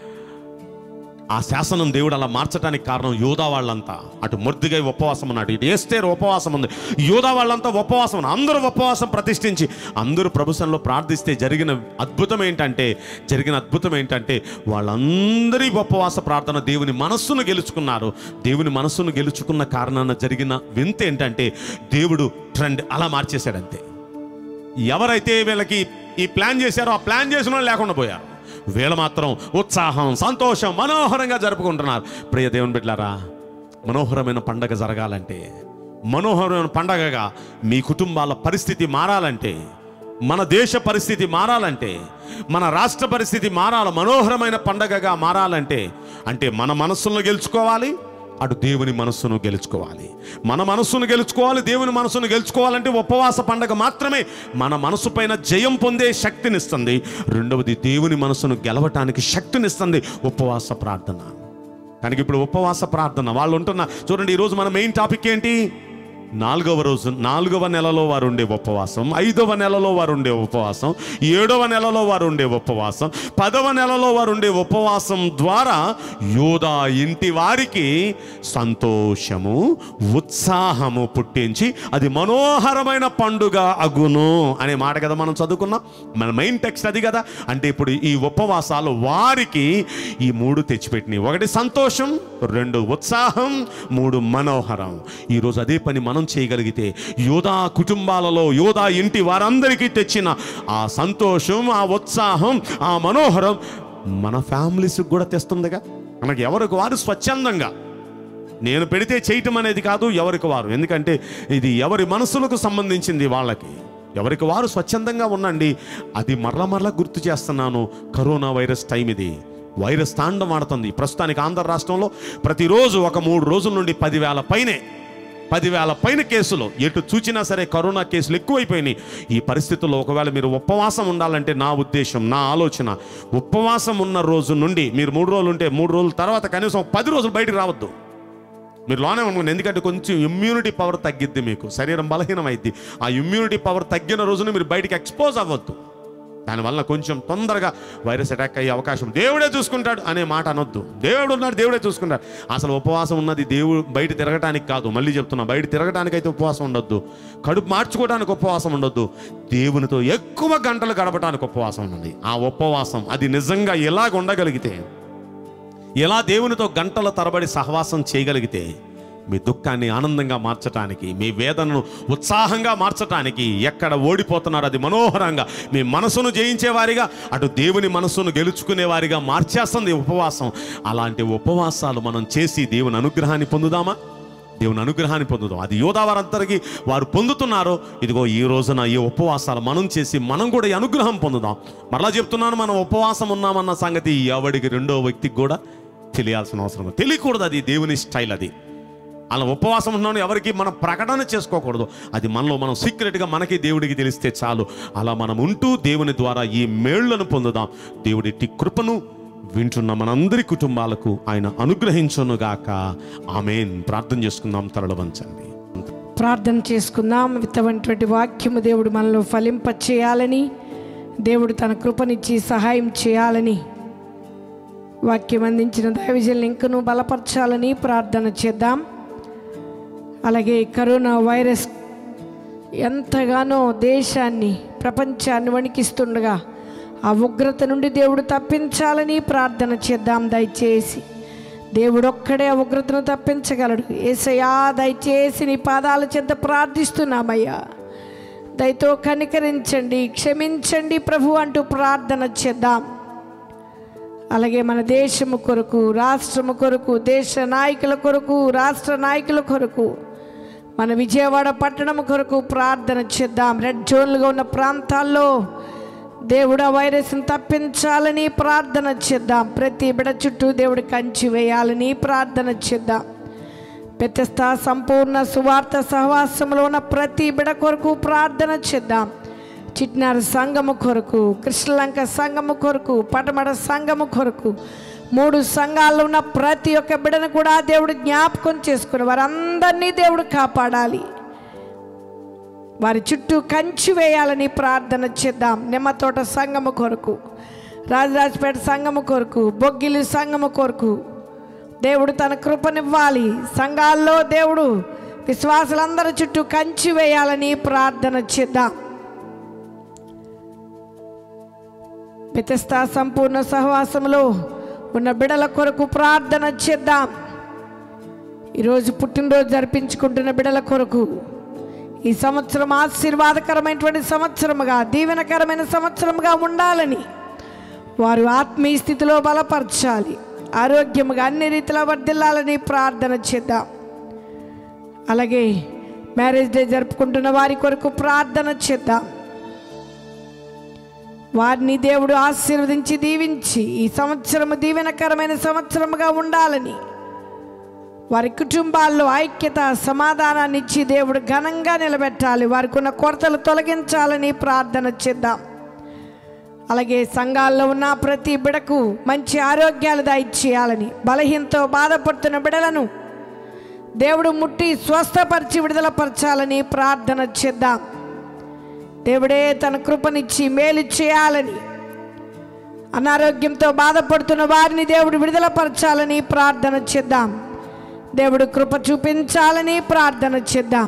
ఆ శాసనం దేవుడు అలా మార్చడానికి కారణం యోధా వాళ్ళంతా అటు మొర్దిగై ఉపవాసం ఉన్నాడు ఇటు ఏస్తేరు ఉపవాసం ఉంది యోధా వాళ్ళంతా ఉపవాసం ఉన్నారు. అందరూ ఉపవాసం ప్రతిష్ఠించి అందరూ ప్రభుత్వంలో ప్రార్థిస్తే జరిగిన అద్భుతం ఏంటంటే జరిగిన అద్భుతం ఏంటంటే వాళ్ళందరి ఉపవాస ప్రార్థన దేవుని మనస్సును గెలుచుకున్నారు దేవుని మనస్సును గెలుచుకున్న కారణాన జరిగిన వింత ఏంటంటే దేవుడు ట్రెండ్ అలా మార్చేశాడు అంతే ఎవరైతే వీళ్ళకి ఈ ప్లాన్ చేశారో ఆ ప్లాన్ చేసిన వాళ్ళు లేకుండా పోయారు వీళ్ళు మాత్రం ఉత్సాహం సంతోషం మనోహరంగా జరుపుకుంటున్నారు ప్రియ దేవుని బిడ్డారా మనోహరమైన పండగ జరగాలంటే మనోహరమైన పండగగా మీ కుటుంబాల పరిస్థితి మారాలంటే మన దేశ పరిస్థితి మారాలంటే మన రాష్ట్ర పరిస్థితి మారాలి మనోహరమైన పండగగా మారాలంటే అంటే మన మనస్సులను గెలుచుకోవాలి అటు దేవుని మనస్సును గెలుచుకోవాలి మన మనస్సును గెలుచుకోవాలి దేవుని మనస్సును గెలుచుకోవాలంటే ఉపవాస పండగ మాత్రమే మన మనసు పైన జయం పొందే శక్తినిస్తుంది రెండవది దేవుని మనస్సును గెలవటానికి శక్తినిస్తుంది ఉపవాస ప్రార్థన కనుక ఇప్పుడు ఉపవాస ప్రార్థన వాళ్ళు ఉంటున్న చూడండి ఈరోజు మన మెయిన్ టాపిక్ ఏంటి నాలుగవ రోజు నాలుగవ నెలలో వారు ఉండే ఉపవాసం ఐదవ నెలలో వారు ఉండే ఉపవాసం ఏడవ నెలలో వారు ఉండే ఉపవాసం పదవ నెలలో వారు ఉండే ఉపవాసం ద్వారా యోధా ఇంటి వారికి సంతోషము ఉత్సాహము పుట్టించి అది మనోహరమైన పండుగ అగును అనే మాట కదా మనం చదువుకున్నాం మన మెయిన్ టెక్స్ట్ అది కదా అంటే ఇప్పుడు ఈ ఉపవాసాలు వారికి ఈ మూడు తెచ్చిపెట్టినాయి ఒకటి సంతోషం రెండు ఉత్సాహం మూడు మనోహరం ఈరోజు అదే పని మనం చేయగలిగితే యోధా కుటుంబాలలో యోధా ఇంటి వారందరికీ తెచ్చిన ఆ సంతోషం ఆ ఉత్సాహం ఆ మనోహరం మన ఫ్యామిలీస్కి కూడా తెస్తుందిగా మనకి ఎవరికి వారు స్వచ్ఛందంగా నేను పెడితే చేయటం అనేది కాదు ఎవరికి వారు ఎందుకంటే ఇది ఎవరి మనసులకు సంబంధించింది వాళ్ళకి ఎవరికి వారు స్వచ్ఛందంగా ఉండండి అది మరల మరల గుర్తు చేస్తున్నాను కరోనా వైరస్ టైం ఇది వైరస్ తాండం ఆడుతుంది ప్రస్తుతానికి ఆంధ్ర రాష్ట్రంలో ప్రతిరోజు ఒక మూడు రోజుల నుండి పదివేల పైనే పదివేల పైన కేసులు ఎటు చూచినా సరే కరోనా కేసులు ఎక్కువైపోయినాయి ఈ పరిస్థితుల్లో ఒకవేళ మీరు ఉపవాసం ఉండాలంటే నా ఉద్దేశం నా ఆలోచన ఉపవాసం ఉన్న రోజు నుండి మీరు మూడు రోజులు ఉంటే మూడు రోజుల తర్వాత కనీసం పది రోజులు బయటికి రావద్దు మీరు లోనే ఉండండి ఎందుకంటే కొంచెం ఇమ్యూనిటీ పవర్ తగ్గిద్ది మీకు శరీరం బలహీనమైద్ది ఆ ఇమ్యూనిటీ పవర్ తగ్గిన రోజున మీరు బయటికి ఎక్స్పోజ్ అవ్వద్దు దానివల్ల కొంచెం తొందరగా వైరస్ అటాక్ అయ్యే అవకాశం దేవుడే చూసుకుంటాడు అనే మాట అనొద్దు దేవుడు ఉన్నాడు దేవుడే చూసుకుంటాడు అసలు ఉపవాసం ఉన్నది దేవుడు బయట తిరగటానికి కాదు మళ్ళీ చెప్తున్నా బయట తిరగటానికి అయితే ఉపవాసం ఉండొద్దు కడుపు మార్చుకోవడానికి ఉపవాసం ఉండొద్దు దేవునితో ఎక్కువ గంటలు గడపడానికి ఉపవాసం ఉన్నది ఆ ఉపవాసం అది నిజంగా ఎలాగ ఉండగలిగితే ఎలా దేవునితో గంటల తరబడి సహవాసం చేయగలిగితే మీ దుఃఖాన్ని ఆనందంగా మార్చటానికి మీ వేదనను ఉత్సాహంగా మార్చటానికి ఎక్కడ ఓడిపోతున్నారు అది మనోహరంగా మీ మనసును జయించేవారిగా అటు దేవుని మనసును గెలుచుకునేవారిగా మార్చేస్తుంది ఉపవాసం అలాంటి ఉపవాసాలు మనం చేసి దేవుని అనుగ్రహాన్ని పొందుదామా దేవుని అనుగ్రహాన్ని పొందుదాం అది యోధావారందరికీ వారు పొందుతున్నారో ఇదిగో ఈ రోజున ఈ ఉపవాసాలు మనం చేసి మనం కూడా ఈ అనుగ్రహం పొందుదాం మరలా చెప్తున్నాను మనం ఉపవాసం ఉన్నామన్న సంగతి ఎవడికి రెండో వ్యక్తికి కూడా తెలియాల్సిన అవసరం లేదు. తెలియకూడదు అది దేవుని స్టైల్ అది అలా ఉపవాసం ఉన్నాను ఎవరికి మనం ప్రకటన చేసుకోకూడదు అది మనలో మనం సీక్రెట్గా మనకి దేవుడికి తెలిస్తే చాలు అలా మనం ఉంటూ దేవుని ద్వారా ఈ మేళ్లను పొందుదాం దేవుడి కృపను వింటున్న మనందరి కుటుంబాలకు ఆయన అనుగ్రహించునుగాక ఆమెన్ ప్రార్థన చేసుకుందాం తరల వంచండి ప్రార్థన చేసుకుందాం విత్తవంటి వాక్యము దేవుడు మనలో ఫలింప చేయాలని దేవుడు తన కృపనిచ్చి సహాయం చేయాలని వాక్యం అందించిన దైవజల్ని ఇంకను బలపరచాలని ప్రార్థన చేద్దాం అలాగే కరోనా వైరస్ ఎంతగానో దేశాన్ని ప్రపంచాన్ని వణికిస్తుండగా ఆ ఉగ్రత నుండి దేవుడు తప్పించాలని ప్రార్థన చేద్దాం దయచేసి దేవుడు ఒక్కడే ఆ ఉగ్రతను తప్పించగలడు ఏసయ్యా దయచేసి నీ పాదాల చెంత ప్రార్థిస్తున్నామయ్యా దయతో కనికరించండి క్షమించండి ప్రభు అంటూ ప్రార్థన చేద్దాం అలాగే మన దేశము కొరకు రాష్ట్రము కొరకు దేశ నాయకుల కొరకు రాష్ట్ర నాయకుల కొరకు మన విజయవాడ పట్టణం కొరకు ప్రార్థన చేద్దాం రెడ్ జోన్లుగా ఉన్న ప్రాంతాల్లో దేవుడు ఆ వైరస్ని తప్పించాలని ప్రార్థన చేద్దాం ప్రతి బిడ చుట్టూ దేవుడు కంచి వేయాలని ప్రార్థన చేద్దాం పెద్దస్థ సంపూర్ణ సువార్త సహవాసంలో ఉన్న ప్రతి బిడ కొరకు ప్రార్థన చేద్దాం చిట్నారు సంఘము కొరకు కృష్ణలంక సంఘము కొరకు పటమడ సంఘము కొరకు మూడు సంఘాల్లో ఉన్న ప్రతి ఒక్క బిడను కూడా దేవుడు జ్ఞాపకం చేసుకుని వారందరినీ దేవుడు కాపాడాలి వారి చుట్టూ కంచి వేయాలని ప్రార్థన చేద్దాం నిమ్మతోట సంఘము కొరకు రాజరాజపేట సంఘము కొరకు బొగ్గిలి సంఘము కొరకు దేవుడు తన కృపనివ్వాలి సంఘాల్లో దేవుడు విశ్వాసులందరి చుట్టూ కంచి వేయాలని ప్రార్థన చేద్దాం పితస్థ సంపూర్ణ సహవాసంలో ఉన్న బిడల కొరకు ప్రార్థన చేద్దాం ఈరోజు పుట్టినరోజు జరిపించుకుంటున్న బిడల కొరకు ఈ సంవత్సరం ఆశీర్వాదకరమైనటువంటి సంవత్సరముగా దీవెనకరమైన సంవత్సరముగా ఉండాలని వారు ఆత్మీయ స్థితిలో బలపరచాలి ఆరోగ్యముగా అన్ని రీతిలో వర్ధిల్లాలని ప్రార్థన చేద్దాం అలాగే మ్యారేజ్ డే జరుపుకుంటున్న వారి కొరకు ప్రార్థన చేద్దాం వారిని దేవుడు ఆశీర్వదించి దీవించి ఈ సంవత్సరము దీవెనకరమైన సంవత్సరముగా ఉండాలని వారి కుటుంబాల్లో ఐక్యత సమాధానాన్ని ఇచ్చి దేవుడు ఘనంగా నిలబెట్టాలి వారికి ఉన్న కొరతలు తొలగించాలని ప్రార్థన చేద్దాం అలాగే సంఘాల్లో ఉన్న ప్రతి బిడకు మంచి ఆరోగ్యాలు దయచేయాలని బలహీనతో బాధపడుతున్న బిడలను దేవుడు ముట్టి స్వస్థపరిచి విడుదలపరచాలని ప్రార్థన చేద్దాం దేవుడే తన కృపనిచ్చి మేలు చేయాలని అనారోగ్యంతో బాధపడుతున్న వారిని దేవుడు విడుదలపరచాలని ప్రార్థన చేద్దాం దేవుడు కృప చూపించాలని ప్రార్థన చేద్దాం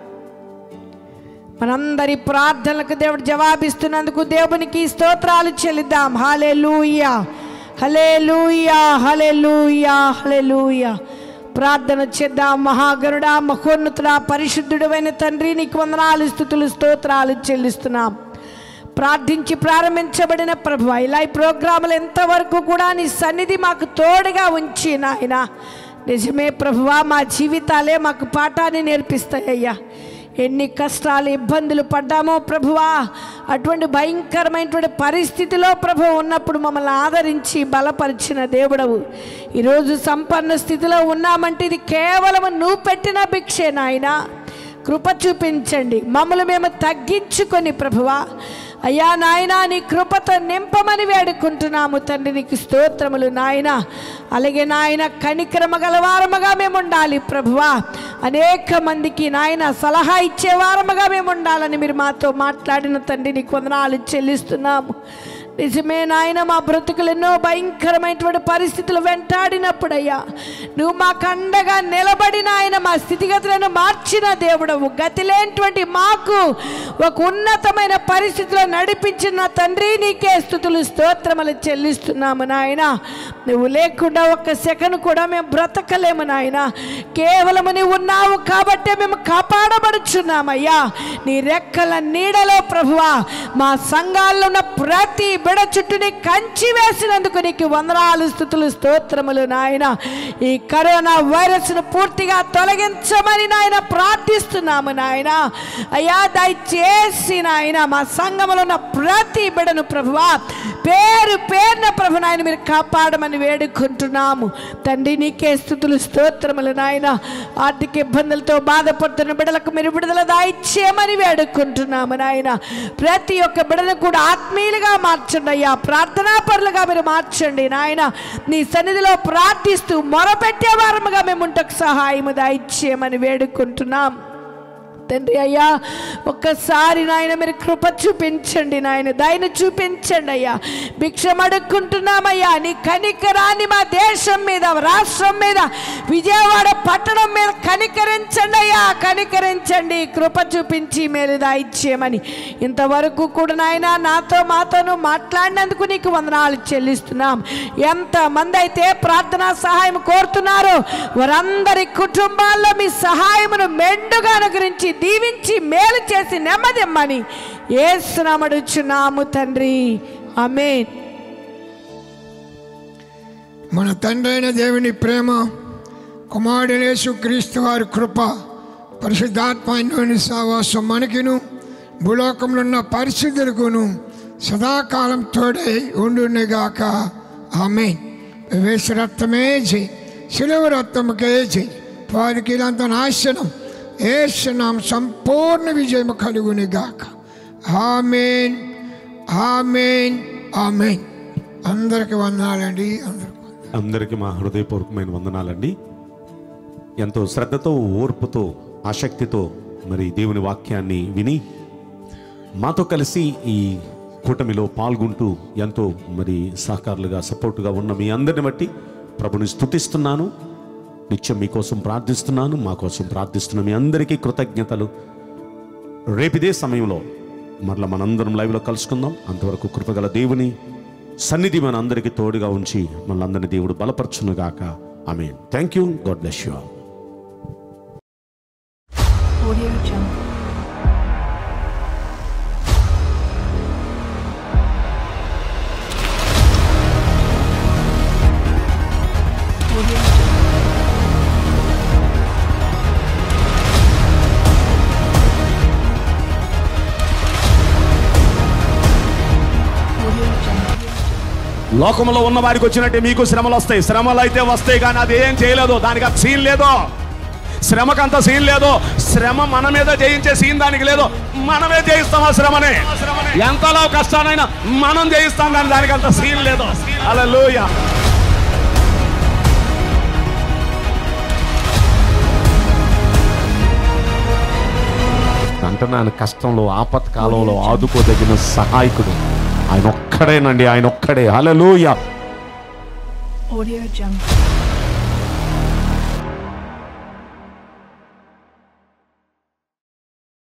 మనందరి ప్రార్థనలకు దేవుడు జవాబిస్తున్నందుకు దేవునికి స్తోత్రాలు చెల్లిద్దాం హలే లూయా హలే లూయా హలే లూయా హలే లూయా ప్రార్థన చేద్దాం మహాగరుడా మహోన్నతుడా పరిశుద్ధుడైన తండ్రి నీకు వందనాలు స్థుతులు స్తోత్రాలు చెల్లిస్తున్నాం ప్రార్థించి ప్రారంభించబడిన ప్రభు ఇలా ఈ ప్రోగ్రాములు ఎంతవరకు కూడా నీ సన్నిధి మాకు తోడుగా ఉంచి నాయన నిజమే ప్రభువా మా జీవితాలే మాకు పాఠాన్ని నేర్పిస్తాయ్యా ఎన్ని కష్టాలు ఇబ్బందులు పడ్డామో ప్రభువా అటువంటి భయంకరమైనటువంటి పరిస్థితిలో ప్రభు ఉన్నప్పుడు మమ్మల్ని ఆదరించి బలపరిచిన దేవుడవు ఈరోజు సంపన్న స్థితిలో ఉన్నామంటే ఇది కేవలం నువ్వు పెట్టిన భిక్షే నాయనా కృప చూపించండి మమ్మల్ని మేము తగ్గించుకొని ప్రభువా అయ్యా నాయనా నీ కృపతో నింపమని వేడుకుంటున్నాము తండ్రి నీకు స్తోత్రములు నాయన అలాగే నాయన కనిక్రమ గలవారముగా మేము ఉండాలి ప్రభువా అనేక మందికి నాయన సలహా ఇచ్చే వారముగా మేము ఉండాలని మీరు మాతో మాట్లాడిన తండ్రి నీకు వందనాలు చెల్లిస్తున్నాము నిజమే నాయన మా బ్రతుకులు ఎన్నో భయంకరమైనటువంటి పరిస్థితులు వెంటాడినప్పుడయ్యా నువ్వు మాకు అండగా నిలబడి నాయన మా స్థితిగతులను మార్చిన దేవుడవు గతి లేనటువంటి మాకు ఒక ఉన్నతమైన పరిస్థితిలో నడిపించిన తండ్రి నీకే స్థుతులు స్తోత్రములు చెల్లిస్తున్నాము నాయన నువ్వు లేకుండా ఒక్క సెకండ్ కూడా మేము బ్రతకలేము నాయన కేవలము నీవు ఉన్నావు కాబట్టే మేము కాపాడబడుచున్నామయ్యా నీ రెక్కల నీడలో ప్రభువా మా సంఘాల్లో ఉన్న ప్రతి బిడ చుట్టూని కంచి వేసినందుకు నీకు వందనాలు స్థుతులు స్తోత్రములు నాయన ఈ కరోనా వైరస్ను పూర్తిగా తొలగించమని నాయన ప్రార్థిస్తున్నాము నాయన అయ్యా దయచేసి నాయన మా సంఘములో ఉన్న ప్రతి బిడను ప్రభువా పేరు పేరున ప్రభు నాయన మీరు కాపాడమని వేడుకుంటున్నాము తండ్రి నీకే స్థుతులు స్తోత్రములు నాయన ఆర్థిక ఇబ్బందులతో బాధపడుతున్న బిడలకు మీరు విడుదల దాయిచ్చేయమని వేడుకుంటున్నాము నాయన ప్రతి ఒక్క బిడను కూడా ఆత్మీయులుగా మార్చండి అయ్యా ప్రార్థనా పరులుగా మీరు మార్చండి నాయన నీ సన్నిధిలో ప్రార్థిస్తూ మొరపెట్టే వారముగా మేము ఉంటకు సహాయము దాయిచ్చేయమని వేడుకుంటున్నాం తండ్రి అయ్యా ఒక్కసారి నాయన మీరు కృప చూపించండి నాయన దయన చూపించండి అయ్యా భిక్షం అడుక్కుంటున్నామయ్యా నీ కనికరాన్ని మా దేశం మీద రాష్ట్రం మీద విజయవాడ పట్టణం మీద కనికరించండి అయ్యా కనికరించండి కృప చూపించి మేలు దాయిచ్చేయమని ఇంతవరకు కూడా నాయన నాతో మాతోను మాట్లాడినందుకు నీకు వందనాలు చెల్లిస్తున్నాం ఎంతమంది అయితే ప్రార్థనా సహాయం కోరుతున్నారో వారందరి కుటుంబాల్లో మీ సహాయమును మెండుగా అనుగ్రహించి దీవించి మేలు చేసి నెమ్మదిమ్మని ఏసునామడుచున్నాము తండ్రి ఆమేన్ మన తండ్రి అయిన దేవుని ప్రేమ కుమారుడేసు క్రీస్తు వారి కృప పరిశుద్ధాత్మైన సావాసం మనకిను భూలోకంలో ఉన్న పరిస్థితులకును సదాకాలం తోడై ఉండునిగాక ఆమె వేసు రక్తమే చేయి శిలువ రక్తముకే చేయి వారికి ఇలాంత నాశనం ఏసునాం సంపూర్ణ విజయం కలుగునిగాక ఆమెన్ ఆమెన్ ఆమెన్ అందరికి వందాలండి అందరికి అందరికీ మా హృదయపూర్వకమైన వందనాలండి ఎంతో శ్రద్ధతో ఓర్పుతో ఆసక్తితో మరి దేవుని వాక్యాన్ని విని మాతో కలిసి ఈ కూటమిలో పాల్గొంటూ ఎంతో మరి సహకారులుగా సపోర్టుగా ఉన్న మీ అందరిని బట్టి ప్రభుని స్తుతిస్తున్నాను నిత్యం మీకోసం ప్రార్థిస్తున్నాను మా కోసం ప్రార్థిస్తున్న మీ అందరికీ కృతజ్ఞతలు రేపిదే సమయంలో మరలా మనందరం లైవ్లో కలుసుకుందాం అంతవరకు కృపగల దేవుని సన్నిధి మన అందరికీ తోడుగా ఉంచి మనందరినీ దేవుడు బలపరచునుగాక ఆమె thank you God bless you all Audio Jungle. Audio Jungle. Audio Jungle. లోకంలో ఉన్న వారికి వచ్చినట్టే మీకు శ్రమలు వస్తాయి శ్రమలు అయితే వస్తాయి కానీ అది ఏం చేయలేదు దానికి ఆ సీన్ లేదు శ్రమకంత సీన్ లేదు శ్రమ మన మీద జయించే సీన్ దానికి లేదు మనమే జయిస్తాం ఆ శ్రమని ఎంతలో కష్టానైనా మనం జయిస్తాం కానీ దానికి అంత సీన్ లేదు అలా అంటున్నాను కష్టంలో ఆపత్కాలంలో ఆదుకోదగిన సహాయకుడు ఆయన ఒక్కడేనండి ఆయన ఒక్కడే హల్లెలూయా Audio Jungle.